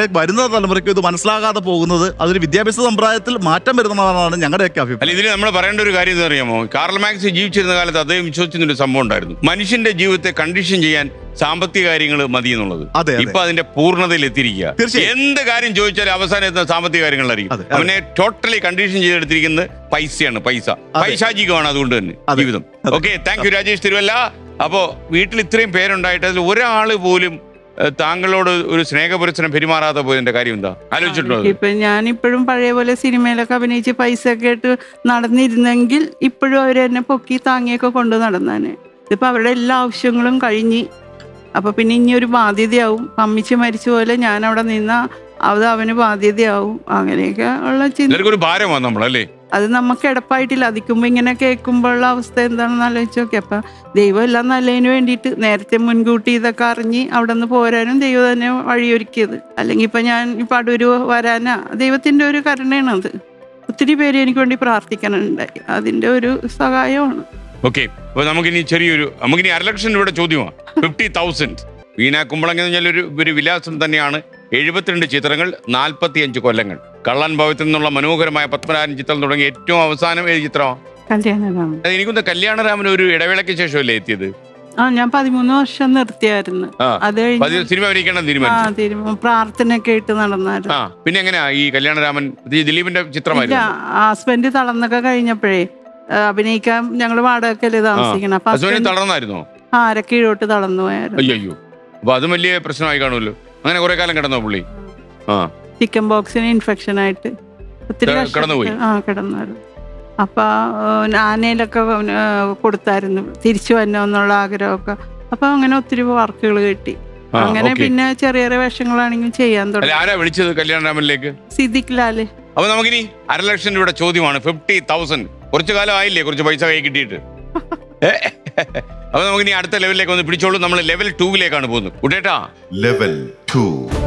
തലമുറയിലേക്ക് വരുന്ന തലമുറയ്ക്ക് ഇത് മനസ്സിലാകാതെ പോകുന്നത് അതൊരു വിദ്യാഭ്യാസ സമ്പ്രദായത്തിൽ മാറ്റം വരുന്നതാണ് ഞങ്ങളുടെയൊക്കെ അല്ല അഭിപ്രായം ഇതിൽ നമ്മൾ പറയേണ്ട ഒരു കാര്യം എന്താ അറിയാമോ കാർൽ മാക്സ് ജീവിച്ചിരുന്ന കാലത്ത് അദ്ദേഹം വിശ്വസിച്ചിരുന്ന ഒരു സംഭവം ഉണ്ടായിരുന്നു മനുഷ്യന്റെ ജീവിതത്തെ കണ്ടീഷൻ ചെയ്യാൻ സാമ്പത്തിക കാര്യങ്ങൾ മതി എന്നുള്ളത് അതെ, അതെ. ഇപ്പൊ അതിന്റെ പൂർണ്ണതയിൽ എത്തിയിരിക്കുക തീർച്ചയായും. എന്ത് കാര്യം ചോദിച്ചാലും അവസാനം എത്തുന്ന സാമ്പത്തിക കാര്യങ്ങളിലായിരിക്കും അതെ, അതെ. അവനെ ടോട്ടലി കണ്ടീഷൻ ചെയ്തെടുത്തിരിക്കുന്നത് പൈസയാണ് പൈസ പൈശാചികമാണ് അതുകൊണ്ട് തന്നെ അതെ, ജീവിതം അതെ. Okay thank you Rajesh Thiruvalla അപ്പോ വീട്ടിൽ ഇത്രയും പേരുണ്ടായിട്ട് അതിൽ ഒരാള് പോലും ഏഹ്, താങ്കളോട് ഒരു സ്നേഹപുരസരം പെരുമാറാതെ പോയതിന്റെ കാര്യം എന്താ ആലോചിച്ചിട്ടുണ്ടോ അത്? ഇപ്പൊ ഞാൻ ഇപ്പോഴും പഴയ പോലെ സിനിമയിലൊക്കെ അഭിനയിച്ച് പൈസ ഒക്കെ ആയിട്ട് നടന്നിരുന്നെങ്കിൽ ഇപ്പോഴും അവരെന്നെ പൊക്കി താങ്ങിയൊക്കെ കൊണ്ട് നടന്നാനെ ഇതിപ്പോ അവരുടെ എല്ലാ ആവശ്യങ്ങളും കഴിഞ്ഞ് അപ്പൊ പിന്നെ ഇനി ഒരു ബാധ്യതയാവും അമ്മിച്ച് മരിച്ച പോലെ ഞാൻ അവിടെ നിന്ന അത് അവന് ബാധ്യതയാവും അങ്ങനെയൊക്കെ ഉള്ള ചിന്ത എല്ലാവർക്കും ഒരു ഭാരമാണ് നമ്മളല്ലേ അത് നമുക്ക് കിടപ്പായിട്ടില്ല അതിക്കുമ്പോ ഇങ്ങനെ കേൾക്കുമ്പോഴുള്ള അവസ്ഥ എന്താണെന്ന് ആലോചിച്ച് നോക്കി അപ്പൊ ദൈവം എല്ലാം നല്ലതിന് വേണ്ടിയിട്ട് നേരത്തെ മുൻകൂട്ടി ഇതൊക്കെ അറിഞ്ഞ് അവിടെ നിന്ന് പോരാനും ദൈവം തന്നെ വഴിയൊരുക്കിയത് അല്ലെങ്കിൽ ഇപ്പൊ ഞാൻ ഇപ്പൊ അടൂര് വരാനാ ദൈവത്തിന്റെ ഒരു കരുണയാണ് അത് ഒത്തിരി പേര് എനിക്ക് വേണ്ടി പ്രാർത്ഥിക്കാനുണ്ടായി അതിന്റെ ഒരു സഹായമാണ് ഓക്കെ അപ്പൊ നമുക്കിനി ചെറിയൊരു നമുക്കിനി അരലക്ഷം രൂപയുടെ ചോദ്യമാണ് ഫിഫ്റ്റി തൗസൻഡ് വീണ കുമ്പളങ്ങ എന്ന് പറഞ്ഞാൽ ഒരു ഒരു വിലാസം തന്നെയാണ് എഴുപത്തിരണ്ട് ചിത്രങ്ങൾ നാൽപ്പത്തി അഞ്ച് കൊല്ലങ്ങൾ കള്ളൻ ഭവത്തിൽ നിന്നുള്ള മനോഹരമായ പത്മനാഭൻ ചിത്രം തുടങ്ങി ഏറ്റവും അവസാനം ഏത് ചിത്രമാണ് കല്യാണരാമൻ അത് എനിക്കൊന്ന് കല്യാണരാമൻ ഒരു ഇടവേളയ്ക്ക് ശേഷമല്ലേ എത്തിയത് ആ ഞാൻ പതിമൂന്ന് വർഷം നിർത്തിയായിരുന്നു ആ അത് അപ്പൊ അത് കഴിഞ്ഞ് സിനിമ അഭിനയിക്കണം ആ തീരുമാനിച്ചു തീരുമാനം പ്രാർത്ഥനയൊക്കെ ഇട്ട് നടന്നായിരുന്നു ആ പിന്നെ എങ്ങനെയാ ഈ കല്യാണരാമൻ ഇത് ഈ ദിലീപിന്റെ ഇല്ല ചിത്രമായിരുന്നു ഹസ്ബൻഡ് തളർന്നൊക്കെ കഴിഞ്ഞപ്പോഴേ ആ, അഭിനയിക്കാൻ ഞങ്ങൾ വാടകക്കല്ലേ താമസിക്കണം അപ്പൊ ഹസ്ബൻഡ് husband തളർന്നായിരുന്നോ ആരെ കീഴോട്ട് തളർന്നു പോയായിരുന്നു അയ്യോ അപ്പൊ അതും വലിയ പ്രശ്നമായി കാണുമല്ലോ അങ്ങനെ കുറെ കാലം കിടന്നോ പുള്ളി ആ ചിക്കൻ ബോക്സിന് ഇൻഫെക്ഷൻ ആയിട്ട് ഒത്തിരി ക- കഷ്ടപ്പെട്ട് കിടന്നുപോയി? ആ കിടന്നായിരുന്നു അപ്പൊ ആ, ആനയിലൊക്കെ ആ, കൊടുത്തായിരുന്നു തിരിച്ചു വരണമെന്നുള്ള ആഗ്രഹമൊക്കെ അപ്പൊ അങ്ങനെ ഒത്തിരി വർക്കുകൾ കിട്ടി ആ, അങ്ങനെ okay. പിന്നെ ചെറിയ ചെറിയ വേഷങ്ങളാണെങ്കിൽ ചെയ്യാൻ അല്ല തുടങ്ങി ആരാ വിളിച്ചത് കല്യാണരാമനിലേക്ക് സിദ്ദിഖ് ലാല് അപ്പൊ നമുക്കിനി അരലക്ഷം രൂപയുടെ ചോദ്യമാണ് ഫിഫ്റ്റി തൗസൻഡ് കുറച്ചു കാലം ആയില്ലേ കുറച്ച് പൈസ കൈ കിട്ടിയിട്ട് ഏ? അപ്പൊ നമുക്കിനി അടുത്ത ലെവലിലേക്ക് ഒന്ന് പിടിച്ചോളൂ നമ്മൾ ലെവൽ ടൂവിലേക്കാണ് പോകുന്നത് കുട്ടേട്ടാ ലെവൽ ടു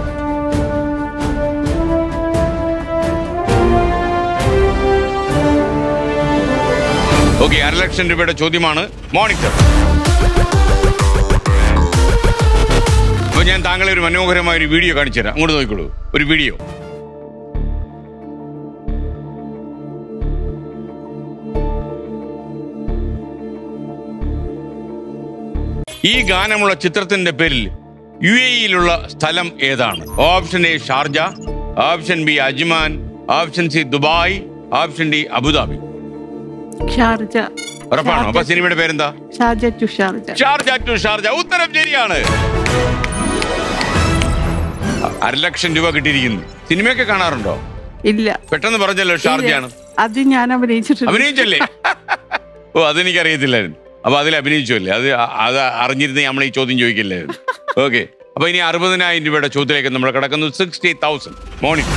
ഓക്കെ അരലക്ഷം രൂപയുടെ ചോദ്യമാണ് മോണിറ്റർ അപ്പൊ ഞാൻ താങ്കളെ ഒരു മനോഹരമായ ഒരു വീഡിയോ കാണിച്ചു തരാം അങ്ങോട്ട് നോക്കിക്കോളൂ ഒരു വീഡിയോ ഈ ഗാനമുള്ള ചിത്രത്തിന്റെ പേരിൽ യു എയിലുള്ള സ്ഥലം ഏതാണ് option A Sharjah option B Ajman option C Dubai option D Abu Dhabi Sharjah ഉറപ്പാണോ അപ്പൊ സിനിമയുടെ പേരെന്താ Sharjah two Sharjah Sharjah two Sharjah ഉത്തരം ശരിയാണ് അ- അരലക്ഷം രൂപ കിട്ടിയിരിക്കുന്നു സിനിമയൊക്കെ കാണാറുണ്ടോ ഇല്ല പെട്ടെന്ന് പറഞ്ഞല്ലോ ഷാർജയാണ് അത് ഞാൻ അഭിനയിച്ചിട്ടുണ്ട് അഭിനയിച്ചല്ലേ ഓ അതെനിക്ക് അറിയത്തില്ലായിരുന്നു അപ്പൊ അതിൽ അഭിനയിച്ചു അല്ലേ അത് അ- അത് അറിഞ്ഞിരുന്ന നമ്മൾ ഈ ചോദ്യം ചോദിക്കില്ലായിരുന്നു ഓക്കെ അപ്പൊ ഇനി അറുപതിനായിരം രൂപയുടെ ചോദ്യത്തിലേക്ക് നമ്മൾ കിടക്കുന്നു sixty thousand morning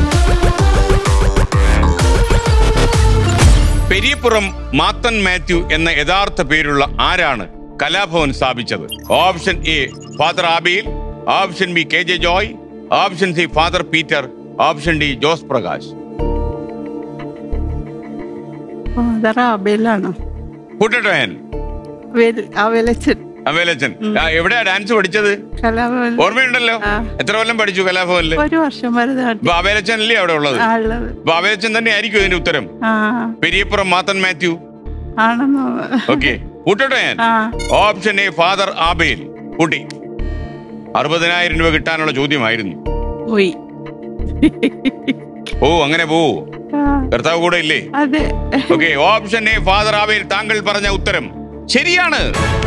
Periyappuram Mathan Mathew എന്ന യഥാർത്ഥ പേരുള്ള ആരാണ് കലാഭവൻ സ്ഥാപിച്ചത് ഓപ്ഷൻ എ ഫാദർ ആബിയിൽ option B K J Joy option C father Peter option D Jose Prakash father ആബേലാണ് കൂട്ടട്ടോയൻ അവലച്ചൻ അവേലച്ചൻ ആ, എവിടെയാ ഡാൻസ് പഠിച്ചത് കലാഭവൻ ഓർമ്മയുണ്ടല്ലോ ആ. എത്ര കൊല്ലം പഠിച്ചു കലാഭവനില് ഒരു വർഷം ഭരതനാട്യം ഇപ്പൊ അവേലച്ചൻ അല്ലേ അവിടെ ഉള്ളത് ആ, ഉള്ളത് ഇപ്പൊ അവേലച്ചൻ തന്നെ ആയിരിക്കും ഇതിന്റെ ഉത്തരം ആ പെരിയപ്പുറം മാത്തൻ മാത്യു ആണെന്നോ ഓക്കെ കൂട്ടട്ടോ ഞാൻ ആ ഓപ്ഷൻ എ ഫാദർ ആബേൽ കൂട്ടി അറുപതിനായിരം രൂപ കിട്ടാനുള്ള ചോദ്യമായിരുന്നു പോയി ഓ അങ്ങനെ പോവോ ആ, കർത്താവ് കൂടെ ഇല്ലേ അതെ okay option A father Abel താങ്കൾ പറഞ്ഞ ഉത്തരം ശരിയാണ്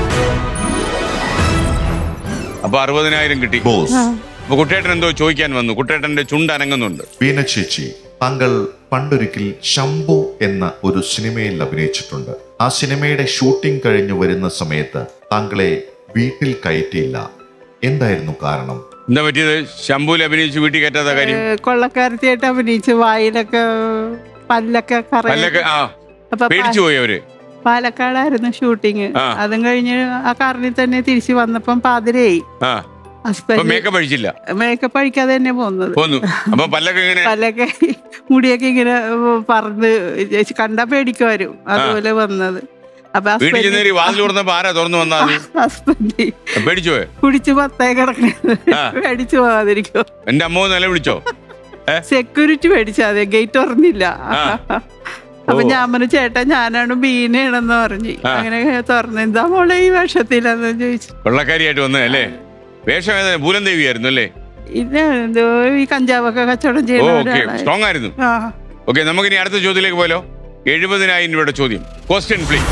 അപ്പൊ അറുപതിനായിരം കിട്ടി ബോസ് അപ്പൊ കുട്ടേട്ടൻ എന്തോ ചോദിക്കാൻ വന്നു കുട്ടേട്ടന്റെ ചുണ്ട് അനങ്ങുന്നുണ്ട് വീണ ചേച്ചി താങ്കൾ പണ്ടൊരിക്കൽ ശംഭു എന്ന ഒരു സിനിമയിൽ അഭിനയിച്ചിട്ടുണ്ട് ആ സിനിമയുടെ ഷൂട്ടിംഗ് കഴിഞ്ഞു വരുന്ന സമയത്ത് താങ്കളെ വീട്ടിൽ കയറ്റിയില്ല എന്തായിരുന്നു കാരണം എന്താ പറ്റിയത് ശംഭുവിൽ അഭിനയിച്ച് വീട്ടിൽ കയറ്റാത്ത കാര്യം ഏ, കൊള്ളക്കാരത്തിയായിട്ട് അഭിനയിച്ച് വായിലൊക്കെ പല്ലൊക്കെ കറ പല്ലൊക്കെ ആ അപ്പൊ പാ- പേടിച്ചു പോയി അവര് പാലക്കാടായിരുന്നു ഷൂട്ടിങ് ആ. അതും കഴിഞ്ഞ് ആ കാറിൽ തന്നെ തിരിച്ചു വന്നപ്പം പാതിരയായി ആ അപ്പൊ ഹസ്ബൻഡ് മേക്കപ്പ് അഴിച്ചില്ല മേക്കപ്പ് അഴിക്കാതെ തന്നെ പോകുന്നത് പോന്നു അപ്പൊ പല്ലൊക്കെ ഇങ്ങനെ പല്ലൊക്കെ മുടിയൊക്കെ ഇങ്ങനെ പറന്ന് കണ്ടാ പേടിക്കുമാരും അതുപോലെ വന്നത് അപ്പൊ വീട്ടിൽ ചെന്ന് ഹസ്ബൻഡ് വാതിൽ തുറന്നപ്പോ ആരാ തുറന്നു വന്നാ നീ ഹസ്ബൻഡ് പേടിച്ചോ കുടിച്ച് പത്തേ കിടക്കണത് ആ. പേടിച്ചു പോവാതിരിക്കോ എന്റെ അമ്മ നില വിളിച്ചോ സെക്യൂരിറ്റി മേടിച്ചാ അതെ ഗേറ്റ് തുറന്നില്ല ആ. അപ്പൊ ഓ. ഞാൻ പറഞ്ഞു ചേട്ടാ ഞാനാണ് ബീനയാണെന്ന് പറഞ്ഞു ആ. അങ്ങനെ തുറന്നു എന്താ മോളെ ഈ വേഷത്തിലെന്ന് ചോദിച്ചു വെള്ളക്കാരിയായിട്ട് വന്നേ അല്ലേ വേഷം ഏതാ പൂലം ദേവിയായിരുന്നു അല്ലേ ഇല്ല എന്തോ ഈ കഞ്ചാവൊക്കെ കച്ചവടം ഓ ചെയ്യുന്ന ഓക്കെ ഒരാളായി. സ്ട്രോങ് ആയിരുന്നു ആ ഓക്കെ നമുക്കിനി അടുത്ത ചോദ്യത്തിലേക്ക് പോലോ എഴുപതിനായിരം രൂപയുടെ ചോദ്യം ക്വസ്റ്റ്യൻ പ്ലീസ്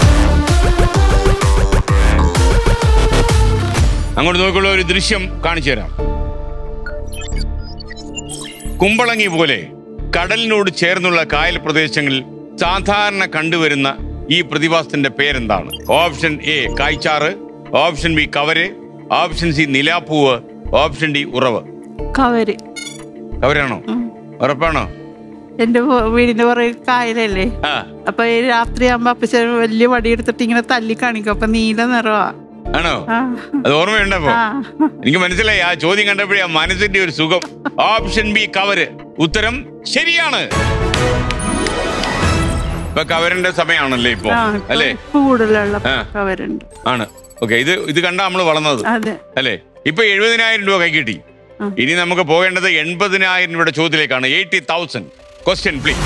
അങ്ങോട്ട് നോക്കിയുള്ള ഒരു ദൃശ്യം കാണിച്ചു തരാം കുമ്പളങ്ങി പോലെ കടലിനോട് ചേർന്നുള്ള കായൽ പ്രദേശങ്ങളിൽ സാധാരണ കണ്ടുവരുന്ന ഈ പ്രതിഭാസത്തിന്റെ പേരെന്താണ് ഓപ്ഷൻ എ കായ്ച്ചാറ് ഓപ്ഷൻ ബി കവര് ഓപ്ഷൻ സി നിലാപ്പൂവ് ഓപ്ഷൻ ഡി ഉറവ് കവര് കവരാണോ ഉറപ്പാണോ എന്റെ പോ- വീടിന്റെ പുറകെ കായലല്ലേ ആ അപ്പൊ ഈ രാത്രിയാകുമ്പോ അപ്പച്ചൻ വലിയ വടി എടുത്തിട്ട് ഇങ്ങനെ തല്ലി കാണിക്കും അപ്പൊ നീല നിറവാ ആണോ ആ. അത് ഓർമ്മയുണ്ടപ്പോ ആ എനിക്ക് മനസ്സിലായി ആ ചോദ്യം കണ്ടപ്പോഴേ ആ മനസ്സിന്റെ ഒരു സുഖം ഓപ്ഷൻ ബി കവര് ഉത്തരം ശരിയാണ് ഇപ്പൊ കവറിന്റെ സമയമാണല്ലേ ഇപ്പൊ ആ, ഇപ്പൊ അല്ലേ ഉപ്പ് കൂടുതലുള്ള ആ. കവരുണ്ട് ആണ് ഓക്കെ ഇത് ഇത് കണ്ടാ നമ്മള് വളർന്നത് അതെ അല്ലേ ഇപ്പൊ എഴുപതിനായിരം രൂപ കൈ കിട്ടി ആ. ഇനി നമുക്ക് പോകേണ്ടത് എൺപതിനായിരം രൂപയുടെ ചോദ്യത്തിലേക്കാണ് എയ്റ്റി തൗസൻഡ് ക്വസ്റ്റ്യൻ പ്ലീസ്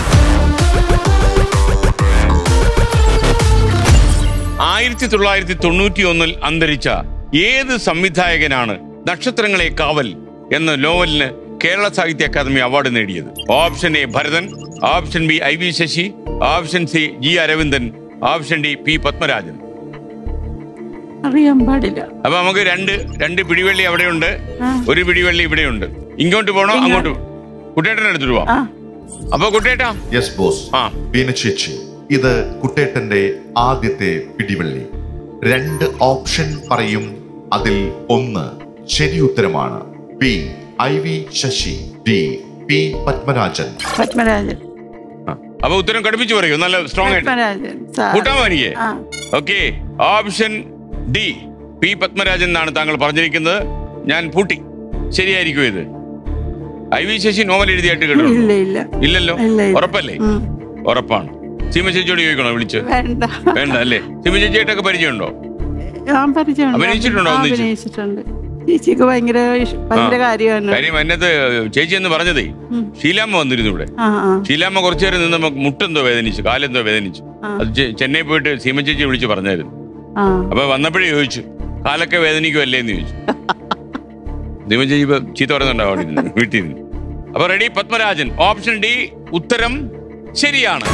ആയിരത്തി തൊള്ളായിരത്തി തൊണ്ണൂറ്റി ഒന്നിൽ അന്തരിച്ച ഏത് സംവിധായകനാണ് നക്ഷത്രങ്ങളെ കാവൽ എന്ന നോവലിന് കേരള സാഹിത്യ അക്കാദമി അവാർഡ് നേടിയത് option A Bharathan option B I V Sasi option C G Aravindan option D P Padmarajan അറിയാൻ പാടില്ല അപ്പൊ നമുക്ക് രണ്ട് രണ്ട് പിടിവള്ളി അവിടെയുണ്ട് ആ. ഒരു പിടിവള്ളി ഇവിടെയുണ്ട് ഇങ്ങോട്ട് പോണോ ഇങ്ങോട്ട്. അങ്ങോട്ട് കുട്ടേട്ടനെ എടുത്തിട്ട് പോവാം ആ അപ്പൊ കുട്ടേട്ടാ യെസ് ബോസ് ആ. ബീന ചേച്ചി ഇത് കുട്ടേട്ടന്റെ ആദ്യത്തെ പിടിവള്ളി രണ്ട് ഓപ്ഷൻ പറയും അതിൽ ഒന്ന് ശരി ഉത്തരമാണ് B I V Sasi D P Padmarajan Padmarajan ആ. അപ്പൊ ഉത്തരം കടുപ്പിച്ചു പറയൂ നല്ല സ്ട്രോങ് ആയിട്ട് പത്മരാജൻ സാർ. കൂട്ടാമോ എനിക്ക് ആ okay option D P Padmarajan എന്നാണ് താങ്കൾ പറഞ്ഞിരിക്കുന്നത് ഞാൻ പൂട്ടി ശരിയായിരിക്കും ഇത് ഐ വി ശശി നോവൽ എഴുതിയായിട്ട് കേട്ടോ ഇല്ല ഇല്ല ഇല്ലല്ലോ ഇല്ല, ഇല്ല. ഉറപ്പല്ലേ ഉം. ഉറപ്പാണ് സീമ ചേച്ചിയോട് ചോദിക്കണോ വിളിച്ച് വേണ്ട വേണ്ട അല്ലേ സീമ ചേച്ചിയായിട്ടൊക്കെ പരിചയമുണ്ടോ ഞാൻ പരിചയമുണ്ട് അഭിനയിച്ചിട്ടുണ്ടോ ആ, ഒന്നിച്ച്? അഭിനയിച്ചിട്ടുണ്ട് ചേച്ചിക്ക് ഭയങ്കര ഇഷ്- ഭയങ്കര ആ. കാര്യമാണ് കാര്യം എന്നത് ചേച്ചി എന്ന് പറഞ്ഞതേ ഉം. ഷീലാമ്മ വന്നിരുന്നു ഇവിടെ ആ ആ ഷീലാമ്മ കുറച്ചു നേരം നിന്ന് നമുക്ക് മുട്ടെന്തോ വേദനിച്ചു കാലെന്തോ വേദനിച്ചു ആ. അത് ചെ- ചെന്നൈ പോയിട്ട് സീമ ചേച്ചി വിളിച്ച് പറഞ്ഞായിരുന്നു ആ അപ്പൊ വന്നപ്പോഴേ ചോദിച്ചു കാലൊക്കെ വേദനിക്കുമല്ലേ എന്ന് ചോദിച്ചു സീമ ചേച്ചി ഇപ്പൊ ചീത്ത പറയുന്നുണ്ടോ അവിടെ ഇരുന്ന് വീട്ടിൽ നിന്ന് അപ്പൊ റെഡി പത്മരാജൻ ഓപ്ഷൻ ഡി ഉത്തരം ശരിയാണ്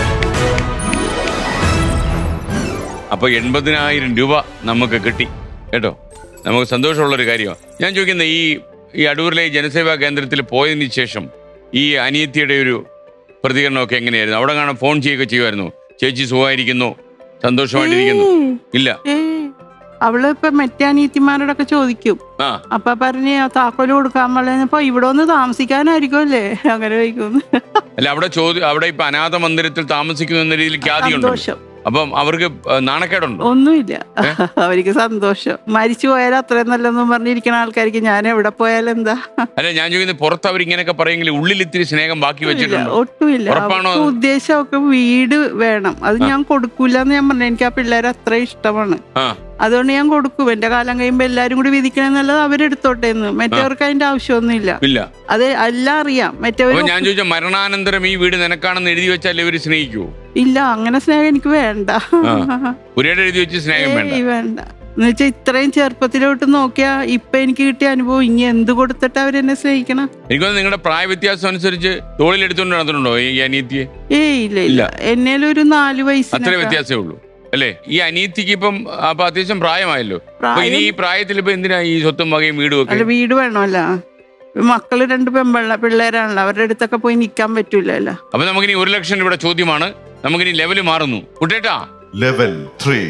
അപ്പൊ എൺപതിനായിരം രൂപ നമുക്ക് കിട്ടി കേട്ടോ നമുക്ക് സന്തോഷമുള്ള ഒരു കാര്യമാണ് ഞാൻ ചോദിക്കുന്ന ഈ ഈ അടൂരിലെ ഈ ജനസേവാ കേന്ദ്രത്തിൽ പോയതിന് ശേഷം ഈ അനിയത്തിയുടെ ഒരു പ്രതികരണമൊക്കെ എങ്ങനെയായിരുന്നു അവിടെ കാണാൻ ഫോൺ ചെയ്യുകയൊക്കെ ചെയ്യുമായിരുന്നു ചേച്ചി സുഖമായിരിക്കുന്നു സന്തോഷമായിട്ടിരിക്കുന്നു ഏയ്, ഇല്ല ഏയ്. അവള് ഇപ്പൊ മറ്റേ അനിയത്തിമാരോടൊക്കെ ചോദിക്കും ആ അപ്പൊ പറഞ്ഞ് താക്കോല് കൊടുക്കാൻ പറഞ്ഞപ്പോ ഇവിടെ ഒന്ന് താമസിക്കാനായിരിക്കും അല്ലേ അങ്ങനെ ചോദിക്കും അല്ല അവിടെ ചോദ്യം അവിടെ ഇപ്പൊ അനാഥ മന്ദിരത്തിൽ താമസിക്കുന്നു എന്ന രീതിയിൽ ഖ്യാതിയുണ്ട് സന്തോഷം അപ്പം അവർക്ക് ആ, നാണക്കേടുണ്ടോ ഒന്നുമില്ല അവർക്ക് സന്തോഷം മരിച്ചു പോയാൽ അത്രയും നല്ലതെന്നും പറഞ്ഞിരിക്കുന്ന ആൾക്കാർക്ക് ഞാൻ എവിടെ പോയാലും എന്താ അല്ല ഞാൻ ചോദിക്കുന്നത് പുറത്ത് അവർ ഇങ്ങനെയൊക്കെ പറയെങ്കിൽ ഉള്ളിൽ ഇത്തിരി സ്നേഹം ബാക്കി ഇല്ല, വെച്ചിട്ടുണ്ടോ ഒട്ടുമില്ല ഉറപ്പാണോ അവർക്ക് അത്? ഉദ്ദേശമൊക്കെ വീട് വേണം അത് ഞാൻ കൊടുക്കൂല എന്ന് ഞാൻ പറഞ്ഞു എനിക്ക് ആ പിള്ളേരെ അത്ര ഇഷ്ടമാണ് ആ അതുകൊണ്ട് ഞാൻ കൊടുക്കും എന്റെ കാലം കഴിയുമ്പോ എല്ലാരും കൂടി വിധിക്കണമെന്നുള്ളത് അവരെടുത്തോട്ടെ എന്ന് മറ്റവർക്ക് അതിന്റെ ആവശ്യമൊന്നുമില്ല ഇല്ല അത് എല്ലാം അറിയാം അപ്പൊ മറ്റവർ ഞാൻ ചോദിച്ച മരണാനന്തരം ഈ വീട് നിനക്കാണെന്ന് എഴുതി വെച്ചാൽ ഇവര് സ്നേഹിക്കുവോ ഇല്ല അങ്ങനെ സ്നേഹം എനിക്ക് വേണ്ട പുരയുടെ എഴുതി വെച്ച് സ്നേഹം വേണ്ട ഏയ് വേണ്ട എന്ന് വെച്ചാൽ ഇത്രയും ചെറുപ്പത്തിലോട്ട് നോക്കിയാ ഇപ്പൊ എനിക്ക് കിട്ടിയ അനുഭവം ഇനി എന്ത് കൊടുത്തിട്ട് അവരെന്നെ സ്നേഹിക്കണം എനിക്കൊന്ന് നിങ്ങളുടെ പ്രായ വ്യത്യാസം അനുസരിച്ച് തോളിലെടുത്തോണ്ട് നടന്നിട്ടുണ്ടോ ഈ അനിയത്തിയെ ഏയ് ഇല്ല ഇല്ല എന്നേലും ഒരു നാല് അത്ര വയസ്സിന് വ്യത്യാസമേ ഉള്ളൂ അല്ലേ ഈ അനിയത്തിക്ക് ഇപ്പം അപ്പൊ അത്യാവശ്യം പ്രായമായല്ലോ അപ്പൊ ഇനി ഈ പ്രായത്തിൽ ഇപ്പൊ എന്തിനാ ഈ സ്വത്തും വകയും വീടും ഒക്കെ അല്ല വീട് വേണമല്ല മക്കള് രണ്ട് പെമ്പിള്ള പിള്ളേരാണല്ലോ അവരുടെ അടുത്തൊക്കെ പോയി നിക്കാൻ പറ്റൂലല്ലോ അപ്പൊ നമുക്കിനി ഒരു ലക്ഷം ഇവിടെ ചോദ്യമാണ് നമുക്കിനി ലെവല് മാറുന്നു കുട്ടേട്ടാ ലെവൽ ത്രീ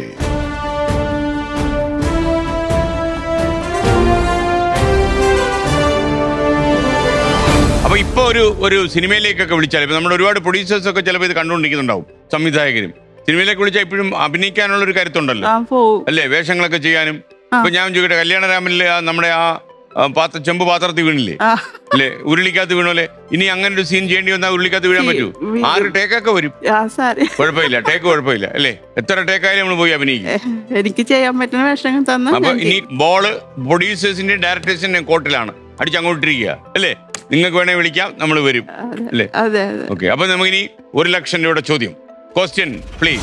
അപ്പൊ ഇപ്പൊ ഒരു ഒരു സിനിമയിലേക്കൊക്കെ വിളിച്ചാൽ ഇപ്പൊ നമ്മുടെ ഒരുപാട് പ്രൊഡ്യൂസേഴ്സ് ഒക്കെ ചിലപ്പോൾ ഇത് കണ്ടുകൊണ്ടിരിക്കുന്നുണ്ടാവും സംവിധായകരും സിനിമയിലേക്ക് വിളിച്ചാൽ ഇപ്പോഴും അഭിനയിക്കാനുള്ള ഒരു കരുത്തുണ്ടല്ലോ ആ പോവും അല്ലേ വേഷങ്ങളൊക്കെ ചെയ്യാനും ആ. ഇപ്പൊ ഞാൻ ചോദിക്കട്ടെ കല്യാണരാമനിലെ ആ നമ്മുടെ ആ ആ പാത്ര ചെമ്പ് പാത്രത്തിൽ വീണില്ലേ ആ അല്ലേ ഉരുളിക്കകത്ത് വീണോലെ ഇനി അങ്ങനെ ഒരു സീൻ ചെയ്യേണ്ടി വന്നാൽ ഉരുളിക്കകത്ത് വീഴാൻ പറ്റൂ വീഴും. ആറ് ടേക്കൊക്കെ വരും ആ സാറേ കുഴപ്പമില്ല ടേക്ക് കുഴപ്പമില്ല അല്ലേ എത്ര ടേക്കായാലും നമ്മൾ പോയി അഭിനയിക്കും എനിക്ക് ചെയ്യാൻ പറ്റുന്ന വേഷങ്ങൾ തന്നാ അപ്പൊ ഞാൻ ഇനി ചെയ്യും. ബോള് പ്രൊഡ്യൂസേഴ്സിന്റെയും ഡയറക്ടേഴ്സിന്റെയും കോർട്ടിലാണ് അടിച്ച് അങ്ങോട്ടിരിക്കുക അല്ലേ നിങ്ങൾക്ക് വേണേ വിളിക്കാം നമ്മൾ വരും അതെ അല്ലേ അതെ അതെ ഓക്കെ അപ്പൊ നമുക്കിനി ഒരു ലക്ഷം രൂപയുടെ ചോദ്യം ക്വസ്റ്റ്യൻ പ്ലീസ്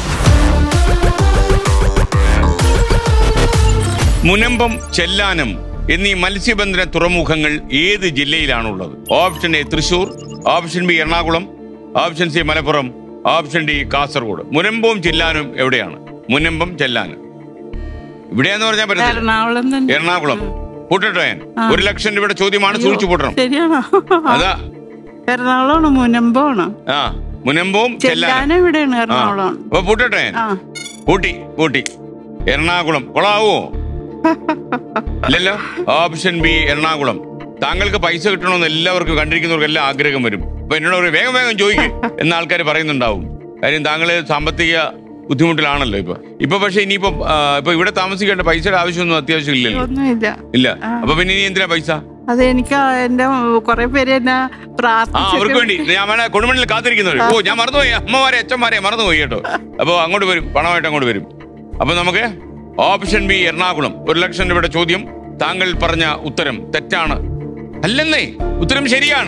മുനമ്പം ചെല്ലാനം എന്നീ മത്സ്യബന്ധന തുറമുഖങ്ങൾ ഏത് ജില്ലയിലാണുള്ളത് option A Thrissur option B Ernakulam option C Malappuram option D Kasaragod മുനമ്പവും ചെല്ലാനും എവിടെയാണ് മുനമ്പം ചെല്ലാനം ഇവിടെയാന്ന് പറഞ്ഞാൽ പറ്റത്തില്ല എറണാകുളം തന്നെ എറണാകുളം പൂട്ടട്ടോ ഞാൻ ആ. ഒരു ലക്ഷം രൂപയുടെ ചോദ്യമാണ് സൂക്ഷിച്ചു പൂട്ടണം ശരിയാണോ അതാ എറണാകുളമാണോ മുനമ്പാണോ ആ മുനമ്പവും ചെല്ലാനം ചെല്ലാനം എവിടെയാണ് ആ എറണാകുളം അപ്പൊ പൂട്ടട്ടെ ഞാൻ ആ പൂട്ടി പൂട്ടി എറണാകുളം കൊളാവോ ഇല്ലല്ലോ ഓപ്ഷൻ ബി എറണാകുളം താങ്കൾക്ക് പൈസ കിട്ടണമെന്ന് എല്ലാവർക്കും കണ്ടിരിക്കുന്നവർക്ക് എല്ലാം ആഗ്രഹം വരും അപ്പൊ എന്നോട് പറയും വേഗം വേഗം ചോദിക്കും എന്ന ആൾക്കാർ പറയുന്നുണ്ടാവും കാര്യം താങ്കൾ സാമ്പത്തിക ബുദ്ധിമുട്ടിലാണല്ലോ ഇപ്പൊ ഇപ്പൊ പക്ഷെ ഇനിയിപ്പോ ആ, ഇപ്പൊ ഇവിടെ താമസിക്കേണ്ട പൈസയുടെ ആവശ്യമൊന്നും അത്യാവശ്യം ഇല്ലല്ലോ ഒന്നുമില്ല ഇല്ല ആ. അപ്പൊ പിന്നെ ഇനി എന്തിനാ പൈസ അത് എനിക്ക് എന്റെ കുറെ പേര് എന്നെ ആ അവർക്ക് വേണ്ടി പ്രാർത്ഥിച്ചു ഞാൻ വേണേ കൊടുമണ്ണിൽ കാത്തിരിക്കുന്നവർ ഓ ഞാൻ മറന്നുപോയി അമ്മമാരെ അച്ഛന്മാരെ മറന്നുപോയി കേട്ടോ അപ്പൊ അങ്ങോട്ട് വരും പണമായിട്ട് അങ്ങോട്ട് വരും അപ്പൊ നമുക്ക് ഓപ്ഷൻ ബി എറണാകുളം ഒരു ലക്ഷം രൂപയുടെ ചോദ്യം താങ്കൾ പറഞ്ഞ ഉത്തരം തെറ്റാണ് അല്ലെന്നേ ഉത്തരം ശരിയാണ്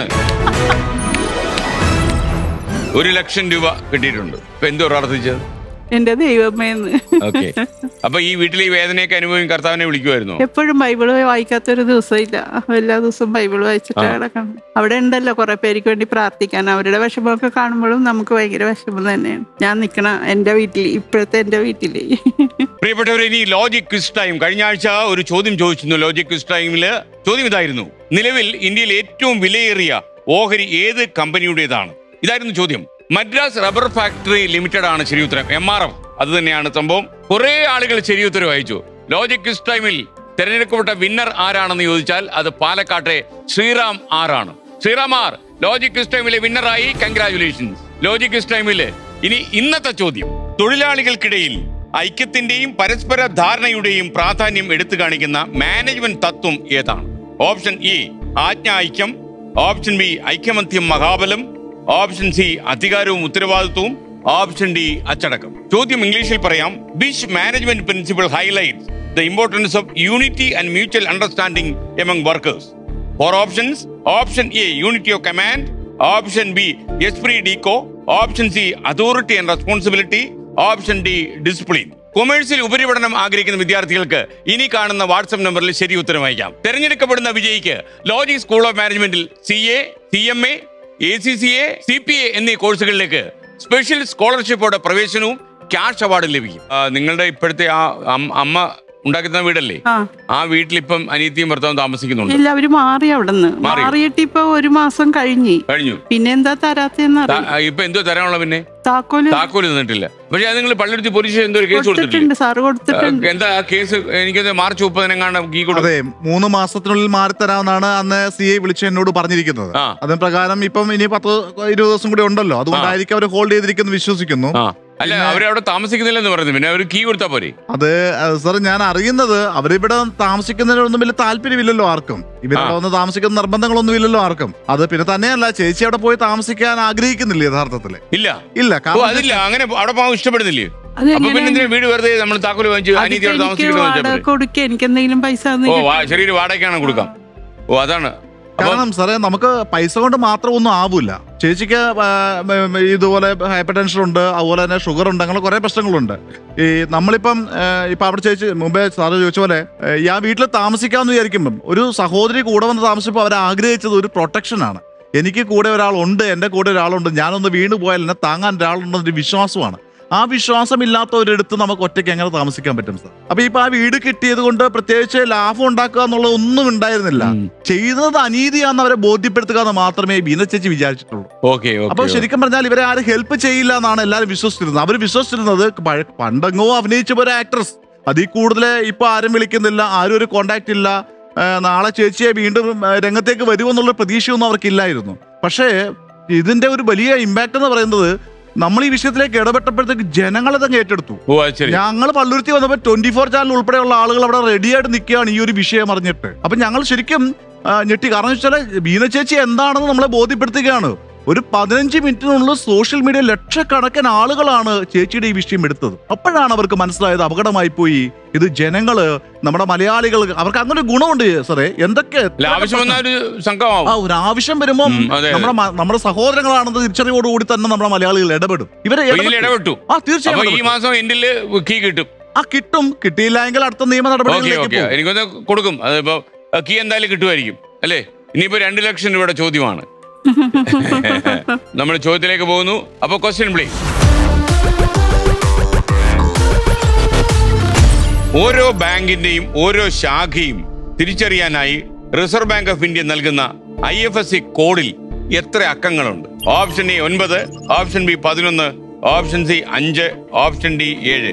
ഒരു ലക്ഷം രൂപ കിട്ടിയിട്ടുണ്ട് ഇപ്പൊ എന്തോ പ്രാർത്ഥിച്ചത് എന്റെ ദൈവമേന്ന് ഓക്കെ അപ്പൊ ഈ വീട്ടിൽ ഈ വേദനയൊക്കെ അനുഭവം കർത്താവിനെ വിളിക്കുമായിരുന്നു എപ്പോഴും ബൈബിള് വായിക്കാത്തൊരു ദിവസമില്ല എല്ലാ ദിവസവും ബൈബിള് വായിച്ചിട്ട് ആ. കിടക്കണം അവിടെ ഉണ്ടല്ലോ കുറെ പേർക്ക് വേണ്ടി പ്രാർത്ഥിക്കാൻ അവരുടെ വിഷമമൊക്കെ കാണുമ്പോഴും നമുക്ക് ഭയങ്കര വിഷമം തന്നെയാണ് ഞാൻ നിക്കണ എന്റെ വീട്ടിൽ ഇപ്പോഴത്തെ എന്റെ വീട്ടില് പ്രിയപ്പെട്ടവരെ ഇനി ലോജിക് ക്വിസ് ടൈം കഴിഞ്ഞ ആഴ്ച ഒരു ചോദ്യം ചോദിച്ചിരുന്നു ലോജിക് ക്വിസ് ടൈമില് ചോദ്യം ഇതായിരുന്നു നിലവിൽ ഇന്ത്യയിൽ ഏറ്റവും വിലയേറിയ ഓഹരി ഏത് കമ്പനിയുടേതാണ് ഇതായിരുന്നു ചോദ്യം മദ്രാസ് റബ്ബർ ഫാക്ടറി ലിമിറ്റഡ് ആണ് ശരി ഉത്തരം എം ആർ എഫ് അത് തന്നെയാണ് സംഭവം കുറെ ആളുകൾ ശരി ഉത്തരം അയച്ചു ലോജിക് ക്വിസ് ടൈമിൽ തിരഞ്ഞെടുക്കപ്പെട്ട വിന്നർ ആരാണെന്ന് ചോദിച്ചാൽ അത് പാലക്കാട്ടെ ശ്രീറാം ആർ ആണ് ശ്രീറാം ആർ ലോജിക് ക്വിസ് ടൈമിലെ വിന്നറായി കൺഗ്രാചുലേഷൻസ് ലോജിക് ക്വിസ് ടൈമില് ഇനി ഇന്നത്തെ ചോദ്യം തൊഴിലാളികൾക്കിടയിൽ ഐക്യത്തിന്റെയും പരസ്പര ധാരണയുടെയും പ്രാധാന്യം എടുത്തു കാണിക്കുന്ന മാനേജ്മെന്റ് തത്വം ഏതാണ് ഓപ്ഷൻ ഇ ആജ്ഞ ഐക്യം ഓപ്ഷൻ ബി ഐക്യമത്യം മഹാബലം ഓപ്ഷൻ സി അധികാരവും ഉത്തരവാദിത്വവും ഓപ്ഷൻ ഡി അച്ചടക്കം ചോദ്യം ഇംഗ്ലീഷിൽ പറയാം which management principle highlights the importance of unity and mutual understanding among workers four options option A unity of command option B esprit ഡികോ option C authority and responsibility option D discipline കൊമേഴ്സിൽ ഉപരിപഠനം ആഗ്രഹിക്കുന്ന വിദ്യാർത്ഥികൾക്ക് ഇനി കാണുന്ന WhatsApp നമ്പറിൽ ശരി ഉത്തരം അയക്കാം തെരഞ്ഞെടുക്കപ്പെടുന്ന വിജയിക്ക് ലോജിക് സ്കൂൾ ഓഫ് മാനേജ്മെന്റിൽ C A C M A A C C A C P A എന്നീ കോഴ്സുകളിലേക്ക് സ്പെഷ്യൽ സ്കോളർഷിപ്പോടെ പ്രവേശനവും ക്യാഷ് അവാർഡ് ലഭിക്കും ആ, നിങ്ങളുടെ ഇപ്പോഴത്തെ ആ അം- അമ്മ ഉണ്ടാക്കി തന്ന വീടല്ലേ ആ ആ വീട്ടിൽ ഇപ്പം അനിയത്തിയും ഭർത്താവും താമസിക്കുന്നുണ്ട് എല്ലാവരും മാറി അവിടുന്ന് മാറിയോ? മാറിയിട്ട് ഇപ്പൊ ഒരു മാസം കഴിഞ്ഞ് കഴിഞ്ഞു പിന്നെ എന്താ തരാത്തെന്ന് താ- അറിയാം ആ, ഇപ്പൊ എന്തോ തരാനുള്ള പിന്നെ താക്കോല് താക്കോല് തന്നിട്ടില്ല പക്ഷെ അത് നിങ്ങൾ പള്ളിയെടുത്ത് പോലീസ് എന്തോ ഒരു കേസ് കൊടുത്തിട്ടില്ല കൊടുത്തിട്ടുണ്ട് സാറ് കൊടുത്തിട്ടുണ്ട് എന്താ ആ കേസ് എനിക്കത് മാർച്ച് മുപ്പതിനെങ്ങാണ്ട് കീ കൊടുത്തു അതെ മൂന്ന് മാസത്തിനുള്ളിൽ മാറിത്തരാമെന്നാണ് അന്ന് സി ഐ വിളിച്ച് എന്നോട് പറഞ്ഞിരിക്കുന്നത് ആ. അതിന് പ്രകാരം ഇപ്പം ഇനി പത്ത് ഇരുപത് ദിവസം കൂടി ഉണ്ടല്ലോ അതുകൊണ്ടായിരിക്കും അവർ ഹോൾഡ് ചെയ്തിരിക്കുന്നു വിശ്വസിക്കുന്നു ആ അല്ല അവരവിടെ താമസിക്കുന്നില്ലെന്ന് പറഞ്ഞു പിന്നെ അവർ കീ കൊടുത്താ പോരെ അത് സാർ ഞാൻ അറിയുന്നത് അവരിവിടെ താമസിക്കുന്നതിനൊന്നും വലിയ താല്പര്യമില്ലല്ലോ ആർക്കും ഇവിടെ ആ. വന്ന് താമസിക്കുന്ന നിർബന്ധങ്ങളൊന്നും ഇല്ലല്ലോ ആർക്കും അത് പിന്നെ തന്നെയല്ല ചേച്ചി അവിടെ പോയി താമസിക്കാൻ ആഗ്രഹിക്കുന്നില്ല യഥാർത്ഥത്തില് ഇല്ല ഇല്ല ഓ കാരണം അതില്ല അങ്ങനെ അവിടെ പോകാൻ ഇഷ്ടപ്പെടുന്നില്ലേ അത് അപ്പൊ പിന്നെ എങ്ങനെ? എന്തിനാ വീട് വെറുതെ നമ്മൾ താക്കോല് വാങ്ങിച്ചു അതിപ്പോ അനീതിയോട് എനിക്ക് താമസിക്കണം വാടക കൊടുക്കുക എനിക്ക് എന്തെങ്കിലും പൈസ തന്ന് ഓ കിട്ടും. വാ- ചെറിയൊരു വാടകയ്ക്കാണ് കൊടുക്കാം ഓ അതാണ് അപ്പൊ കാരണം സാറേ നമുക്ക് പൈസ കൊണ്ട് മാത്രം ഒന്നും ആവൂല ചേച്ചിക്ക് ആ, ഉം, ഇതുപോലെ ഹൈപ്പർ ടെൻഷൻ ഉണ്ട് അതുപോലെ തന്നെ ഷുഗർ ഉണ്ട് അങ്ങനെ കുറെ പ്രശ്നങ്ങളുണ്ട് ഈ നമ്മളിപ്പം ആ, ഇപ്പൊ അവിടെ ചേച്ചി മുമ്പേ സാറ് ചോദിച്ച പോലെ ആ, ഈ ആ വീട്ടിൽ താമസിക്കാമെന്ന് വിചാരിക്കുമ്പം ഒരു സഹോദരി കൂടെ വന്ന് താമസിച്ചപ്പോൾ അവർ ആഗ്രഹിച്ചത് ഒരു പ്രൊട്ടക്ഷൻ ആണ് എനിക്ക് കൂടെ ഒരാളുണ്ട് എൻ്റെ കൂടെ ഒരാളുണ്ട് ഞാനൊന്ന് വീണ് പോയാൽ എന്നെ താങ്ങാൻ ഒരാളുണ്ടെന്നൊരു വിശ്വാസമാണ് ആ വിശ്വാസം ഇല്ലാത്ത ഒരിടത്ത് നമുക്ക് ഒറ്റയ്ക്ക് എങ്ങനെ താമസിക്കാൻ പറ്റും സാർ അപ്പൊ ഇപ്പൊ ആ വീട് കിട്ടിയത് കൊണ്ട് പ്രത്യേകിച്ച് ലാഭം ഉണ്ടാക്കുക എന്നുള്ളത് ഒന്നും ഉണ്ടായിരുന്നില്ല ഉം. ചെയ്യുന്നത് അനീതിയാന്ന് അവരെ ബോധ്യപ്പെടുത്തുക എന്ന് മാത്രമേ ബീന ചേച്ചി വിചാരിച്ചിട്ടുള്ളൂ ഓക്കെ അപ്പൊ ഓക്കെ ശരിക്കും പറഞ്ഞാൽ ഇവരെ ആരും ഹെൽപ്പ് ചെയ്യില്ല എന്നാണ് എല്ലാവരും വിശ്വസിച്ചിരുന്നത് അവർ വിശ്വസിച്ചിരുന്നത് പഴ- പണ്ടെങ്ങോ അഭിനയിച്ച ഒരു ആക്ട്രസ് അതിൽ കൂടുതൽ ഇപ്പൊ ആരും വിളിക്കുന്നില്ല ആരും ഒരു കോണ്ടാക്ട് ഇല്ല ആ, നാളെ ചേച്ചിയെ വീണ്ടും ആ, രംഗത്തേക്ക് വരുമെന്നുള്ള പ്രതീക്ഷയൊന്നും അവർക്കില്ലായിരുന്നു പക്ഷേ ഇതിന്റെ ഒരു വലിയ ഇമ്പാക്ട് എന്ന് പറയുന്നത് നമ്മൾ ഈ വിഷയത്തിലേക്ക് ഇടപെട്ടപ്പോഴത്തേക്ക് ജനങ്ങളെ തന്നെ ഏറ്റെടുത്തു ഓ അത് ശരി ഞങ്ങൾ പള്ളുരുത്തി വന്നപ്പോൾ ട്വന്റി ഫോർ ചാനൽ ഉൾപ്പെടെയുള്ള ആളുകൾ അവിടെ റെഡിയായിട്ട് നിൽക്കുകയാണ് ഈ ഒരു വിഷയം അറിഞ്ഞിട്ട് അപ്പൊ ഞങ്ങൾ ശരിക്കും ആ, ഞെട്ടി കാരണം വെച്ചാൽ ബീന ചേച്ചി എന്താണെന്ന് നമ്മളെ ബോധ്യപ്പെടുത്തുകയാണ് ഒരു പതിനഞ്ച് മിനിറ്റിനുള്ളിൽ സോഷ്യൽ മീഡിയ ലക്ഷക്കണക്കിന് ആളുകളാണ് ചേച്ചിയുടെ ഈ വിഷയം എടുത്തത് അപ്പോഴാണ് അവർക്ക് മനസ്സിലായത് അപകടമായി പോയി ഇത് ജനങ്ങള് നമ്മുടെ മലയാളികൾ അവർക്ക് അങ്ങനെ ഒരു ഗുണമുണ്ട് സാറേ എന്തൊക്കെ അല്ല ആവശ്യം വന്നാൽ ഒരു സംഘമാവും ആ ഒരു ആവശ്യം വരുമ്പോ ഉം, അതെ, അതെ. നമ്മുടെ മ- നമ്മുടെ സഹോദരങ്ങളാണെന്ന് തിരിച്ചറിവോടുകൂടി തന്നെ നമ്മുടെ മലയാളികൾ ഇടപെടും ഇവരെ അപ്പൊ ഇതിൽ ഇടപെട്ടു. ഇടപെട്ടു ആ തീർച്ചയായും അപ്പൊ ഈ ഇടപെട്ടു. മാസം എൻഡില് കീ കിട്ടും ആ കിട്ടും കിട്ടിയില്ല എങ്കിൽ അടുത്ത നിയമ ഓക്കെ നടപടികളിലേക്ക് ഓക്കെ പോകും എനിക്കൊന്ന് കൊടുക്കും അതിപ്പോ കീ എന്തായാലും കിട്ടുമായിരിക്കും അല്ലേ ഇനിയിപ്പോ രണ്ട് ലക്ഷം രൂപയുടെ ചോദ്യമാണ് നമ്മൾ ചോദ്യത്തിലേക്ക് പോകുന്നു അപ്പൊ ക്വസ്റ്റ്യൻ പ്ലീസ് ഓരോ ബാങ്കിന്റെയും ഓരോ ശാഖയും തിരിച്ചറിയാനായി റിസർവ് ബാങ്ക് ഓഫ് ഇന്ത്യ നൽകുന്ന ഐ എഫ് എസ് സി കോഡിൽ എത്ര അക്കങ്ങളുണ്ട് ഓപ്ഷൻ എ ഒൻപത് ഓപ്ഷൻ ബി പതിനൊന്ന് ഓപ്ഷൻ സി അഞ്ച് ഓപ്ഷൻ ഡി ഏഴ്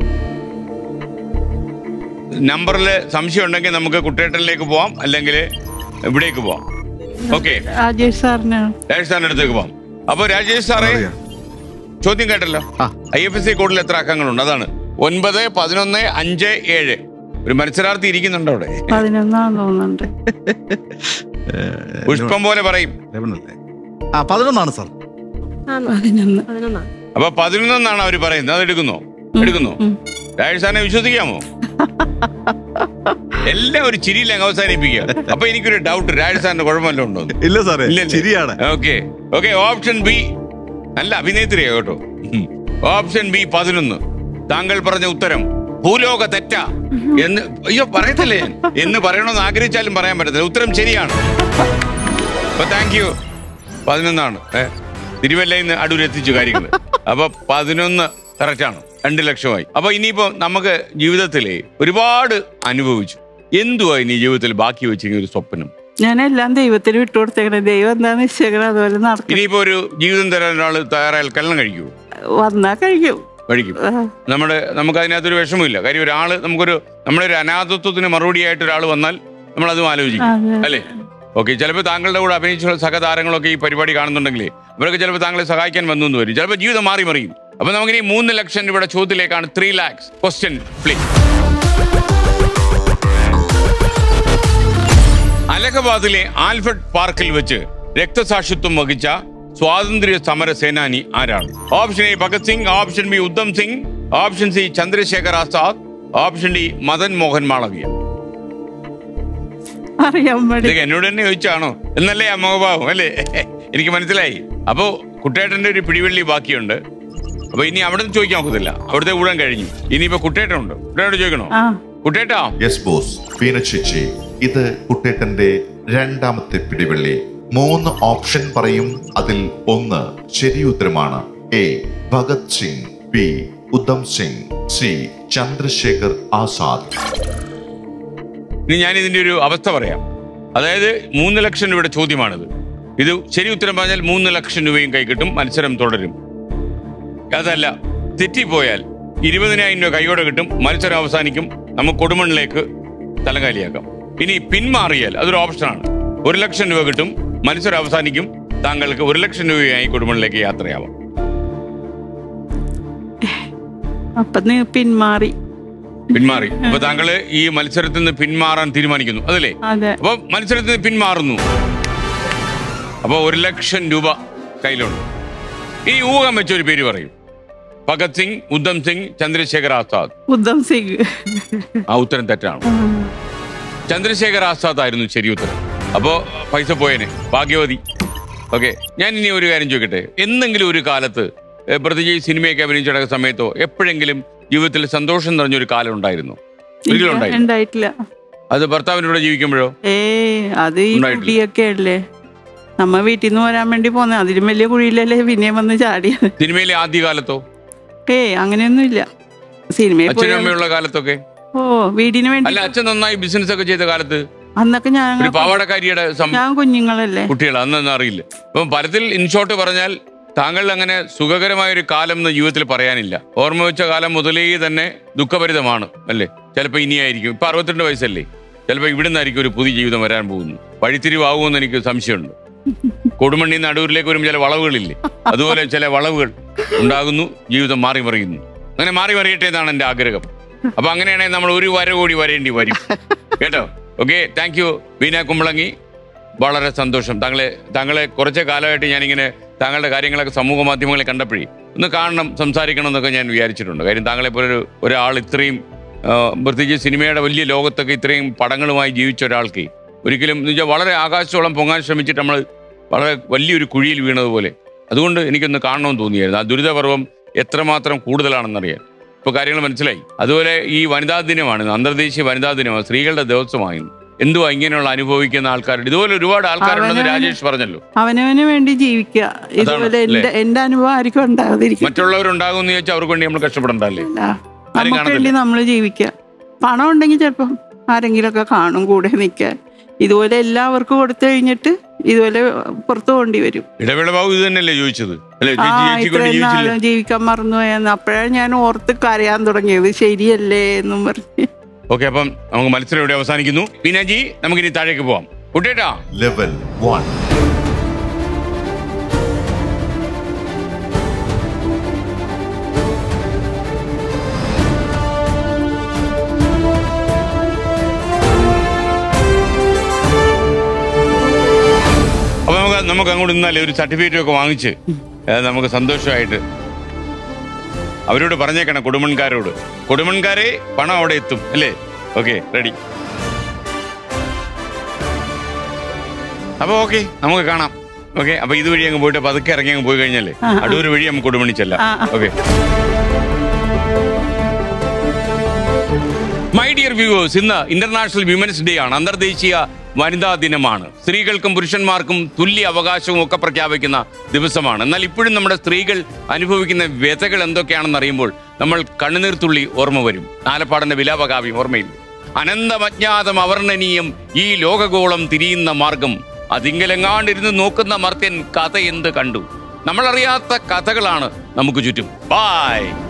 നമ്പറിൽ സംശയം ഉണ്ടെങ്കിൽ നമുക്ക് കുട്ടേട്ടനിലേക്ക് പോവാം അല്ലെങ്കിൽ ഇവിടേക്ക് പോവാം ഓക്കെ രാജേഷ് സാറിനാണ് രാജേഷ് സാറിന്റെ അടുത്തേക്ക് പോവാം അപ്പൊ രാജേഷ് സാറേ അറിയാം. ചോദ്യം കേട്ടല്ലോ ആ. ഐ എഫ് എസ് സി കോഡിൽ എത്ര അക്കങ്ങളുണ്ട് അതാണ് ഒൻപത് പതിനൊന്ന് അഞ്ച് ഏഴ് ഒരു മത്സരാർത്ഥി ഇരിക്കുന്നുണ്ട് അവിടെ പതിനൊന്നാന്ന് തോന്നുന്നുണ്ട് പുഷ്പം പോലെ പറയും ലെവനല്ലേ? ആ പതിനൊന്നാണ് സാർ ആണോ പതിനൊന്ന് പതിനൊന്നാ അപ്പൊ പതിനൊന്നെന്നാണ് അവർ പറയുന്നത് അത് എടുക്കുന്നോ എടുക്കുന്നോ ഉം. രാജേഷ് സാറിനെ വിശ്വസിക്കാമോ എല്ലാം ഒരു ചിരിയിൽ അങ്ങ് അവസാനിപ്പിക്കുക അപ്പൊ എനിക്കൊരു ഡൗട്ട് രാജേഷ് സാറിന്റെ കുഴപ്പമല്ലോ ഉണ്ടോ എന്ന്. ഇല്ല സാറേ ഇല്ലല്ലേ? ശരിയാണ് ഓക്കെ ഓക്കെ ഓപ്ഷൻ ബി നല്ല അഭിനേത്രിയാ കേട്ടോ ഉം. ഓപ്ഷൻ ബി പതിനൊന്ന് താങ്കൾ പറഞ്ഞ ഉത്തരം ഭൂലോക തെറ്റ എന്ന് അയ്യോ പറയത്തില്ലേ ഞാൻ എന്ന് പറയണമെന്ന് ആഗ്രഹിച്ചാലും പറയാൻ പറ്റത്തില്ല ഉത്തരം ശരിയാണ് അപ്പൊ താങ്ക് യു പതിനൊന്നാണ് ഏ തിരുവല്ലയിൽ നിന്ന് അടൂർ എത്തിച്ചു കാര്യങ്ങൾ അപ്പൊ പതിനൊന്ന് കറക്റ്റ് ആണ് രണ്ട് ലക്ഷമായി അപ്പൊ ഇനിയിപ്പോ നമുക്ക് ജീവിതത്തിലെ ഒരുപാട് അനുഭവിച്ചു എന്തുവാ ഇനി ജീവിതത്തിൽ ബാക്കി വെച്ചിരിക്കുന്ന ഒരു സ്വപ്നം ഞാനെല്ലാം ദൈവത്തിന് വിട്ടുകൊടുത്തേക്കണേ ദൈവം എന്താന്ന് നിശ്ചയിക്കണം അതുപോലെ നടക്കും ഇനിയിപ്പോ ഒരു ജീവിതം തരാൻ ഒരാൾ തയ്യാറായാൽ കല്യാണം കഴിക്കൂ വന്നാ കഴിക്കും കഴിക്കും ആ, നമ്മുടെ നമുക്ക് അതിനകത്തൊരു വിഷമമില്ല കാര്യം ഒരാള് നമുക്കൊരു നമ്മുടെ ഒരു അനാഥത്വത്തിന് മറുപടിയായിട്ട് ഒരാൾ വന്നാൽ നമ്മൾ അതും ആലോചിക്കും അതെ. അല്ലേ ഓക്കെ ചിലപ്പോൾ താങ്കളുടെ കൂടെ അഭിനയിച്ച സഹതാരങ്ങളൊക്കെ ഈ പരിപാടി കാണുന്നുണ്ടെങ്കിലേ അവരൊക്കെ ചിലപ്പോൾ താങ്കളെ സഹായിക്കാൻ വന്നു എന്ന് വരും ചിലപ്പോൾ ജീവിതം മാറി മറിയും അപ്പൊ നമുക്കിനി മൂന്ന് ലക്ഷം രൂപയുടെ ചോദ്യത്തിലേക്കാണ് ത്രീ ലാക്സ് ക്വസ്റ്റ്യൻ പ്ലീസ് അലഹബാദിലെ ആൽഫർഡ് പാർക്കിൽ വെച്ച് രക്തസാക്ഷിത്വം വഹിച്ച സ്വാതന്ത്ര്യ സമര സേനാനി ആരാണ് option A Bhagat Singh option B Udham Singh option C Chandrashekhar Azad option D Madan Mohan Malaviya അറിയാൻ പാടി ഇതൊക്കെ എന്നോട് തന്നെ ചോദിച്ചാണോ എന്നല്ലേ ആ മുഖഭാവം അല്ലേ എനിക്ക് മനസ്സിലായി അപ്പോ കുട്ടേട്ടന്റെ ഒരു പിടിവള്ളി ബാക്കിയുണ്ട് അപ്പൊ ഇനി അവിടെ നിന്ന് ചോദിക്കാൻ ഒക്കത്തില്ല അവിടുത്തെ ഊഴം കഴിഞ്ഞു ഇനിയിപ്പോ കുട്ടേട്ടനുണ്ട് കുട്ടേട്ടോട് ചോദിക്കണോ ആ കുട്ടേട്ടാ യെസ് ബോസ് വീണ ചേച്ചി ഇത് കുട്ടേട്ടന്റെ രണ്ടാമത്തെ പിടിവള്ളി മൂന്ന് ഓപ്ഷൻ പറയും അതിൽ ഒന്ന് ശരി ഉത്തരമാണ് A Bhagat Singh B Udham Singh C Chandrashekhar Azad ഇനി ഞാൻ ഇതിന്റെ ഒരു അവസ്ഥ പറയാം അതായത് മൂന്ന് ലക്ഷം രൂപയുടെ ചോദ്യമാണിത് ഇത് ശരി ഉത്തരം പറഞ്ഞാൽ മൂന്ന് ലക്ഷം രൂപയും കൈ കിട്ടും മത്സരം തുടരും അതല്ല തെറ്റിപ്പോയാൽ ഇരുപതിനായിരം രൂപ കൈയോടെ കിട്ടും മത്സരം അവസാനിക്കും നമുക്ക് കൊടുമണ്ണിലേക്ക് തലകാലിയാക്കാം ഇനി പിന്മാറിയാൽ അതൊരു ഓപ്ഷനാണ് ഒരു ലക്ഷം രൂപ കിട്ടും മത്സരം അവസാനിക്കും താങ്കൾക്ക് ഒരു ലക്ഷം രൂപയായി കൊടുമണ്ണിലേക്ക് യാത്രയാവാം അപ്പൊ നീ പിന്മാറി പിന്മാറി അപ്പൊ താങ്കള് ഈ മത്സരത്തിൽ നിന്ന് പിന്മാറാൻ തീരുമാനിക്കുന്നു അതല്ലേ അതെ അപ്പൊ മത്സരത്തിൽ നിന്ന് പിന്മാറുന്നു അപ്പൊ ഒരു ലക്ഷം രൂപ കയ്യിലുണ്ട് ഇനി ഊഹം വെച്ച ഒരു പേര് പറയും ഭഗത് സിംഗ് ഉദ്ധം സിംഗ് ചന്ദ്രശേഖർ ആസാദ് ഉദ്ധം സിംഗ് ആ ഉത്തരം തെറ്റാണ് ചന്ദ്രശേഖർ ആസാദ് ആയിരുന്നു ശരി ഉത്തരം അപ്പോ പൈസ പോയേനെ ഭാഗ്യവതി ഓക്കെ ഞാൻ ഇനി ഒരു കാര്യം ചോദിക്കട്ടെ എന്നെങ്കിലും ഒരു കാലത്ത് ഏ, പ്രത്യേകിച്ച് സിനിമയൊക്കെ അഭിനയിച്ചു നടക്കുന്ന സമയത്തോ എപ്പോഴെങ്കിലും ജീവിതത്തിൽ സന്തോഷം നിറഞ്ഞൊരു കാലം ഉണ്ടായിരുന്നു ഒരിക്കലും ഉണ്ടായിരുന്നു ഉണ്ടായിട്ടില്ല അത് ഭർത്താവിൻ്റെ കൂടെ ജീവിക്കുമ്പോഴോ ഏ അത് ഈ ഉണ്ടായിട്ടില്ല. കുടിയൊക്കെ അല്ലേ നമ്മ വീട്ടിൽ നിന്ന് വരാൻ വേണ്ടി പോന്നെ അതിലും വലിയ കുഴിയിലല്ലേ പിന്നെയും വന്ന് ചാടിയത് സിനിമയിലെ ആദ്യകാലത്തോ ഏ അങ്ങനെയൊന്നും ഇല്ല സിനിമയിൽ പോയി അച്ഛനും അമ്മയുള്ള കാലത്തൊക്കെ ഓ വീടിന് വേണ്ടി അല്ല അച്ഛൻ നന്നായി ബിസിനസ് ഒക്കെ ചെയ്ത കാലത്ത് അന്നൊക്കെ ഞാൻ ഒരു പാവാടക്കാരിയുടെ സം- ഞാൻ കുഞ്ഞുങ്ങളല്ലേ കുട്ടികൾ അന്നൊന്നും അറിയില്ല അപ്പം പലത്തിൽ ഇൻഷോട്ട് പറഞ്ഞാൽ താങ്കൾ അങ്ങനെ സുഖകരമായ ഒരു കാലം എന്ന് ജീവിതത്തിൽ പറയാനില്ല ഓർമ്മ വെച്ച കാലം മുതലേ തന്നെ ദുഃഖഭരിതമാണ് അല്ലേ ചിലപ്പോൾ ഇനിയായിരിക്കും ഇപ്പൊ അറുപത്തിരണ്ട് വയസ്സല്ലേ ചിലപ്പോൾ ഇവിടെ നിന്നായിരിക്കും ഒരു പുതിയ ജീവിതം വരാൻ പോകുന്നു വഴിത്തിരിവാകുമെന്ന് എനിക്ക് സംശയമുണ്ട് കൊടുമണ്ണി നടൂരിലേക്ക് വരുമ്പോൾ ചില വളവുകളില്ലേ അതുപോലെ ചില വളവുകൾ ഉണ്ടാകുന്നു ജീവിതം മാറി മറിയുന്നു അങ്ങനെ മാറി മറിയട്ടെ എന്നാണ് എൻ്റെ ആഗ്രഹം അപ്പൊ അങ്ങനെയാണെങ്കിൽ നമ്മൾ ഒരു വര കൂടി വരേണ്ടി വരും കേട്ടോ okay thank you Veena Kumbalangi വളരെ സന്തോഷം താങ്കളെ താങ്കളെ കുറച്ച് കാലമായിട്ട് ഞാനിങ്ങനെ താങ്കളുടെ കാര്യങ്ങളൊക്കെ സമൂഹ മാധ്യമങ്ങളിൽ കണ്ടപ്പോഴേ ഒന്ന് കാണണം സംസാരിക്കണം എന്നൊക്കെ ഞാൻ വിചാരിച്ചിട്ടുണ്ട് കാര്യം താങ്കളെ പോലെ ഒരു ഒരാൾ ഇത്രയും ആ, പ്രത്യേകിച്ച് സിനിമയുടെ വലിയ ലോകത്തൊക്കെ ഇത്രയും പടങ്ങളുമായി ജീവിച്ച ഒരാൾക്ക് ഒരിക്കലും എന്ന് വെച്ചാൽ വളരെ ആകാശത്തോളം പൊങ്ങാൻ ശ്രമിച്ചിട്ട് നമ്മൾ വളരെ വലിയൊരു കുഴിയിൽ വീണതുപോലെ അതുകൊണ്ട് എനിക്കൊന്ന് കാണണമെന്ന് തോന്നിയായിരുന്നു ആ ദുരിതപർവം എത്രമാത്രം കൂടുതലാണെന്നറിയാൻ ഇപ്പോൾ കാര്യങ്ങൾ മനസ്സിലായി അതുപോലെ ഈ വനിതാ ദിനമാണ് ഇന്ന് അന്തർദേശീയ വനിതാ ദിനമാണ് സ്ത്രീകളുടെ ദിവസമായിരുന്നു എന്തുവാ ഇങ്ങനെയുള്ള അനുഭവിക്കുന്ന ആൾക്കാരുണ്ട് ഇതുപോലെ ഒരുപാട് ആൾക്കാരുണ്ടെന്ന് അവനവന് രാജേഷ് പറഞ്ഞല്ലോ അവനവന് വേണ്ടി ജീവിക്കുക ഇതുപോലെ അല്ലേ? എന്റെ എന്റെ അനുഭവം ആർക്കും ഉണ്ടാകാതിരിക്കും മറ്റുള്ളവരുണ്ടാകും എന്ന് ചോദിച്ചാൽ അവർക്ക് വേണ്ടി നമ്മൾ കഷ്ടപ്പെടണ്ടല്ലേ നമുക്ക് കാണത്തില്ല. വേണ്ടി നമ്മൾ ജീവിക്കുക പണം ഉണ്ടെങ്കിൽ ചിലപ്പം ആരെങ്കിലുമൊക്കെ കാണും കൂടെ നിൽക്കാൻ ഇതുപോലെ എല്ലാവർക്കും കൊടുത്തു കഴിഞ്ഞിട്ട് ഇതുപോലെ പുറത്തു പോകേണ്ടി വരും ഇടവേള ബാബു ഇത് തന്നെയല്ലേ ചോദിച്ചത് അല്ലെ ആ ചേച്ചി ചേച്ചി കൊണ്ട് ഇത്രയും ജീവിച്ചില്ലേ നാളും ജീവിക്കാൻ മറന്നുപോയെന്ന് അപ്പോഴാണ് ഞാൻ ഓർത്ത് കരയാൻ തുടങ്ങിയത് ശരിയല്ലേ എന്നും പറഞ്ഞ് ഓക്കെ അപ്പം നമുക്ക് മത്സരം ഇവിടെ അവസാനിക്കുന്നു ബീനാജി നമുക്കിനി താഴേക്ക് പോവാം കുട്ടേട്ടാ ലെവൽ വൺ അപ്പൊ നമുക്ക് നമുക്ക് അങ്ങോട്ട് നിന്നാലേ ഒരു സർട്ടിഫിക്കറ്റ് ഒക്കെ വാങ്ങിച്ച് ഏ, നമുക്ക് സന്തോഷമായിട്ട് അവരോട് പറഞ്ഞേക്കണം കുടുംബൻകാരോട് കുടുംബൻകാരെ പണം അവിടെ എത്തും അല്ലേ ഓക്കെ റെഡി അപ്പൊ ഓക്കെ നമുക്ക് കാണാം ഓക്കെ അപ്പൊ ഇതുവഴി അങ്ങ് പോയിട്ട് പതുക്കെ ഇറങ്ങി അങ്ങ് പോയി കഴിഞ്ഞാലേ ആ, ആ. അടൂർ വഴി നമുക്ക് കുടുംബണിച്ചല്ല ആ, ആ. ഓക്കെ മൈ ഡിയർ വ്യൂവേഴ്സ് ഇന്ന് ഇന്റർനാഷണൽ വിമൻസ് ഡേ ആണ് അന്തർദേശീയ വനിതാ ദിനമാണ് സ്ത്രീകൾക്കും പുരുഷന്മാർക്കും തുല്യ അവകാശവും ഒക്കെ പ്രഖ്യാപിക്കുന്ന ദിവസമാണ് എന്നാൽ ഇപ്പോഴും നമ്മുടെ സ്ത്രീകൾ അനുഭവിക്കുന്ന വ്യതകൾ എന്തൊക്കെയാണെന്ന് അറിയുമ്പോൾ നമ്മൾ കണ്ണുനീർത്തുള്ളി ഓർമ്മ വരും ആലപ്പാടന്റെ വിലാപകാവ്യം ഓർമ്മയില്ല അനന്തമജ്ഞാതം അവർണ്ണനീയം ഈ ലോകഗോളം തിരിയുന്ന മാർഗം അതിങ്കലെങ്ങാണ്ടിരുന്ന് നോക്കുന്ന മർത്യൻ കഥ എന്ത് കണ്ടു നമ്മളറിയാത്ത കഥകളാണ് നമുക്ക് ചുറ്റും ബായ്